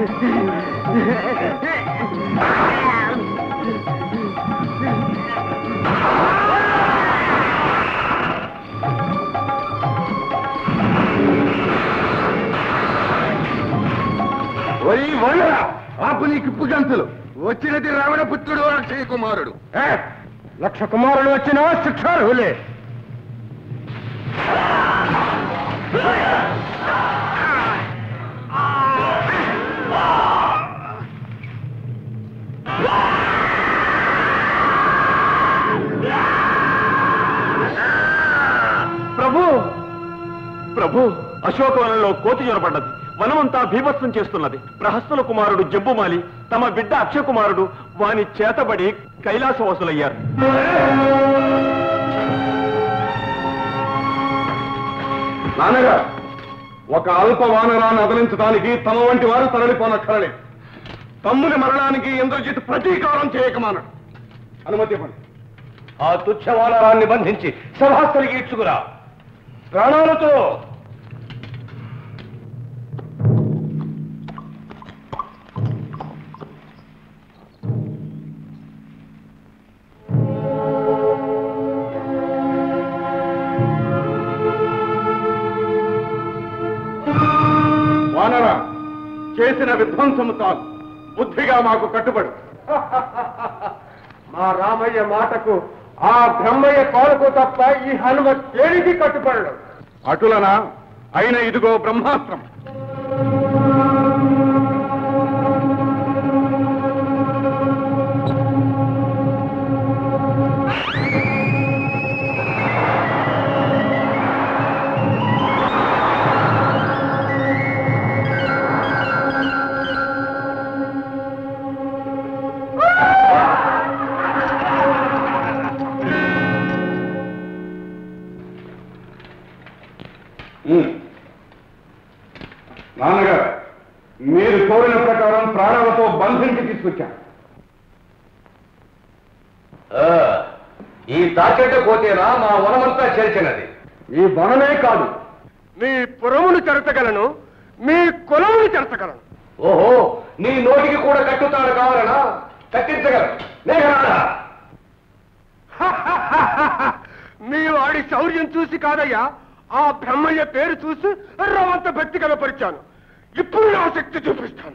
ఒరి వనరా ఆపు నీ కిప్పు గంతులు వచ్చినది రావణ పుత్రుడు అక్షయ కుమారుడు ఏ, లక్ష కుమారులు వచ్చినా శిక్షార్హులే ప్రభు ప్రభు అశోకవనంలో కోతి జ్వరపడ్డది వనమంతా భీభత్సం చేస్తున్నది ప్రహస్తుల కుమారుడు జబ్బుమాలి తమ బిడ్డ అక్షయ కుమారుడు వాని చేతబడి కైలాసవాసులయ్యారు నాన్నగా ఒక అల్ప వానరాన్ని అదలించడానికి తమ వంటి వారు తరలిపోనక్కరలే తమ్ముని మరణానికి ఇంద్రజిత్ ప్రతీకారం చేయకమానడు అనుమతి ఇవ్వండి ఆ తుచ్చ వానరాన్ని బంధించి సభాస్థలికి ఇచ్చుకురా ప్రాణాలతో వానరా చేసిన విధ్వంసము చాలు బుద్ధిగా మాకు కట్టుబడు మా రామయ్య మాటకు ఆ బ్రహ్మయ్య కాలుకు తప్ప ఈ హనుమ దేనికి కట్టుబడడు అటులనా అయిన ఇదిగో బ్రహ్మాస్త్రం నాన్నగారు మీరు కోరిన ప్రకారం ప్రాణాలతో బంధించి తీసుకొచ్చాను ఆ, ఈ తాకెట్ట కోతేనా మా వనమంతా చేర్చినది ఈ వనమే కాదు మీ పురమును చెరచగలను మీ కులమును చెరచగలను ఓహో నీ నోటికి కూడా కట్టుతాడు కావాలనా కట్టించగలరు మేఘనాథ మీ వాడి శౌర్యం చూసి కాదయ్యా ఆ బ్రహ్మయ్య పేరు చూసి రవంత భక్తి కనపరిచాను ఇప్పుడు నా శక్తి చూపిస్తాను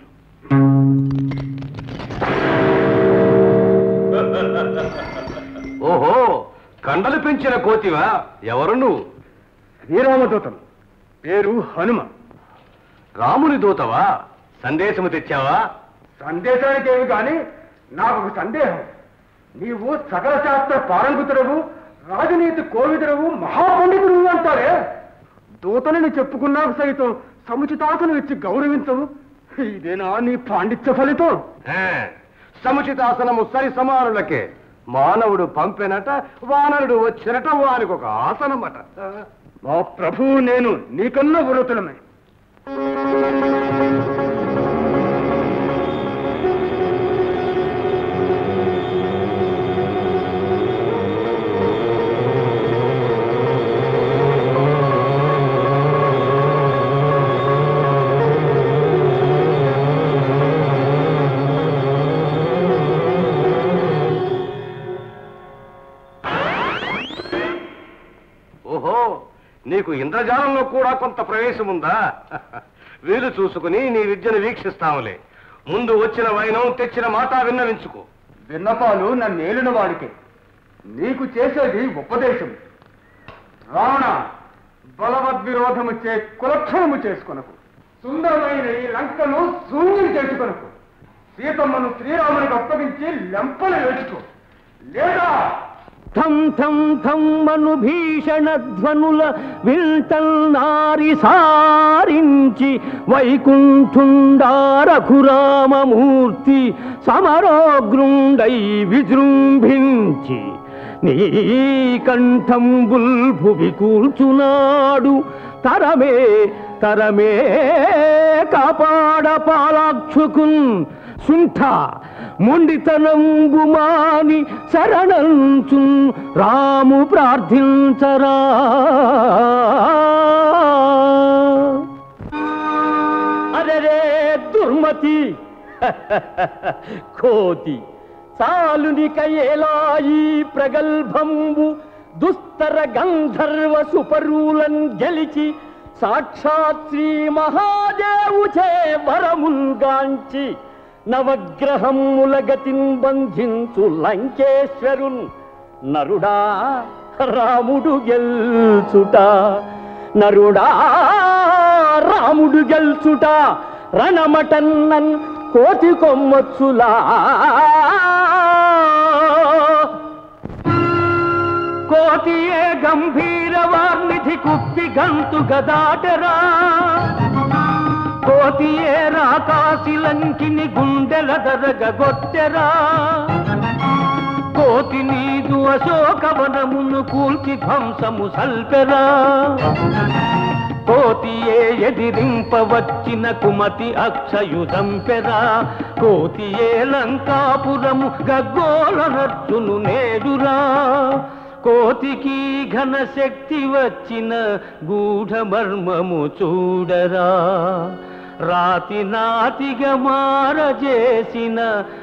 ఓహో కండలు పెంచిన కోతివా ఎవరు నువ్వు శ్రీరామదూతను పేరు హనుమ రాముని దూతవా సందేశము తెచ్చావా సందేశానికి ఏమి కాని నాకు ఒక సందేహం నీవు సకల శాస్త్ర పారంగుతుడవు రాజనీతి కోవిదుడవు మహాపండితుడు అంటారే దూతలని చెప్పుకున్నాక సైతం సముచితాసనం ఇచ్చి గౌరవించవు ఇదేనా నీ పాండిత్య ఫలితం ఆ, సముచితాసనము సరి సమానులకే మానవుడు పంపెనట వానరుడు వచ్చినట వానికి ఒక ఆసనమట మా ప్రభువు నేను నీకన్నా వృతులమే ఓహో నీకు ఇంద్రజాలంలో కూడా కొంత ప్రవేశం ఉందా వీలు చూసుకుని నీ విద్యను వీక్షిస్తాములే ముందు వచ్చిన వైనం తెచ్చిన మాట విన్నవించుకో విన్నపాలు నన్ను ఏలిన వాడికే నీకు చేసేది ఉపదేశం రావణ బలవద్విరోధము చే కులక్షణము చేసుకొనకు సుందరమైన ఈ లంకను శూన్యం చేసుకొనకు సీతమ్మను శ్రీరామునికి అప్పగించి లెంపలు వేసుకో లేదా థం థం థం మను భీషణ ధ్వనుల విల్టల్ నారి సారించి వైకుంఠుండా రఘురామమూర్తి సమరోగ్రుండై విజృంభించి నీ కంఠంబుల్ భువి కూల్చునాడు తరమే తరమే కాపాడ పాలాక్షుకున్ సుంఠ మొండితనంబు మాని శరణంచు రాము ప్రార్థించరా అరే దుర్మతి కోతి చాలునిక ఏలాయి ప్రగల్భంబు దుస్తర గంధర్వ సుపరులన్ గెలిచి సాక్షాత్ శ్రీ మహాదేవుచే వరముల్గాంచి నవగ్రహముల గతిన్ బంధించు లంకేశ్వరున్ నరుడా రాముడు గెల్చుట నరుడా రాముడు గెల్చుట రణమటన్నన్ కోతి కొమ్మొచ్చులా కోతియే గంభీర వార్నిధి కుప్పి గంతు గదాటరా కోతియే రాకాశిలంకిని గుండెల దరగొట్టెరా కోతి నీదు అశోకవనమును కూల్చి ధ్వంసము సల్పెరా కోతియే ఎదిరింపవచ్చిన కుమతి అక్షయుధంపెరా కోతియే లంకాపురము గగ్గోలనర్చును నేడురా కోతికి ఘన శక్తి వచ్చిన గూఢమర్మము చూడరా రాతి నాతిగా మారజేసిన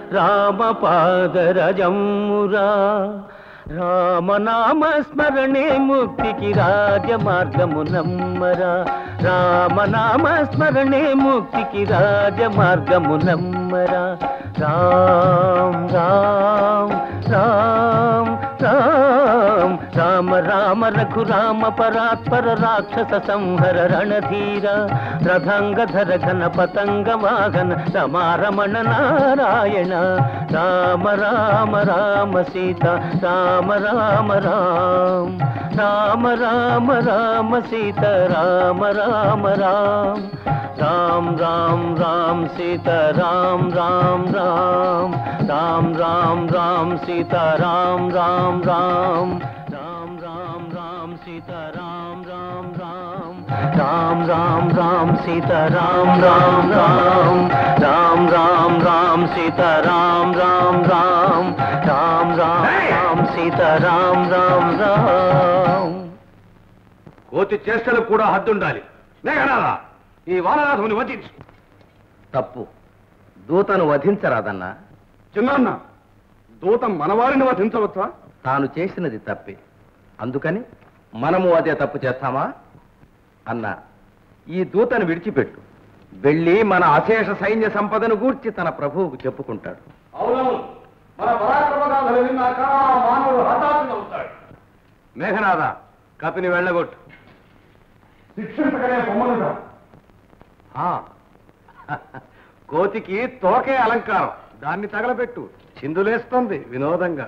రామపాదరజమ్మురా రామనామ స్మరణే ముక్తికి రాజ మార్గము నమ్మరా రామనామ స్మరణే ముక్తికి రాజ మార్గము నమ్మరా రామ్ రామ్ రామ్ రామ్ రామ రామ రఘురామ పరాత్పర రాక్షస సంహర రణధీర రథంగధర ఘన పతంగ వాహన రమారమణ నారాయణ రామ రామ రామ సీత రామ రామ రామ రామ రామ రామ సీత రామ రామ రామ రామ్ రామ్ రామ్ సీత రామ్ రామ్ రామ్ రామ్ రామ్ రామ్ సీత రామ్ రామ్ రామ్ రామ్ రామ్ రామ్ సీత రామ్ రామ్ రామ్ రామ్ రామ్ రామ్ సీత రామ్ రామ్ రామ్ రామ్ రామ్ రామ్ సీత రామ్ రామ్ రామ్ రామ్ రామ్ రామ్ సీత రామ్ రామ్ రామ్ కోతి చేష్టలకు కూడా హద్దుండాలి మేఘనాథ ఈ వాననాథుని వధించు తప్పు దూతను వధించరాదన్నా చిన్నాన్న దూత మనవారిని వధించవచ్చా తాను చేసినది తప్పే అందుకని మనము అదే తప్పు చేస్తామా అన్నా ఈ దూతను విడిచిపెట్టు వెళ్ళి మన అశేష సైన్య సంపదను గూర్చి తన ప్రభువుకు చెప్పుకుంటాడు అవునవును మన పరాక్రమగాథలు విన్నాక ఆ మానవుడు హఠాత్తునవుతాడు మేఘనాథ కపిని వెళ్ళగొట్టు శిక్షించకనే పొమ్మనుగా ఆ, కోతికి తోకే అలంకారం దాన్ని తగలబెట్టు చిందులేస్తుంది వినోదంగా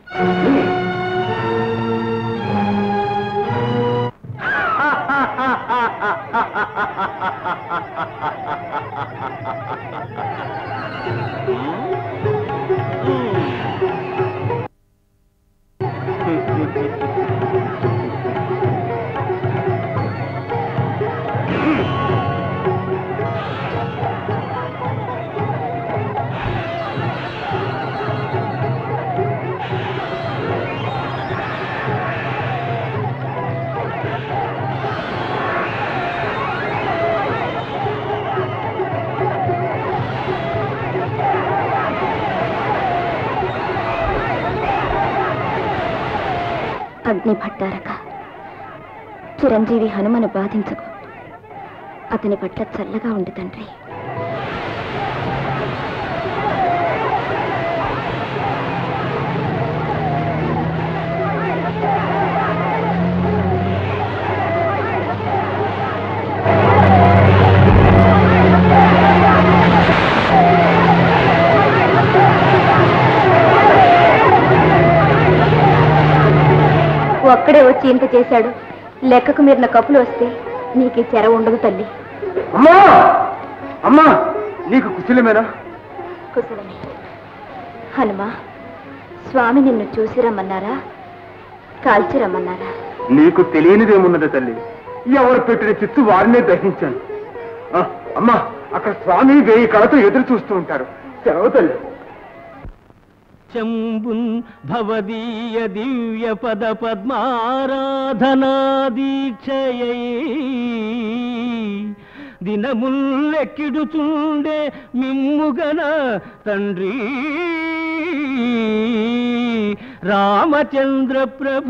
అగ్ని భట్టారక చిరంజీవి హనుమను బాధించకు అతని పట్ల చల్లగా ఉండు తండ్రి ఒక్కడే వచ్చి ఇంత చేశాడు లెక్కకు మీరిన కప్పులు వస్తే నీకు ఈ చెర ఉండదు తల్లి అమ్మా అమ్మా నీకు కుశలమేనా కుశలమే హనుమా స్వామి నిన్ను చూసి రమ్మన్నారా కాల్చి రమ్మన్నారా నీకు తెలియనిదేమున్నది తల్లి ఎవరు పెట్టిన చిత్తు వారినే దహించాను ఆ, అమ్మా అక్కడ స్వామి వెయ్యి కళతో ఎదురు చూస్తూ ఉంటారు సెలవు తల్లి శంభున్ భవదీయ దివ్య పద పద్మారాధనా దీక్షయై దినముల్లెక్కిడుచుండే మిమ్ముగన తండ్రి రామచంద్ర ప్రభు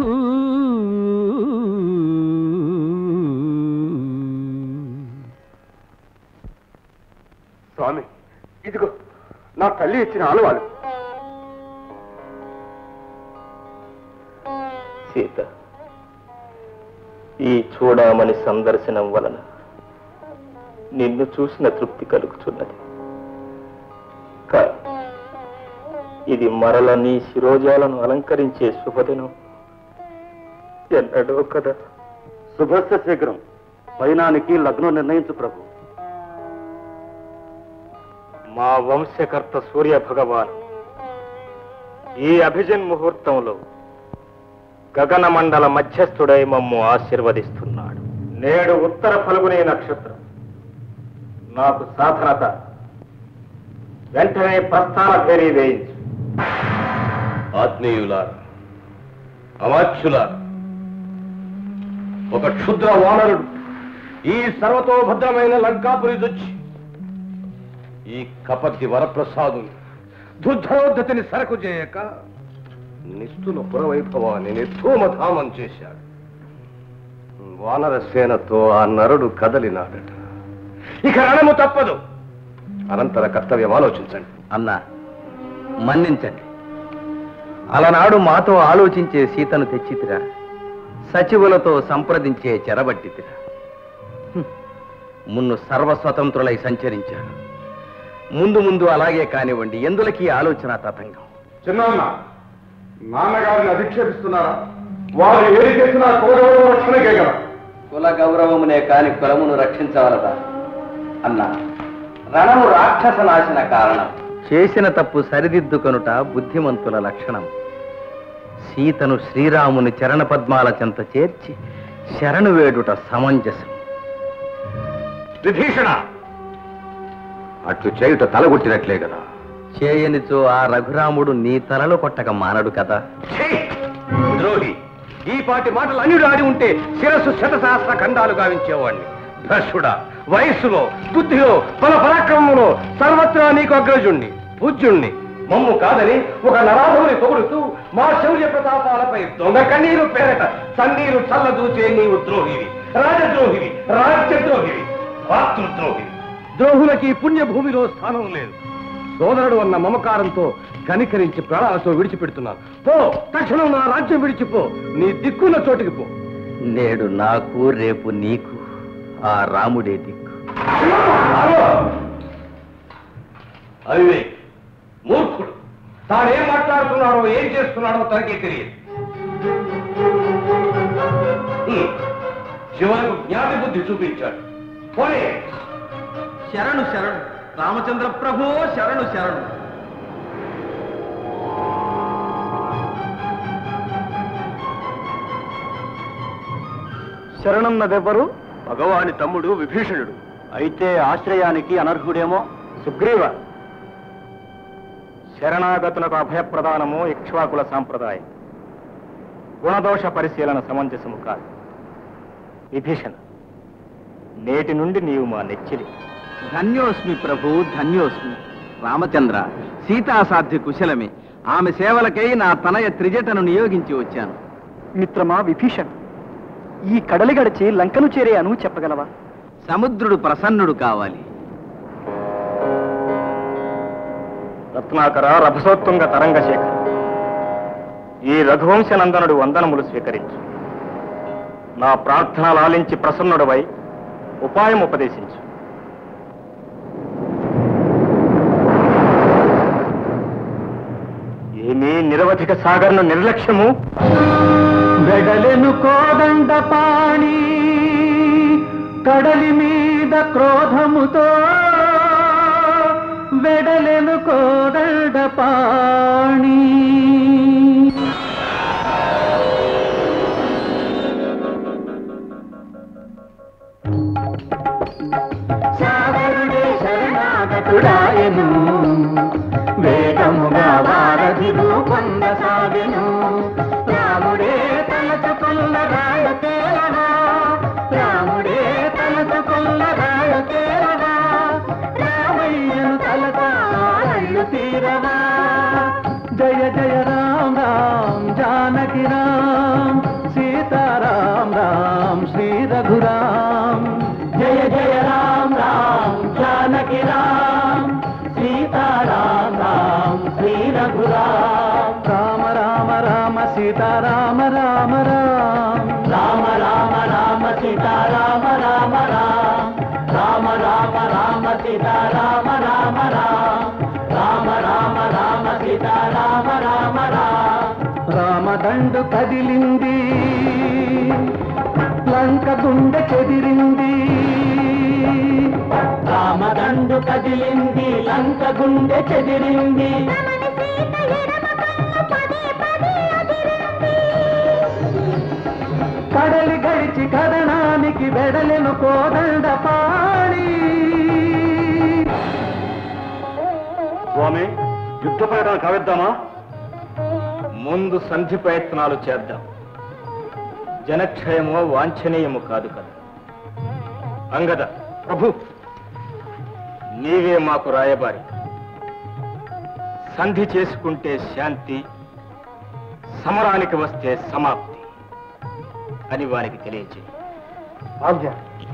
స్వామి ఇదిగో నా తల్లి ఇచ్చిన ఆలవాలు సీత ఈ చూడమని సందర్శనం వలన నిన్ను చూసిన తృప్తి కలుగుతున్నది కానీ ఇది మరల నీ శిరోజాలను అలంకరించే శుభదినం ఎన్నడో కదా శుభస్య శీఘ్రం పైనానికి లగ్నం నిర్ణయించు ప్రభు మా వంశకర్త సూర్య భగవాన్ ఈ అభిజన్ ముహూర్తంలో గగన మండల మధ్యస్థుడై మమ్ము ఆశీర్వదిస్తున్నాడు నేడు ఉత్తర ఫల్గుని నక్షత్రం నాకు సాధనత వెంటనే ప్రస్థాన ఫేరీ వేయించు ఆత్మీయులారా అవాచ్యులారా ఒక క్షుద్ర వానరుడు ఈ సర్వతోభద్రమైన లంకాపురి దొచ్చి ఈ కపర్ది వరప్రసాదుని దుర్ధరోద్ధతిని సరకు చేయక నిస్తుల పురవైభవాన్ని నిర్ధూమధామం చేశాడు వానర సేనతో ఆ నరుడు కదలినాడట ఇక రణము తప్పదు అనంతర కర్తవ్యం ఆలోచించండి అన్నా మన్నించండి అలనాడు మాతో ఆలోచించే సీతను తెచ్చితిరా సచివులతో సంప్రదించే చెరబట్టితిరా హ్మ్. మున్ను సర్వస్వతంత్రులై సంచరించారు ముందు ముందు అలాగే కానివ్వండి ఎందులకి ఈ ఆలోచన తతంగం చిన్న నాన్నగారిని అధిక్షేపిస్తున్నారా వారు ఏది చేసినా కులగౌరవ రక్షణకే కదా కుల గౌరవమునే కాని కులమును రక్షించవలదా అన్నా రణము రాక్షస నాశన కారణం చేసిన తప్పు సరిదిద్దుకొనుట బుద్ధిమంతుల లక్షణం సీతను శ్రీరాముని చరణ పద్మాల చెంత చేర్చి శరణు వేడుట సమంజసం విభీషణ అట్లు చేయుట తలగొట్టినట్లే కదా చేయనిచో ఆ రఘురాముడు నీ తలలో కొట్టక మానడు కదా ద్రోహి ఈ పాటి మాటలు అన్యుడు ఆడి ఉంటే శిరస్సు శతసహస్ర ఖండాలు గావించేవాణ్ణి భ్రష్టుడా వయస్సులో బుద్ధిలో బల పరాక్రమంలో సర్వత్రా నీకు అగ్రజుణ్ణి పూజ్యుణ్ణి మమ్ము కాదని ఒక నరాధముని పొగుడుతూ మా శౌర్య ప్రతాపాలపై దొంగ కన్నీరు పేరట సన్నీరు చల్లదూచే నీవు ద్రోహివి రాజద్రోహివి రాజ్యద్రోహివి మాతృద్రోహివి ద్రోహులకి పుణ్యభూమిలో స్థానం లేదు సోదరుడు అన్న మమకారంతో కనికరించి ప్రాణాలతో విడిచిపెడుతున్నాను పో తక్షణం నా రాజ్యం విడిచిపో నీ దిక్కున్న చోటికి పో నేడు నాకు రేపు నీకు ఆ రాముడే దిక్కు అవివేక్ మూర్ఖుడు తానేం మాట్లాడుతున్నాడో ఏం చేస్తున్నాడో తనకే తెలియదు హ్మ్. చివరకు జ్ఞాతి బుద్ధి చూపించాడు పోనీ శరణు శరణు రామచంద్ర ప్రభో శరణు శరణు శరణన్నదెవ్వరు భగవాని తమ్ముడు విభీషణుడు అయితే ఆశ్రయానికి అనర్హుడేమో సుగ్రీవ శరణాగతులకు అభయప్రదానము ఇక్ష్వాకుల సాంప్రదాయం గుణదోష పరిశీలన సమంజసము కాదు విభీషణ నేటి నుండి నీవు మా నెచ్చిలి ధన్యోస్మి ప్రభు ధన్యోస్మి రామచంద్ర సీతాసాధ్య కుశలమే ఆమె సేవలకై నా తనయ త్రిజటను నియోగించి వచ్చాను మిత్రమా విభీషణ్ ఈ కడలి గడిచి లంకను చేరే అను చెప్పగలవా సముద్రుడు ప్రసన్నుడు కావాలి రత్నాకర రభసోత్తుంగ తరంగశేఖర్ ఈ రఘువంశనందనుడు వందనములు స్వీకరించు నా ప్రార్థన లాలించి ప్రసన్నుడవై ఉపాయం ఉపదేశించు ఏమీ నిరవధిక సాగర్ను నిర్లక్ష్యము వెడలెను కోదండ పాణి కడలి మీద క్రోధముతో వెడలెను కోదండ పాణి సాగరుడే శరణాగతుడాయను వేగముగా వారధి రూపొందసాగెను రాముడే తలచుకున్న రాళ్ళ తేలనా రాముడే తలచుకున్న రాళ్ళ తేలనా సీతారామ రామ రామ రామ రామ సీతారామ రామ రామదండు కదిలింది లంక గుండె చెదిరింది రామదండు కదిలింది లంక గుండె చెదిరింది కడలి గడిచి కదనానికి వెడలెను కోదండ పాడి స్వామి యుద్ధ ప్రయత్నం కావిద్దామా ముందు సంధి ప్రయత్నాలు చేద్దాం జనక్షయమో వాంఛనీయము కాదు కదా అంగద ప్రభు నీవే మాకు రాయబారి సంధి చేసుకుంటే శాంతి సమరానికి వస్తే సమాప్తి అని వారికి తెలియజేయి ఆజ్ఞ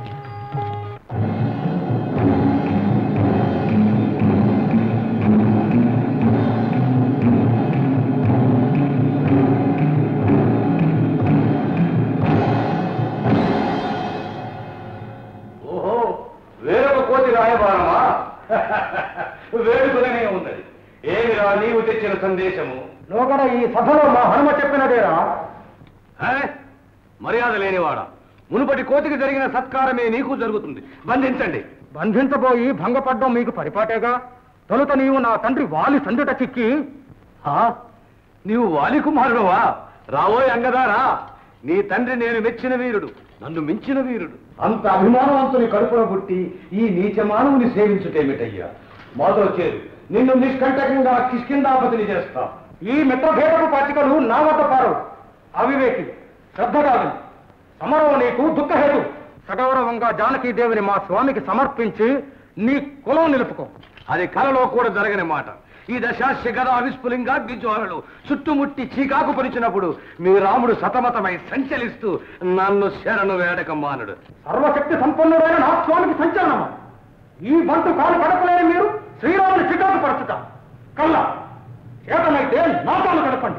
ఓహో వేరొక కోతి రాయబారమా వేడుకలనే ఉన్నది ఏమిరా నీవు తెచ్చిన సందేశము నువ్వు కూడా ఈ సభలో మా హనుమ చెప్పినదేరా ఏ? మర్యాద లేనివాడా మునుపటి కోతికి జరిగిన సత్కారమే నీకు జరుగుతుంది బంధించండి బంధించబోయి భంగపడ్డం మీకు పరిపాటేగా తొలుత నీవు నా తండ్రి వాలి సందుట చిక్కి ఆ? నీవు వాలి కుమారుడువా రావోయ్ అంగదారా నీ తండ్రి నేను మెచ్చిన వీరుడు నన్ను మించిన వీరుడు అంత అభిమానవంతుని కడుపున పుట్టి ఈ నీచ మానవుని సేవించుటేమిటయ్యా మాతో చేరు నిన్ను నిష్కంటకంగా కిష్కిందాపతిని చేస్తా ఈ మిత్రభేదపు పాచికలు నా వద్ద పారు అవివేకి శ్రద్ధ కాదు సమరం నీకు దుఃఖహేతు సగౌరవంగా జానకీదేవిని మా స్వామికి సమర్పించి నీ కులం నిలుపుకో అది కలలో కూడా జరగని మాట ఈ దశాస్య గదా విస్ఫులింగా జ్వాలలు చుట్టుముట్టి చీకాకు పరిచినప్పుడు మీ రాముడు సతమతమై సంచలిస్తూ నన్ను శరణు వేడక మానుడు సర్వశక్తి సంపన్నుడైన నా స్వామికి సంచలనమా ఈ బంటు కాలు కడపలేని మీరు శ్రీరాముని చికాకు పరచుట కల్లా చేతనైతే నా కాలు కడపండి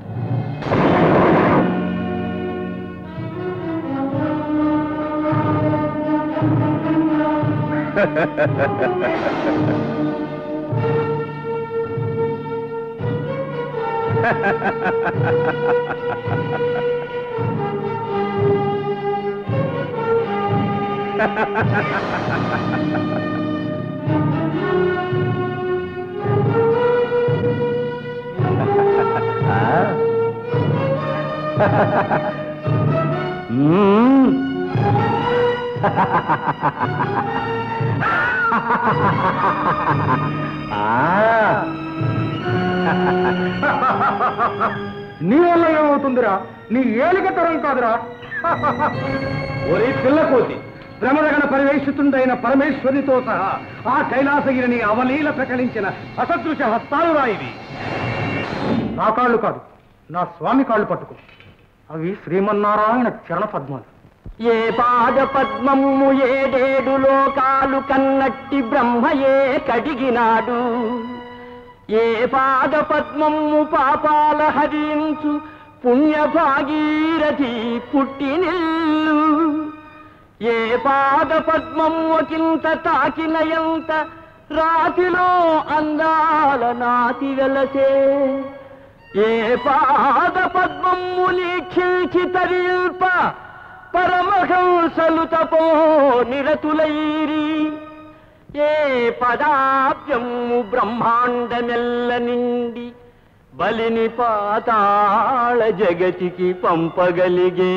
నీ వల్ల ఏమవుతుందిరా నీ ఏలిక తరం కాదురా ఒరే పిల్లకోతి భ్రమరగణ పరివేషితుండైన పరమేశ్వరితో సహా ఆ కైలాసగిరిని అవలీల ప్రకటించిన అసదృశ హస్తాలు రాయివి నా కాళ్ళు కాదు నా స్వామి కాళ్ళు పట్టుకో అవి శ్రీమన్నారాయణ చరణ పద్మాలు ఏ పాద పద్మము ఏడేడు లోకాలు కన్నట్టి బ్రహ్మయే కడిగినాడు ఏ పాద పద్మము పాపాల హరించు పుణ్య భాగీరథి పుట్టినిల్లు ఏ పాద పద్మము ఒకంత తాకినయంత రాతిలో అందాల నాతి వెలసే ఏ పాద పద్మము లీక్షించి తరిల్ప పరమహంసలు తపో నిరతులైరి ఏ పదాబ్జము బ్రహ్మాండమెల్ల నిండి బలిని పాతాళ జగతికి పంపగలిగే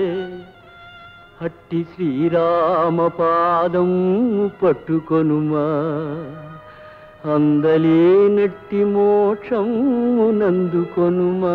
అట్టి శ్రీరామ పాదం పట్టుకొనుమా అందలేనట్టి మోక్షం నందుకొనుమా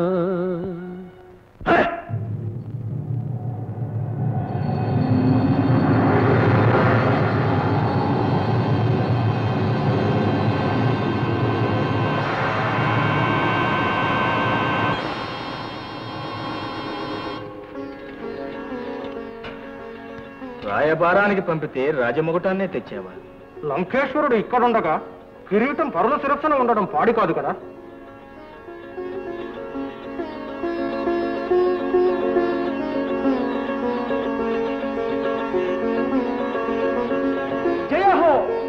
రాయబారానికి పంపితే రాజముగటాన్నే తెచ్చావా లంకేశ్వరుడు ఇక్కడుండగా కిరీటం పరుల శిరస్సున ఉండడం పాడి కాదు కదా జయ హో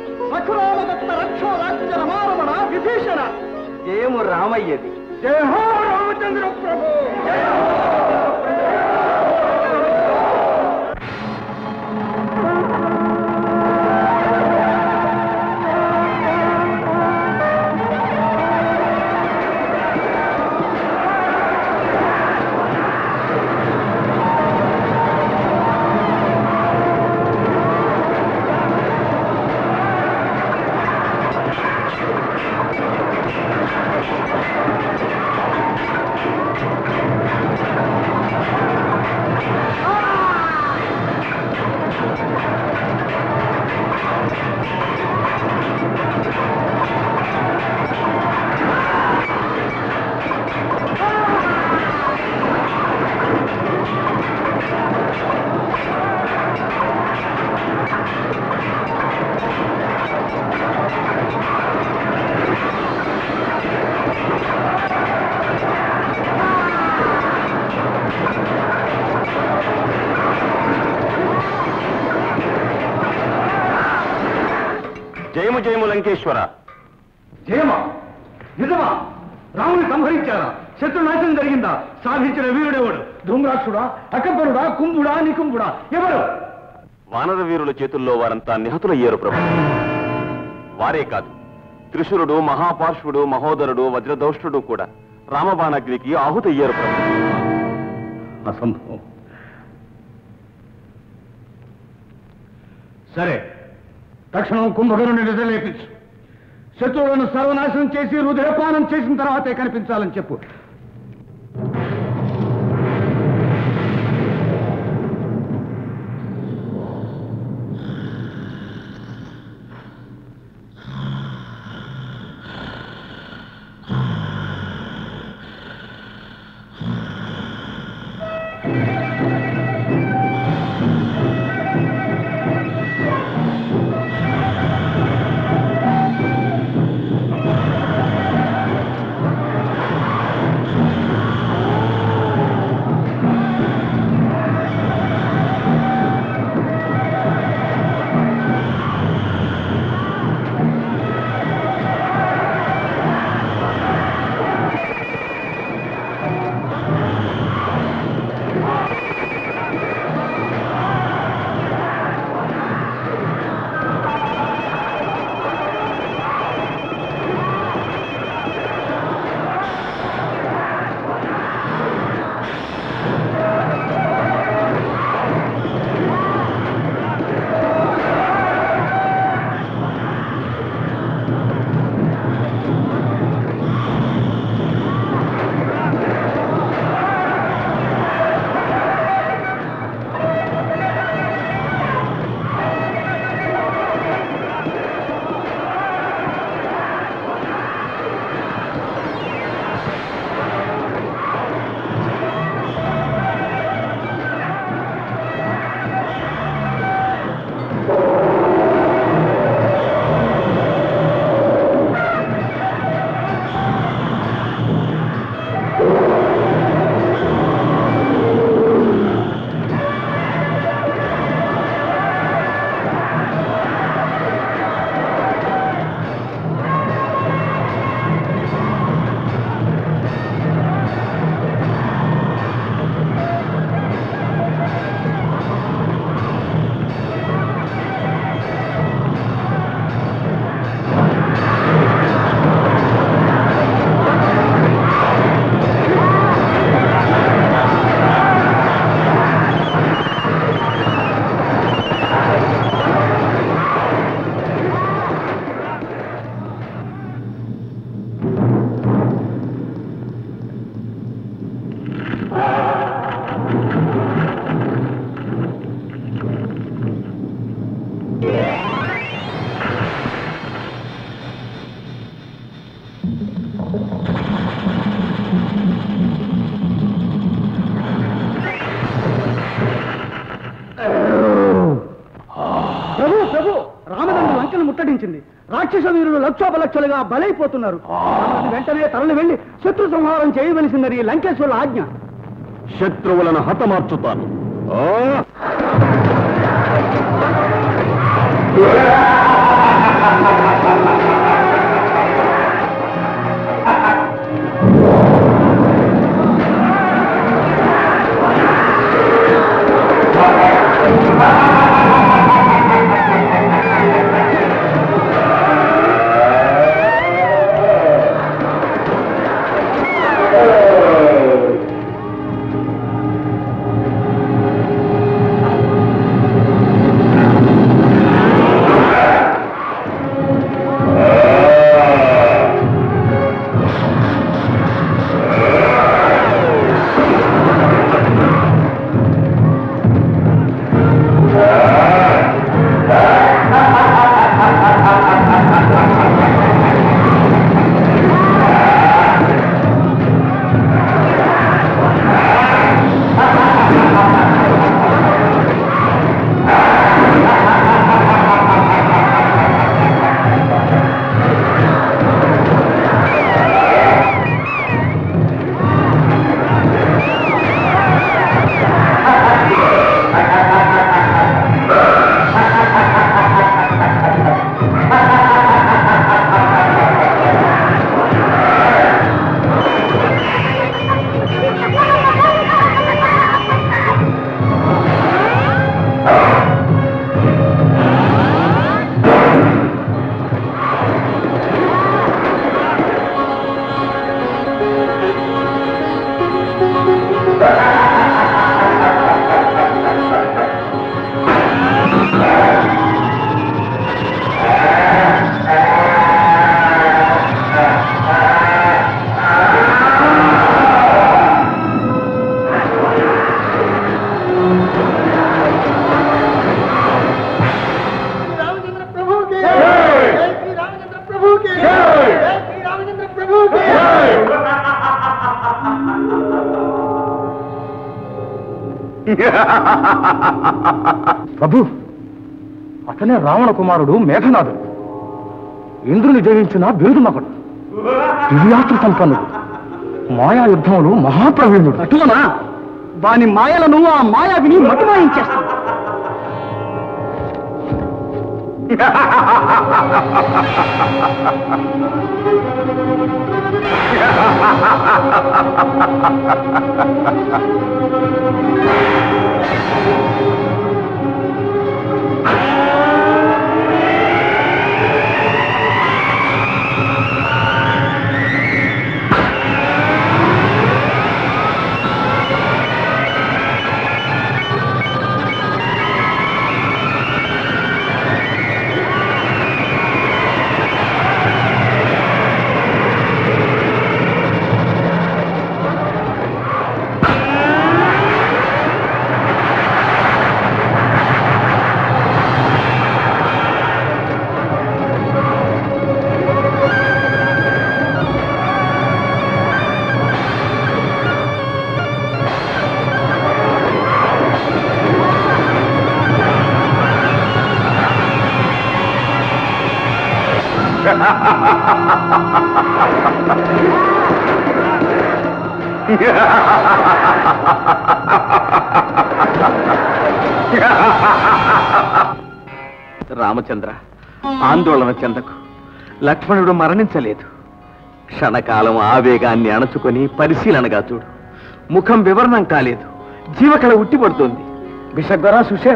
పరశురామదత్త రక్షో రాజ్య రమారమణ విభీషణ జయము రామయ్యది జయ హో రామచంద్ర ప్రభు జయము జయము లంకేశ్వర జయమా నిజమా రాముని సంహరించారా శత్రు నాశనం జరిగిందా సాధించిన వీరుడెవడు ధూమ్రాక్షుడా అకబ్బరుడా కుంభుడా నికుంభుడా ఎవరు వానర వీరుల చేతుల్లో వారంతా నిహతులయ్యారు ప్రభు వారే కాదు త్రిశూరుడు మహాపార్శ్వుడు మహోదరుడు వజ్రదౌష్టుడు కూడా రామబాణాగ్నికి ఆహుతయ్యారు ప్రభు అసంభవం సరే తక్షణం కుంభకరుని నిద్రలేపించు శత్రువులను సర్వనాశనం చేసి రుధిరపానం చేసిన తర్వాతే కనిపించాలని చెప్పు ప్రభు ప్రభు రామదండు లంకను ముట్టడించింది రాక్షస వీరులు లక్షోపలక్షలుగా బలైపోతున్నారు రాముడు వెంటనే తరలి వెళ్లి శత్రు సంహారం చేయవలసిందని లంకేశ్వరుల ఆజ్ఞ శత్రువులను హతమార్చుతాను ఆ! ప్రభు అతనే రావణ కుమారుడు మేఘనాథుడు ఇంద్రుని జయించిన బిరుదు మగడు దివ్యాస్త్ర సంపన్నుడు మాయా యుద్ధంలో మహాప్రవీణుడు అటువనా వాని మాయలను ఆ మాయావిని మటుమాయించేస్తాను రామచంద్ర ఆందోళన చెందకు లక్ష్మణుడు మరణించలేదు క్షణకాలం ఆవేగాన్ని అణచుకొని పరిశీలనగా చూడు ముఖం వివరణం కాలేదు జీవకళ ఉట్టిపడుతోంది బిషగ్వరా సుషేణ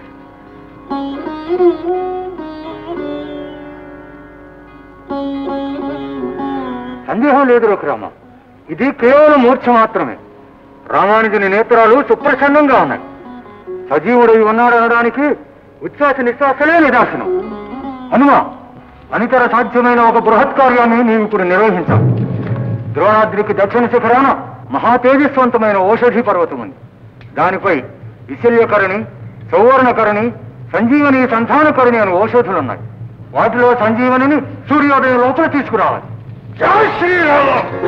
సందేహం లేదు రఘురామ ఇది కేవలం మూర్ఛ మాత్రమే రామానుజుని నేత్రాలు సుప్రసన్నంగా ఉన్నాయి సజీవుడై ఉన్నాడనడానికి ఉచ్ఛ్వాస నిశ్వాసలే నిదాసనం హనుమ అనితర సాధ్యమైన ఒక బృహత్ కార్యాన్ని నీవు ఇప్పుడు నిర్వహించాలి ద్రోణాద్రికి దక్షిణ శిఖరాన మహా తేజస్వంతమైన ఓషధి పర్వతం ఉంది దానిపై విశల్యకరణి సౌవర్ణకరణి సంజీవని సంధానకరణి అని ఓషధులున్నాయి వాటిలో సంజీవనిని సూర్యోదయం లోపల తీసుకురావాలి జై శ్రీరామ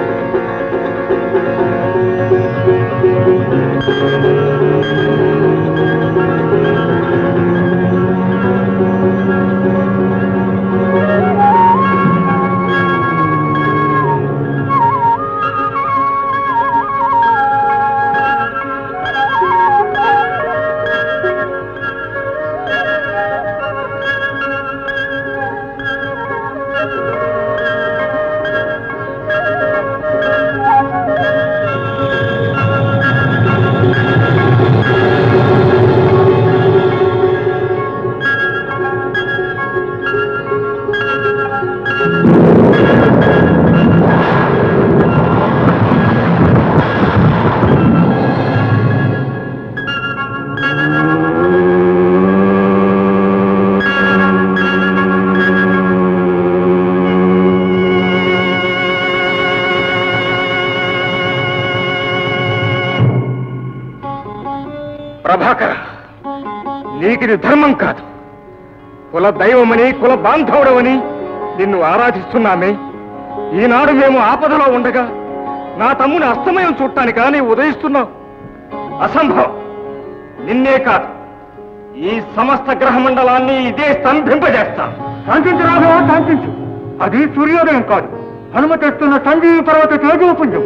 ప్రభాకర నీకిది ధర్మం కాదు కుల దైవమని కుల బాంధవుడవని నిన్ను ఆరాధిస్తున్నామే ఈనాడు మేము ఆపదలో ఉండగా నా తమ్ముని అస్తమయం చూడటానిక నీవు ఉదయిస్తున్నావు అసంభవం నిన్నే కాదు ఈ సమస్త గ్రహ మండలాన్ని ఇదే స్తంభింపజేస్తాను శాంతించు రాఘవ శాంతించు అది సూర్యోదయం కాదు హనుమ తెస్తున్న సంజీవి పర్వత తేజోపుంజం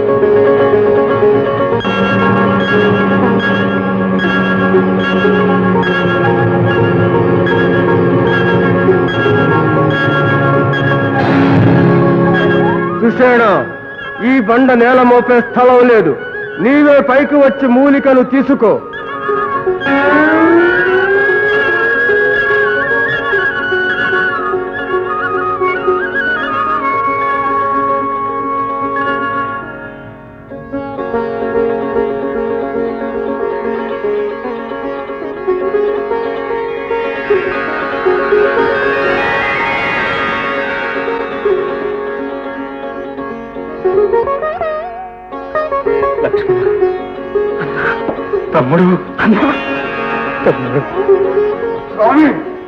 సుషేణ ఈ బండ నేల మోపే స్థలం లేదు నీవే పైకి వచ్చి మూలికను తీసుకో లక్ష్మణ తమ్ముడు అన్నా తమ్ముడు స్వామి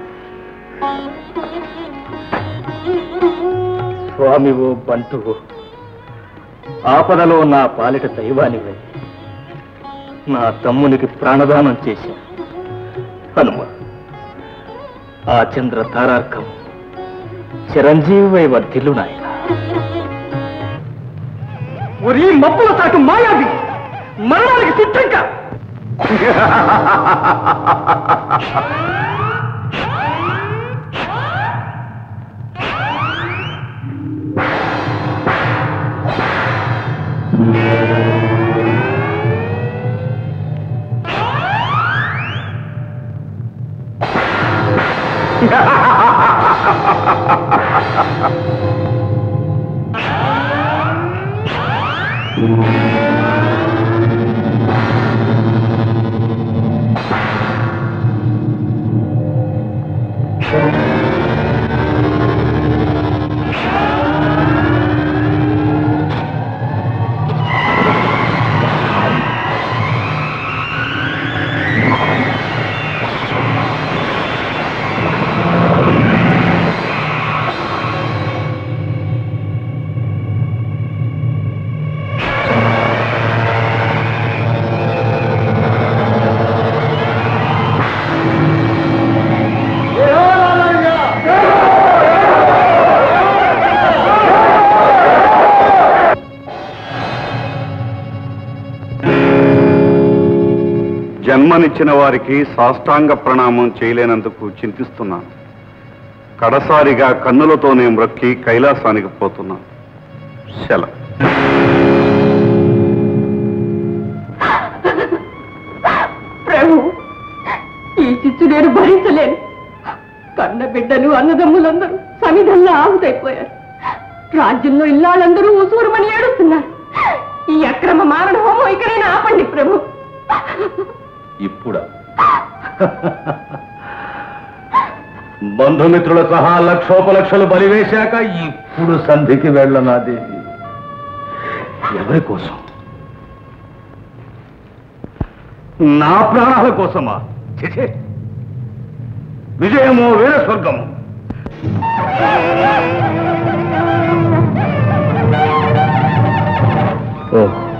స్వామివో బంటువో ఆపదలో నా పాలిట దైవానివే నా తమ్మునికి ప్రాణదానం చేశావు హనుమ ఆ చంద్ర తారార్కం చిరంజీవి వర్ధిల్లు నాయన ఒరి మప్పుల తాకు మాయావి మరణానికి సిద్ధంగా జన్మనిచ్చిన వారికి సాష్టాంగ ప్రణామం చేయలేనందుకు చింతిస్తున్నాను కడసారిగా కన్నులతోనే మ్రొక్కి కైలాసానికి పోతున్నాను సెలవు ప్రభు ఈ చిచ్చు నేను భరించలేను కన్న బిడ్డలు అన్నదమ్ములందరూ సమిధంలో ఆహుతైపోయారు రాజ్యంలో ఇల్లాళ్ళందరూ ఉసూరుమని ఏడుస్తున్నారు ఈ అక్రమ మారణ హోమం ఇకనైనా ఆపండి ప్రభు ఇప్పుడా బంధుమిత్రుల సహా లక్షోపలక్షలు బలివేశాక ఇప్పుడు సంధికి వెళ్ళనాది ఎవరి కోసం నా ప్రాణాల కోసమా ఛే, విజయమో వీర స్వర్గము ఓ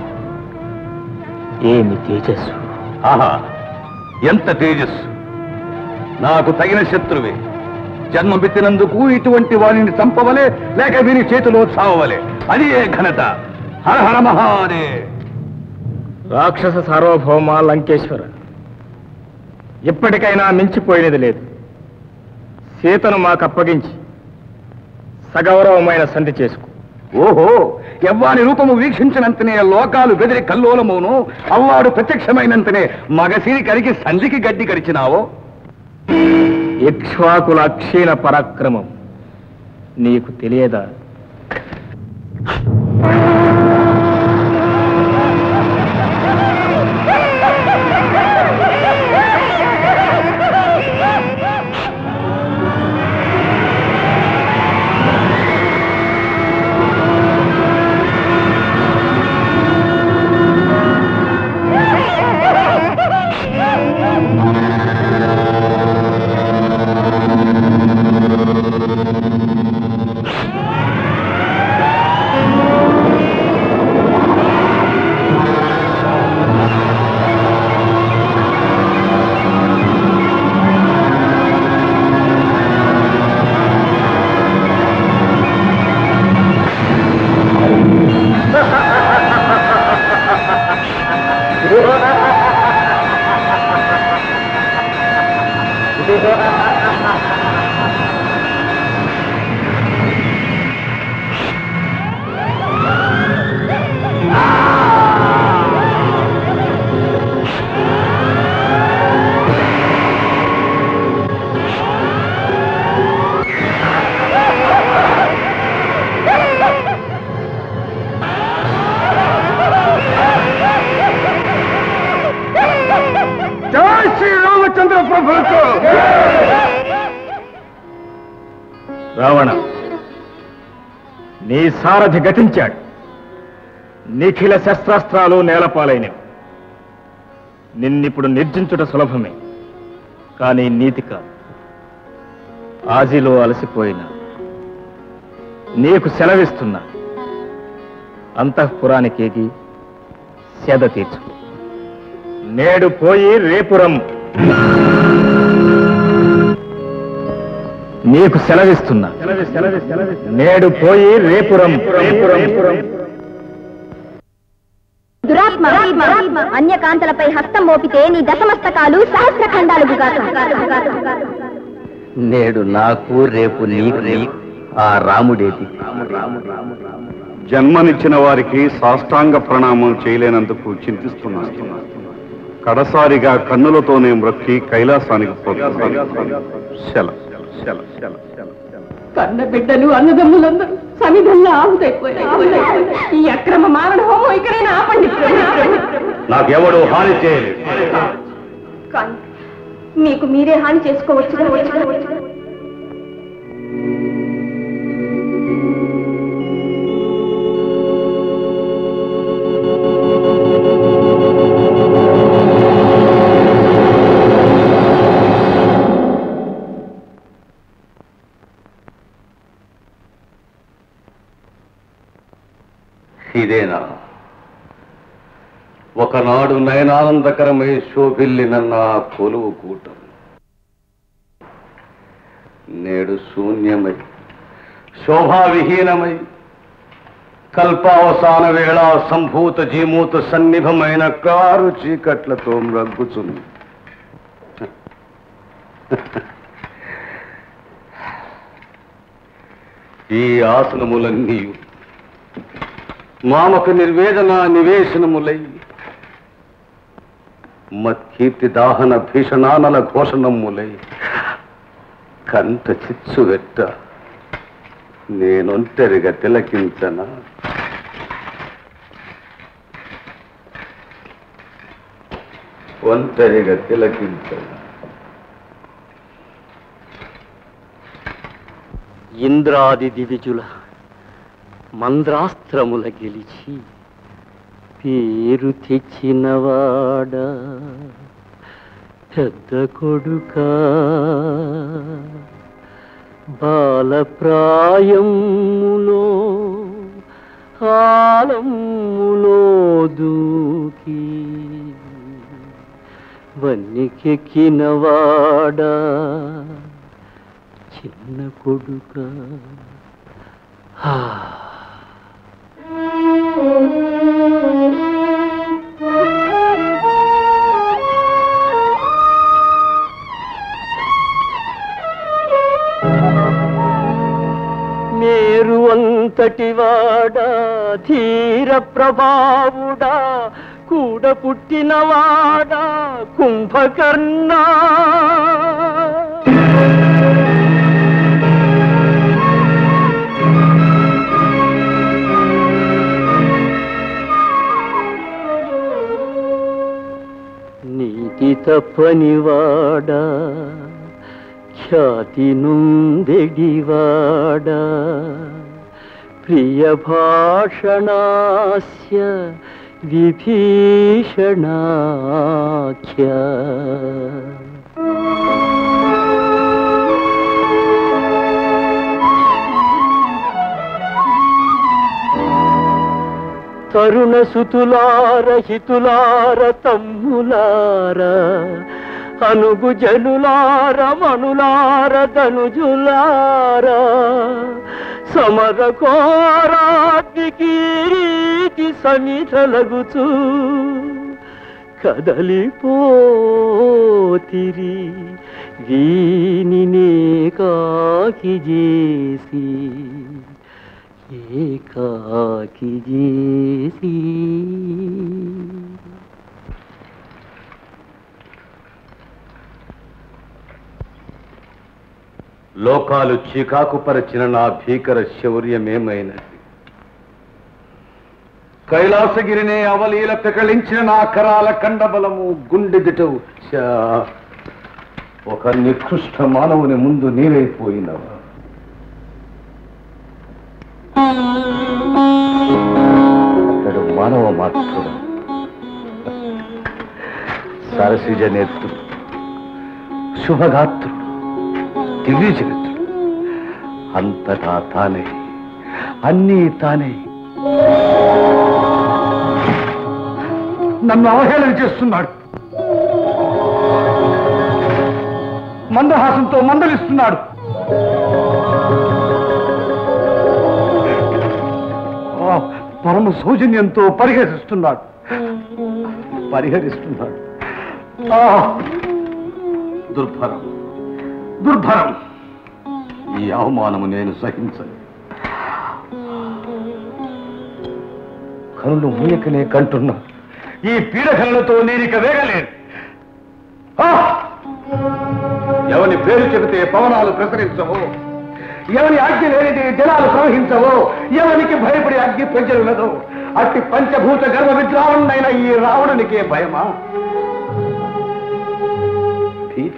ఏమి తేజస్సు ఆహా ఎంత తేజస్సు నాకు తగిన శత్రువే జన్మమెత్తినందుకు ఇటువంటి వారిని చంపవలే లేక వీరి చేతిలో చావవలే అది ఏ ఘనత హర హర మహాదే రాక్షస సార్వభౌమ లంకేశ్వర ఎప్పటికైనా మించిపోయినది లేదు సీతను మాకు అప్పగించి సగౌరవమైన సంధి చేసుకో ఓహో యవ్వాని రూపము వీక్షించినంతనే లోకాలు బెదిరి కల్లోలమును అల్లాడు ప్రత్యక్షమైనంతనే మగసిరి కరిగి సంధికి గడ్డి కరిచినావో ఇక్ష్వాకుల అక్షీణ పరాక్రమం నీకు తెలియదా జై శ్రీ రామచంద్ర ప్రభుత్వ రావణ నీ సారథి గతించాడు నిఖిల శస్త్రాస్త్రాలు నేలపాలైనవి నిన్నిప్పుడు నిర్జించుట సులభమే కానీ నీతి కాదు ఆజిలో అలసిపోయిన నీకు సెలవిస్తున్నా అంతఃపురానికేగి సేద తీర్చు నేడు పోయి రేపురం నీకు సెలవిస్తున్నా నేడు పోయి రేపురం దురాత్మ అన్యకాంతలపై హస్తం మోపితే నీ దశమస్తకాలు సహస్ర ఖండాలు నేడు నాకు రేపు నీకు నీకు ఆ రాముడేది జన్మనిచ్చిన వారికి సాష్టాంగ ప్రణామం చేయలేనందుకు చింతిస్తున్నాను కడసారిగా కన్నులతోనే మ్రొక్కి కైలాసానికి పోతున్నాను సెలవు సెలవు సెలవు కన్న బిడ్డలు అన్నదమ్ములందరూ సమిధంలో ఆహుతైపోయారు ఈ అక్రమ మారణ హోమం ఇక్కడైనా ఆపండి నాకెవడు హాని చేయలేదు కానీ మీకు మీరే హాని చేసుకోవచ్చు ఇదేనా ఒకనాడు నయనానందకరమై శోభిల్లిన నా కొలువు కూటం నేడు శూన్యమై శోభావిహీనమై కల్పావసాన వేళ సంభూత జీమూత సన్నిభమైన కారు చీకట్లతో మ్రగ్గుచుంది ఈ ఆసనములన్నీ మామక నిర్వేదన నివేశనములై మత్కీర్తి దాహన భీషణానల ఘోషణములై కంట చిచ్చు వెట్ట నేనొంటరిగా తిలకించనా ఒంటరిగా తిలకించనా ఇంద్రాది దివిజుల మంద్రాస్త్రముల గెలిచి పేరు తెచ్చినవాడా పెద్ద కొడుక బాలప్రాయములో ఆలములో దూకి వన్నికెక్కినవాడా చిన్న కొడుక మేరు అంతటి వాడా ధీర ప్రభావుడా కూడ పుట్టినవాడా కుంభకర్ణా నీతి తప్పనివాడా ఖ్యాతి నుందెడివాడా ప్రియ భాషణాస్య విభీషణాఖ్య తరుణ సుతులార హితులార తమ్ములార అనుగు జనులార మనులార ధనుజులార సమర కోరాగ్నికి సమిధలగుచు కదలిపోతిరి వీనినే కాకి చేసి ఏకాకి చేసి లోకాలు చీకాకుపరచిన నా భీకర శౌర్యమేమైనది కైలాసగిరినే అవలీల పెకళించిన నా కరాల కండబలము గుండెదిట ఛా, ఒక నికృష్ట మానవుని ముందు నీరైపోయినవా అతడు మానవ మాత్రుడు సరసిజ నేత్రుడు శుభగాత్రుడు దివ్య చరిత్రుడు అంతటా తానే అన్నీ తానే నన్ను అవహేళన చేస్తున్నాడు మందహాసంతో మందలిస్తున్నాడు ఆ, పరమ సౌజన్యంతో పరిహరిస్తున్నాడు పరిహరిస్తున్నాడు ఆ, దుర్భరం దుర్భరం ఈ అవమానము నేను సహించను కనులు మూయకనే కంటున్నా ఈ పీడకలతో నేను ఇక వేగలేను ఆ! ఎవని పేరు చెబితే పవనాలు ప్రసరించవో ఎవని ఆజ్ఞ లేనిది జలాలు ప్రవహించవో ఎవనికి భయపడి అగ్ని ప్రజలున్నదో అట్టి పంచభూత గర్వ విద్రావణుడైన ఈ రావణునికే భయమా భీత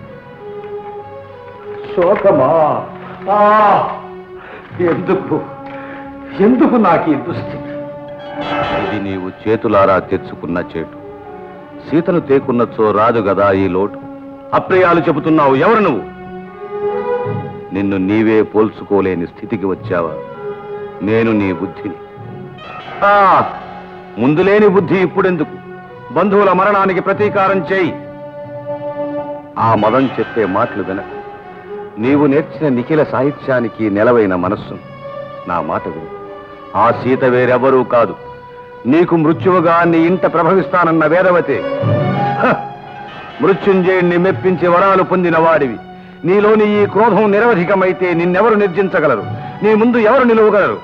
శోకమా ఆ! ఎందుకు ఎందుకు నాకు ఈ దుస్థితి ఇది నీవు చేతులారా తెచ్చుకున్న చేటు సీతను తేకున్నచో రాదు గదా ఈ లోటు అప్రయాలు చెబుతున్నావు ఎవరు నువ్వు నిన్ను నీవే పోల్చుకోలేని స్థితికి వచ్చావా నేను నీ బుద్ధిని ఆ, ముందు లేని బుద్ధి ఇప్పుడెందుకు బంధువుల మరణానికి ప్రతీకారం చేయి ఆ మదం చెప్పే మాటలు వినకు నీవు నేర్చిన నిఖిల సాహిత్యానికి నెలవైన మనస్సు నా మాట విను ఆ సీత వేరెవరూ కాదు నీకు మృత్యువుగా నీ ఇంట ప్రభవిస్తానన్న వేదవతే హ! మృత్యుంజయుణ్ణి మెప్పించి వరాలు పొందిన వాడివి నీలోని ఈ క్రోధం నిరవధికమైతే నిన్నెవరు నిర్జించగలరు నీ ముందు ఎవరు నిలువగలరు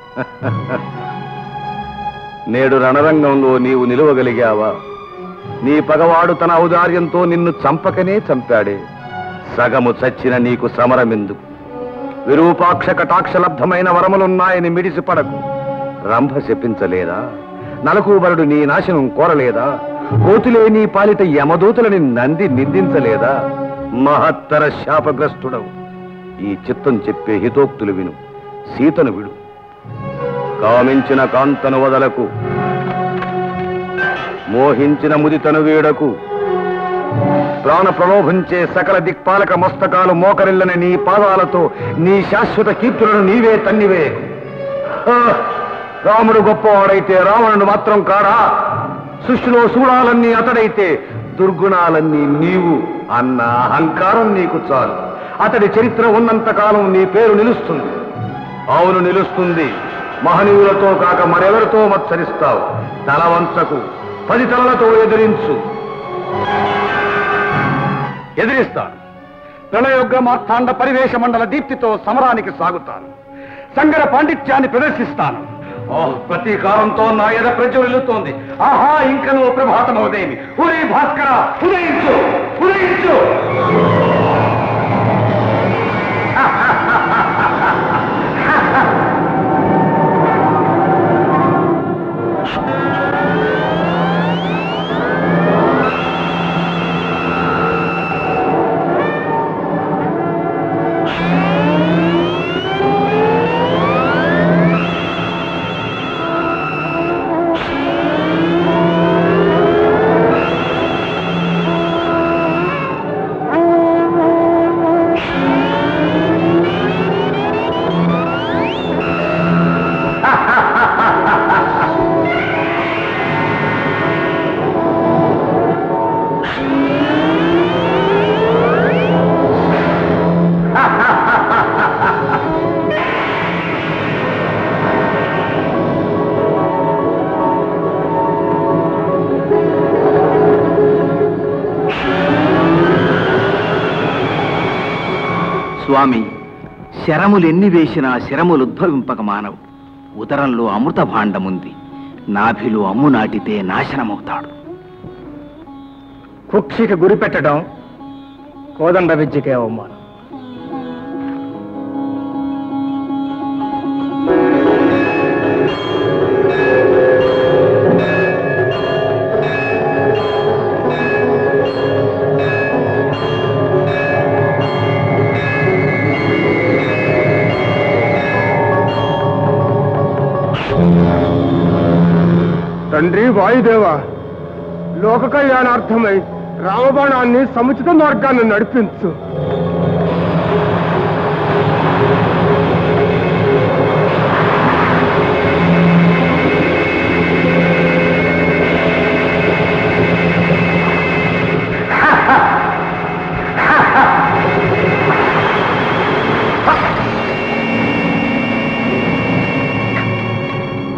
నేడు రణరంగంలో నీవు నిలువగలిగావా నీ పగవాడు తన ఔదార్యంతో నిన్ను చంపకనే చంపాడే సగము చచ్చిన నీకు సమరమెందుకు విరూపాక్ష కటాక్షలబ్ధమైన వరములున్నాయని మిడిసిపడకు రంభ శపించలేదా నలకూబరుడు నీ నాశనం కోరలేదా కోతులే నీ పాలిట యమదూతలని నంది నిందించలేదా మహత్తర శాపగ్రస్తుడవు ఈ చిత్తం చెప్పే హితోక్తులు విను సీతను విడు కామించిన కాంతను వదలకు మోహించిన ముదితను వీడకు ప్రాణ ప్రలోభించే సకల దిక్పాలక మస్తకాలు మోకరిల్లని నీ పాదాలతో నీ శాశ్వత కీర్తులను నీవే తన్నివే ఆ, రాముడు గొప్పవాడైతే రావణుడు మాత్రం కాడా సృష్టిలో చూడాలన్నీ అతడైతే దుర్గుణాలన్నీ నీవు అన్న అహంకారం నీకు చాలు అతడి చరిత్ర ఉన్నంత కాలం నీ పేరు నిలుస్తుంది అవును నిలుస్తుంది మహనీయులతో కాక మరెవరితో మత్సరిస్తావు తల వంచకు పది తలలతో ఎదిరించు ఎదిరిస్తాను ప్రళయోగ మార్తాండ పరివేశ మండల దీప్తితో సమరానికి సాగుతాను సంగర పాండిత్యాన్ని ప్రదర్శిస్తాను ఓహ్ ప్రతీకారంతో నా ఎద ప్రజ్వలిల్లుతోంది ఆహా ఇంక నువ్వు ప్రభాతమవుదేమి ఉరే భాస్కర ఉదయించు ఉదయించు స్వామి శరములెన్ని వేసినా శరములు ఉద్భవింపక మానవు ఉదరంలో అమృత భాండముంది నాభిలో అమ్ము నాటితే నాశనమవుతాడు కుక్షికి గురి పెట్టడం కోదండ విద్యకే అవమానం తండ్రి వాయుదేవ లోక కళ్యాణార్థమై రామబాణాన్ని సముచిత మార్గాన్ని నడిపించు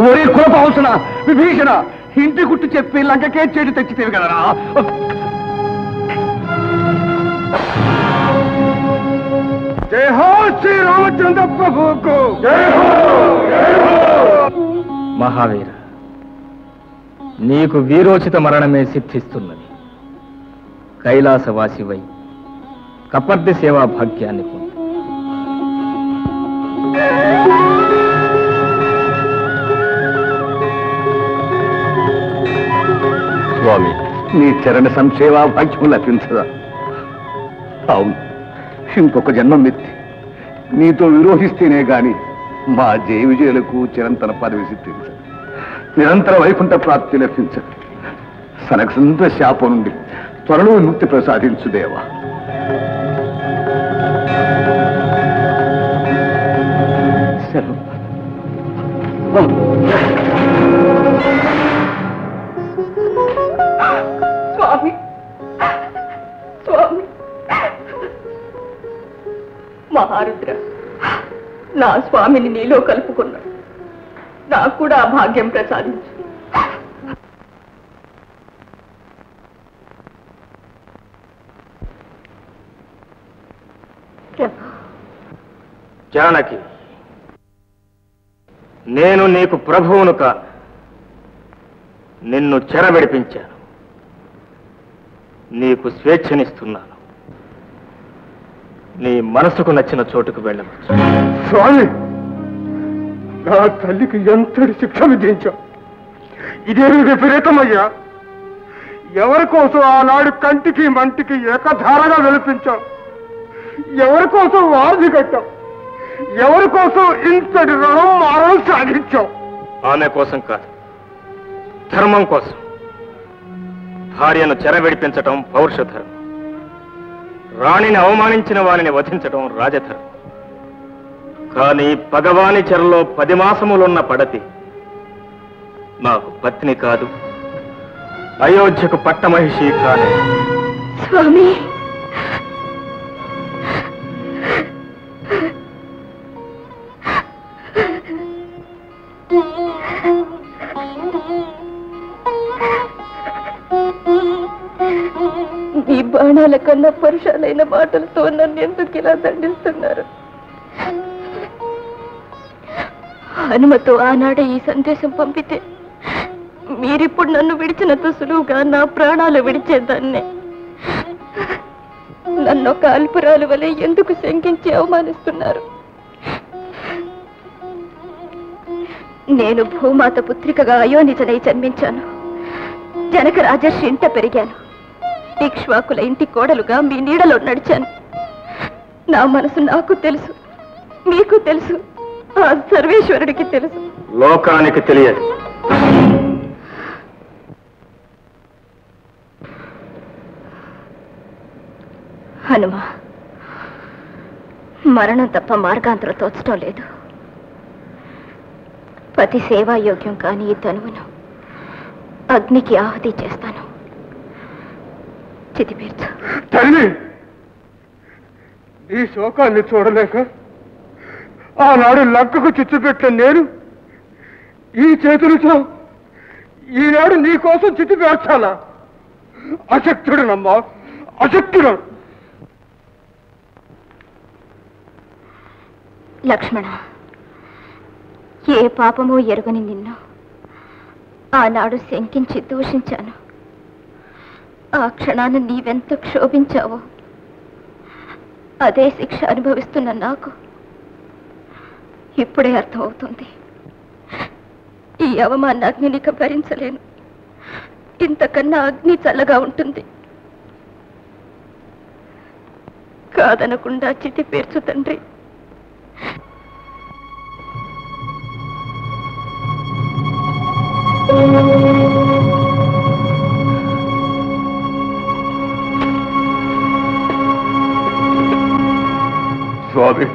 ఓరే కులపాల్సిన విభీషణ ఇంటి గుట్టు చెప్పి లంకకే చేటు తెచ్చితేవి కదరా జై హో శ్రీ రామచంద్ర ప్రభుకు జై హో మహావీర నీకు వీరోచిత మరణమే సిద్ధిస్తున్నది కైలాసవాసివై కపర్ది సేవా భాగ్యాన్ని పొందు స్వామి నీ చరణ సంసేవా భాగ్యం లభించదా అవును ఇంకొక జన్మం ఎత్తి నీతో విరోహిస్తేనే గాని మా జయ విజయులకు చిరంతన పదవి సిద్ధించదు నిరంతర వైకుంఠ ప్రాప్తి లభించదు సనకసంత శాపం నుండి త్వరలో ముక్తి ప్రసాదించు దేవా సెలవు స్వామి స్వామి మహారుద్ర నా స్వామిని నీలో కలుపుకున్నా నాకు కూడా ఆ భాగ్యం ప్రసాదించు జానకి నేను నీకు ప్రభువును కాను నిన్ను చెరబెడిపించాను నీకు స్వేచ్ఛనిస్తున్నాను నీ మనసుకు నచ్చిన చోటుకు వెళ్ళవచ్చు స్వామి నా తల్లికి ఎంతటి శిక్ష విధించావు ఇదేమి విపరీతమయ్యా ఎవరి కోసం ఆనాడు కంటికి మంటికి ఏకధారగా వెలిపించావు ఎవరి కోసం వారధి కట్టావు ఎవరి కోసం ఇంతటి రుణం మారం సాగించావు ఆమె కోసం కాదు ధర్మం కోసం భార్యను చెరబెడిపించటం పౌరుషధర్మం రాణిని అవమానించిన వారిని వధించటం రాజధర్మం కానీ పగవాని చెరలో పది మాసములున్న పడతి నాకు పత్ని కాదు అయోధ్యకు పట్టమహిషి కానే స్వామి మీ బాణాల కన్నా పరుషాలైన మాటలతో నన్ను ఎందుకు ఇలా దండిస్తున్నారు హనుమతో ఆనాడే ఈ సందేశం పంపితే మీరిప్పుడు నన్ను విడిచినంత సులువుగా నా ప్రాణాలు విడిచేదాన్నే నన్ను ఒక అల్పురాలు వలె ఎందుకు శంకించి అవమానిస్తున్నారు నేను భూమాత పుత్రికగా అయోనిజనై జన్మించాను జనక రాజర్షి ఇంట పెరిగాను ఇక్ష్వాకుల ఇంటి కోడలుగా మీ నీడలో నడిచాను నా మనసు నాకు తెలుసు మీకు తెలుసు ఆ సర్వేశ్వరుడికి తెలుసు లోకానికి తెలియదు హనుమ మరణం తప్ప మార్గాంతరం తోచడం లేదు పతి సేవాయోగ్యం కాని ఈ తనువును అగ్నికి ఆహుతి చేస్తాను చితిపేర్చు తల్లి ఈ శోకాన్ని చూడలేక ఆనాడు లంకకు చిచ్చుపెట్టిన నేను ఈ చేతులతో ఈనాడు నీ కోసం చితి పేర్చాలా అశక్తుడనమ్మా అశక్తుడు లక్ష్మణ ఏ పాపమో ఎరుగని నిన్ను ఆనాడు శంకించి దూషించాను ఆ క్షణాన్ని నీవెంత క్షోభించావో అదే శిక్ష అనుభవిస్తున్న నాకు ఇప్పుడే అర్థమవుతుంది ఈ అవమాన అగ్నినిక భరించలేను ఇంతకన్నా అగ్ని చల్లగా ఉంటుంది కాదనకుండా చితి పేర్చు తండ్రి స్వామి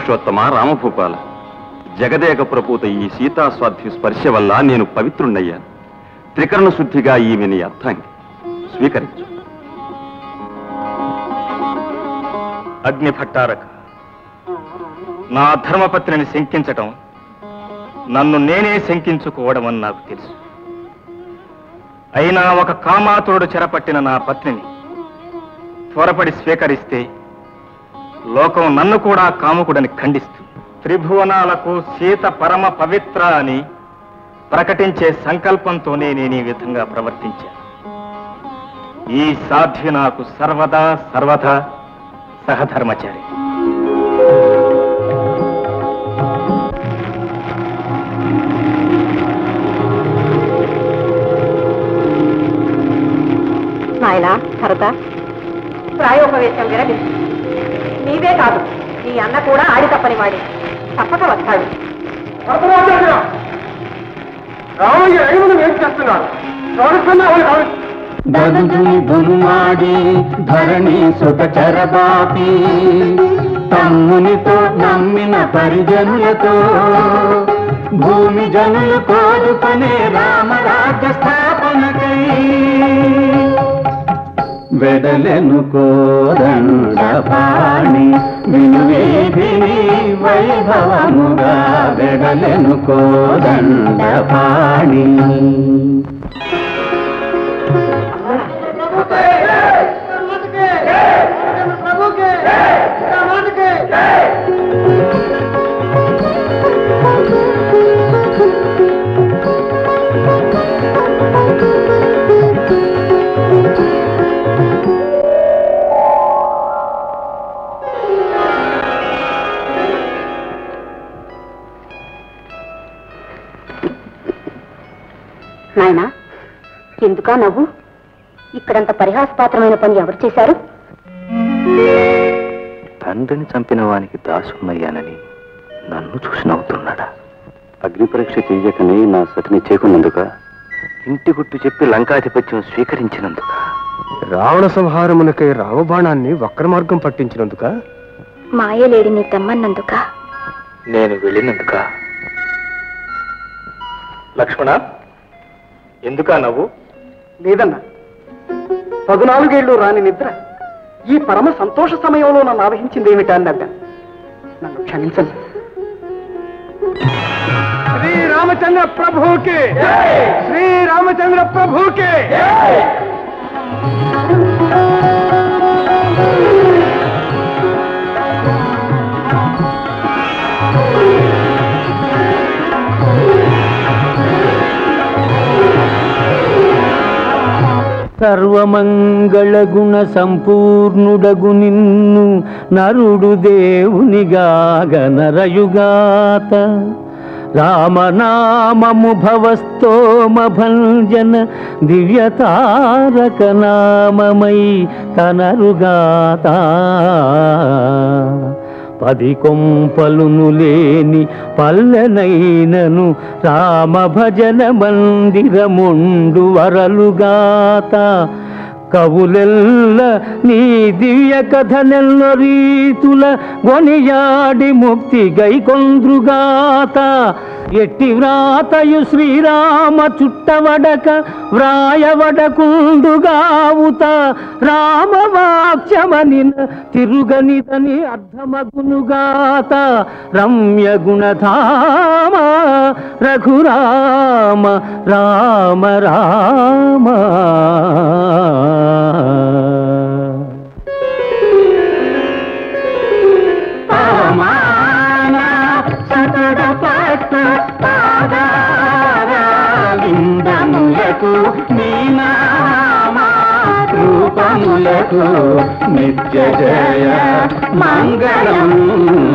పురుషోత్తమ రామభూపాల జగదేక ప్రపూత ఈ సీతాస్వాధ్య స్పర్శ వల్ల నేను పవిత్రుణ్ణయ్యాను త్రికరణ శుద్ధిగా ఈమెని అర్థాంగి స్వీకరించు అగ్ని భట్టారక నా ధర్మపత్నిని శంకించటం నన్ను నేనే శంకించుకోవడం అని నాకు తెలుసు అయినా ఒక కామాతురుడు చెరపట్టిన నా పత్నిని త్వరపడి స్వీకరిస్తే లోకం నన్ను కూడా కాముకుడని ఖండిస్తుంది త్రిభువనాలకు సీత పరమ పవిత్ర అని ప్రకటించే సంకల్పంతోనే నేను ఈ విధంగా ప్రవర్తించాను ఈ సాధ్వి నాకు సర్వదా సర్వదా సహధర్మచారి నాయనా భరత ప్రాయోపవేశం విరమించు నీవే కాదు నీ అన్న కూడా ఆడి తప్పని వాడి తప్పక వస్తాడు రామయ్య రైమును ఏం చేస్తున్నాడు దదుని దునుమాడి ధరణి సుత చరబాపి తమ్మునితో నమ్మిన పరిజనులతో భూమి జనులు కోరుకునే రామరాజ్య స్థాపనకై వెడలెను కోదండ పాణి వినువేదిని వైభవముగా వెడలెను కోదండ పాణి నాయనా ఎందుకా నవ్వు ఇక్కడంత పరిహాసపాత్రమైన పని ఎవరు చేశారు తండ్రిని చంపిన వానికి దాసున్నయ్యానని నన్ను చూసి నవ్వుతున్నాడా అగ్ని పరీక్ష చెయ్యకనే నా సతిని చేకున్నందుక ఇంటి గుట్టు చెప్పి లంకాధిపత్యం స్వీకరించినందుక రావణ సంహారమునకై రామబాణాన్ని వక్ర మార్గం పట్టించినందుక మాయలేడిని తెమ్మన్నందుక నేను వెళ్ళినందుక లక్ష్మణ ఎందుకా నవ్వు లేదన్నా పదునాలుగేళ్లు రాని నిద్ర ఈ పరమ సంతోష సమయంలో నన్ను ఆవహించింది ఏమిటా అని నవ్వాను నన్ను క్షమించండి శ్రీ రామచంద్ర ప్రభుకి శ్రీ రామచంద్ర ప్రభుకి సర్వమంగళ గుణ సంపూర్ణుడగు నిన్ను నరుడు దేవునిగాగ నరయుగాత రామనామము భవస్తోమ భంజన దివ్య తారక నామమై తనరుగాత పది కొంపలును లేని పల్లెనైనను రామ భజన మందిరముండు వరలుగాత కవులెల్ల నీ దివ్య కథనెల్ల రీతుల గొనియాడి ముక్తి గైకొంద్రుగాత ఎట్టి వ్రాతయు శ్రీరామ చుట్టవడక వ్రాయవడకుండుగావుత రామవాక్యమని తిరుగనిదని అర్థమగునుగాత రమ్య గుణధామ రఘురామ రామ రామ సతడ పట్ట పాదారవిందములకు నీనామా రూపములకు నిత్య జయ మంగళం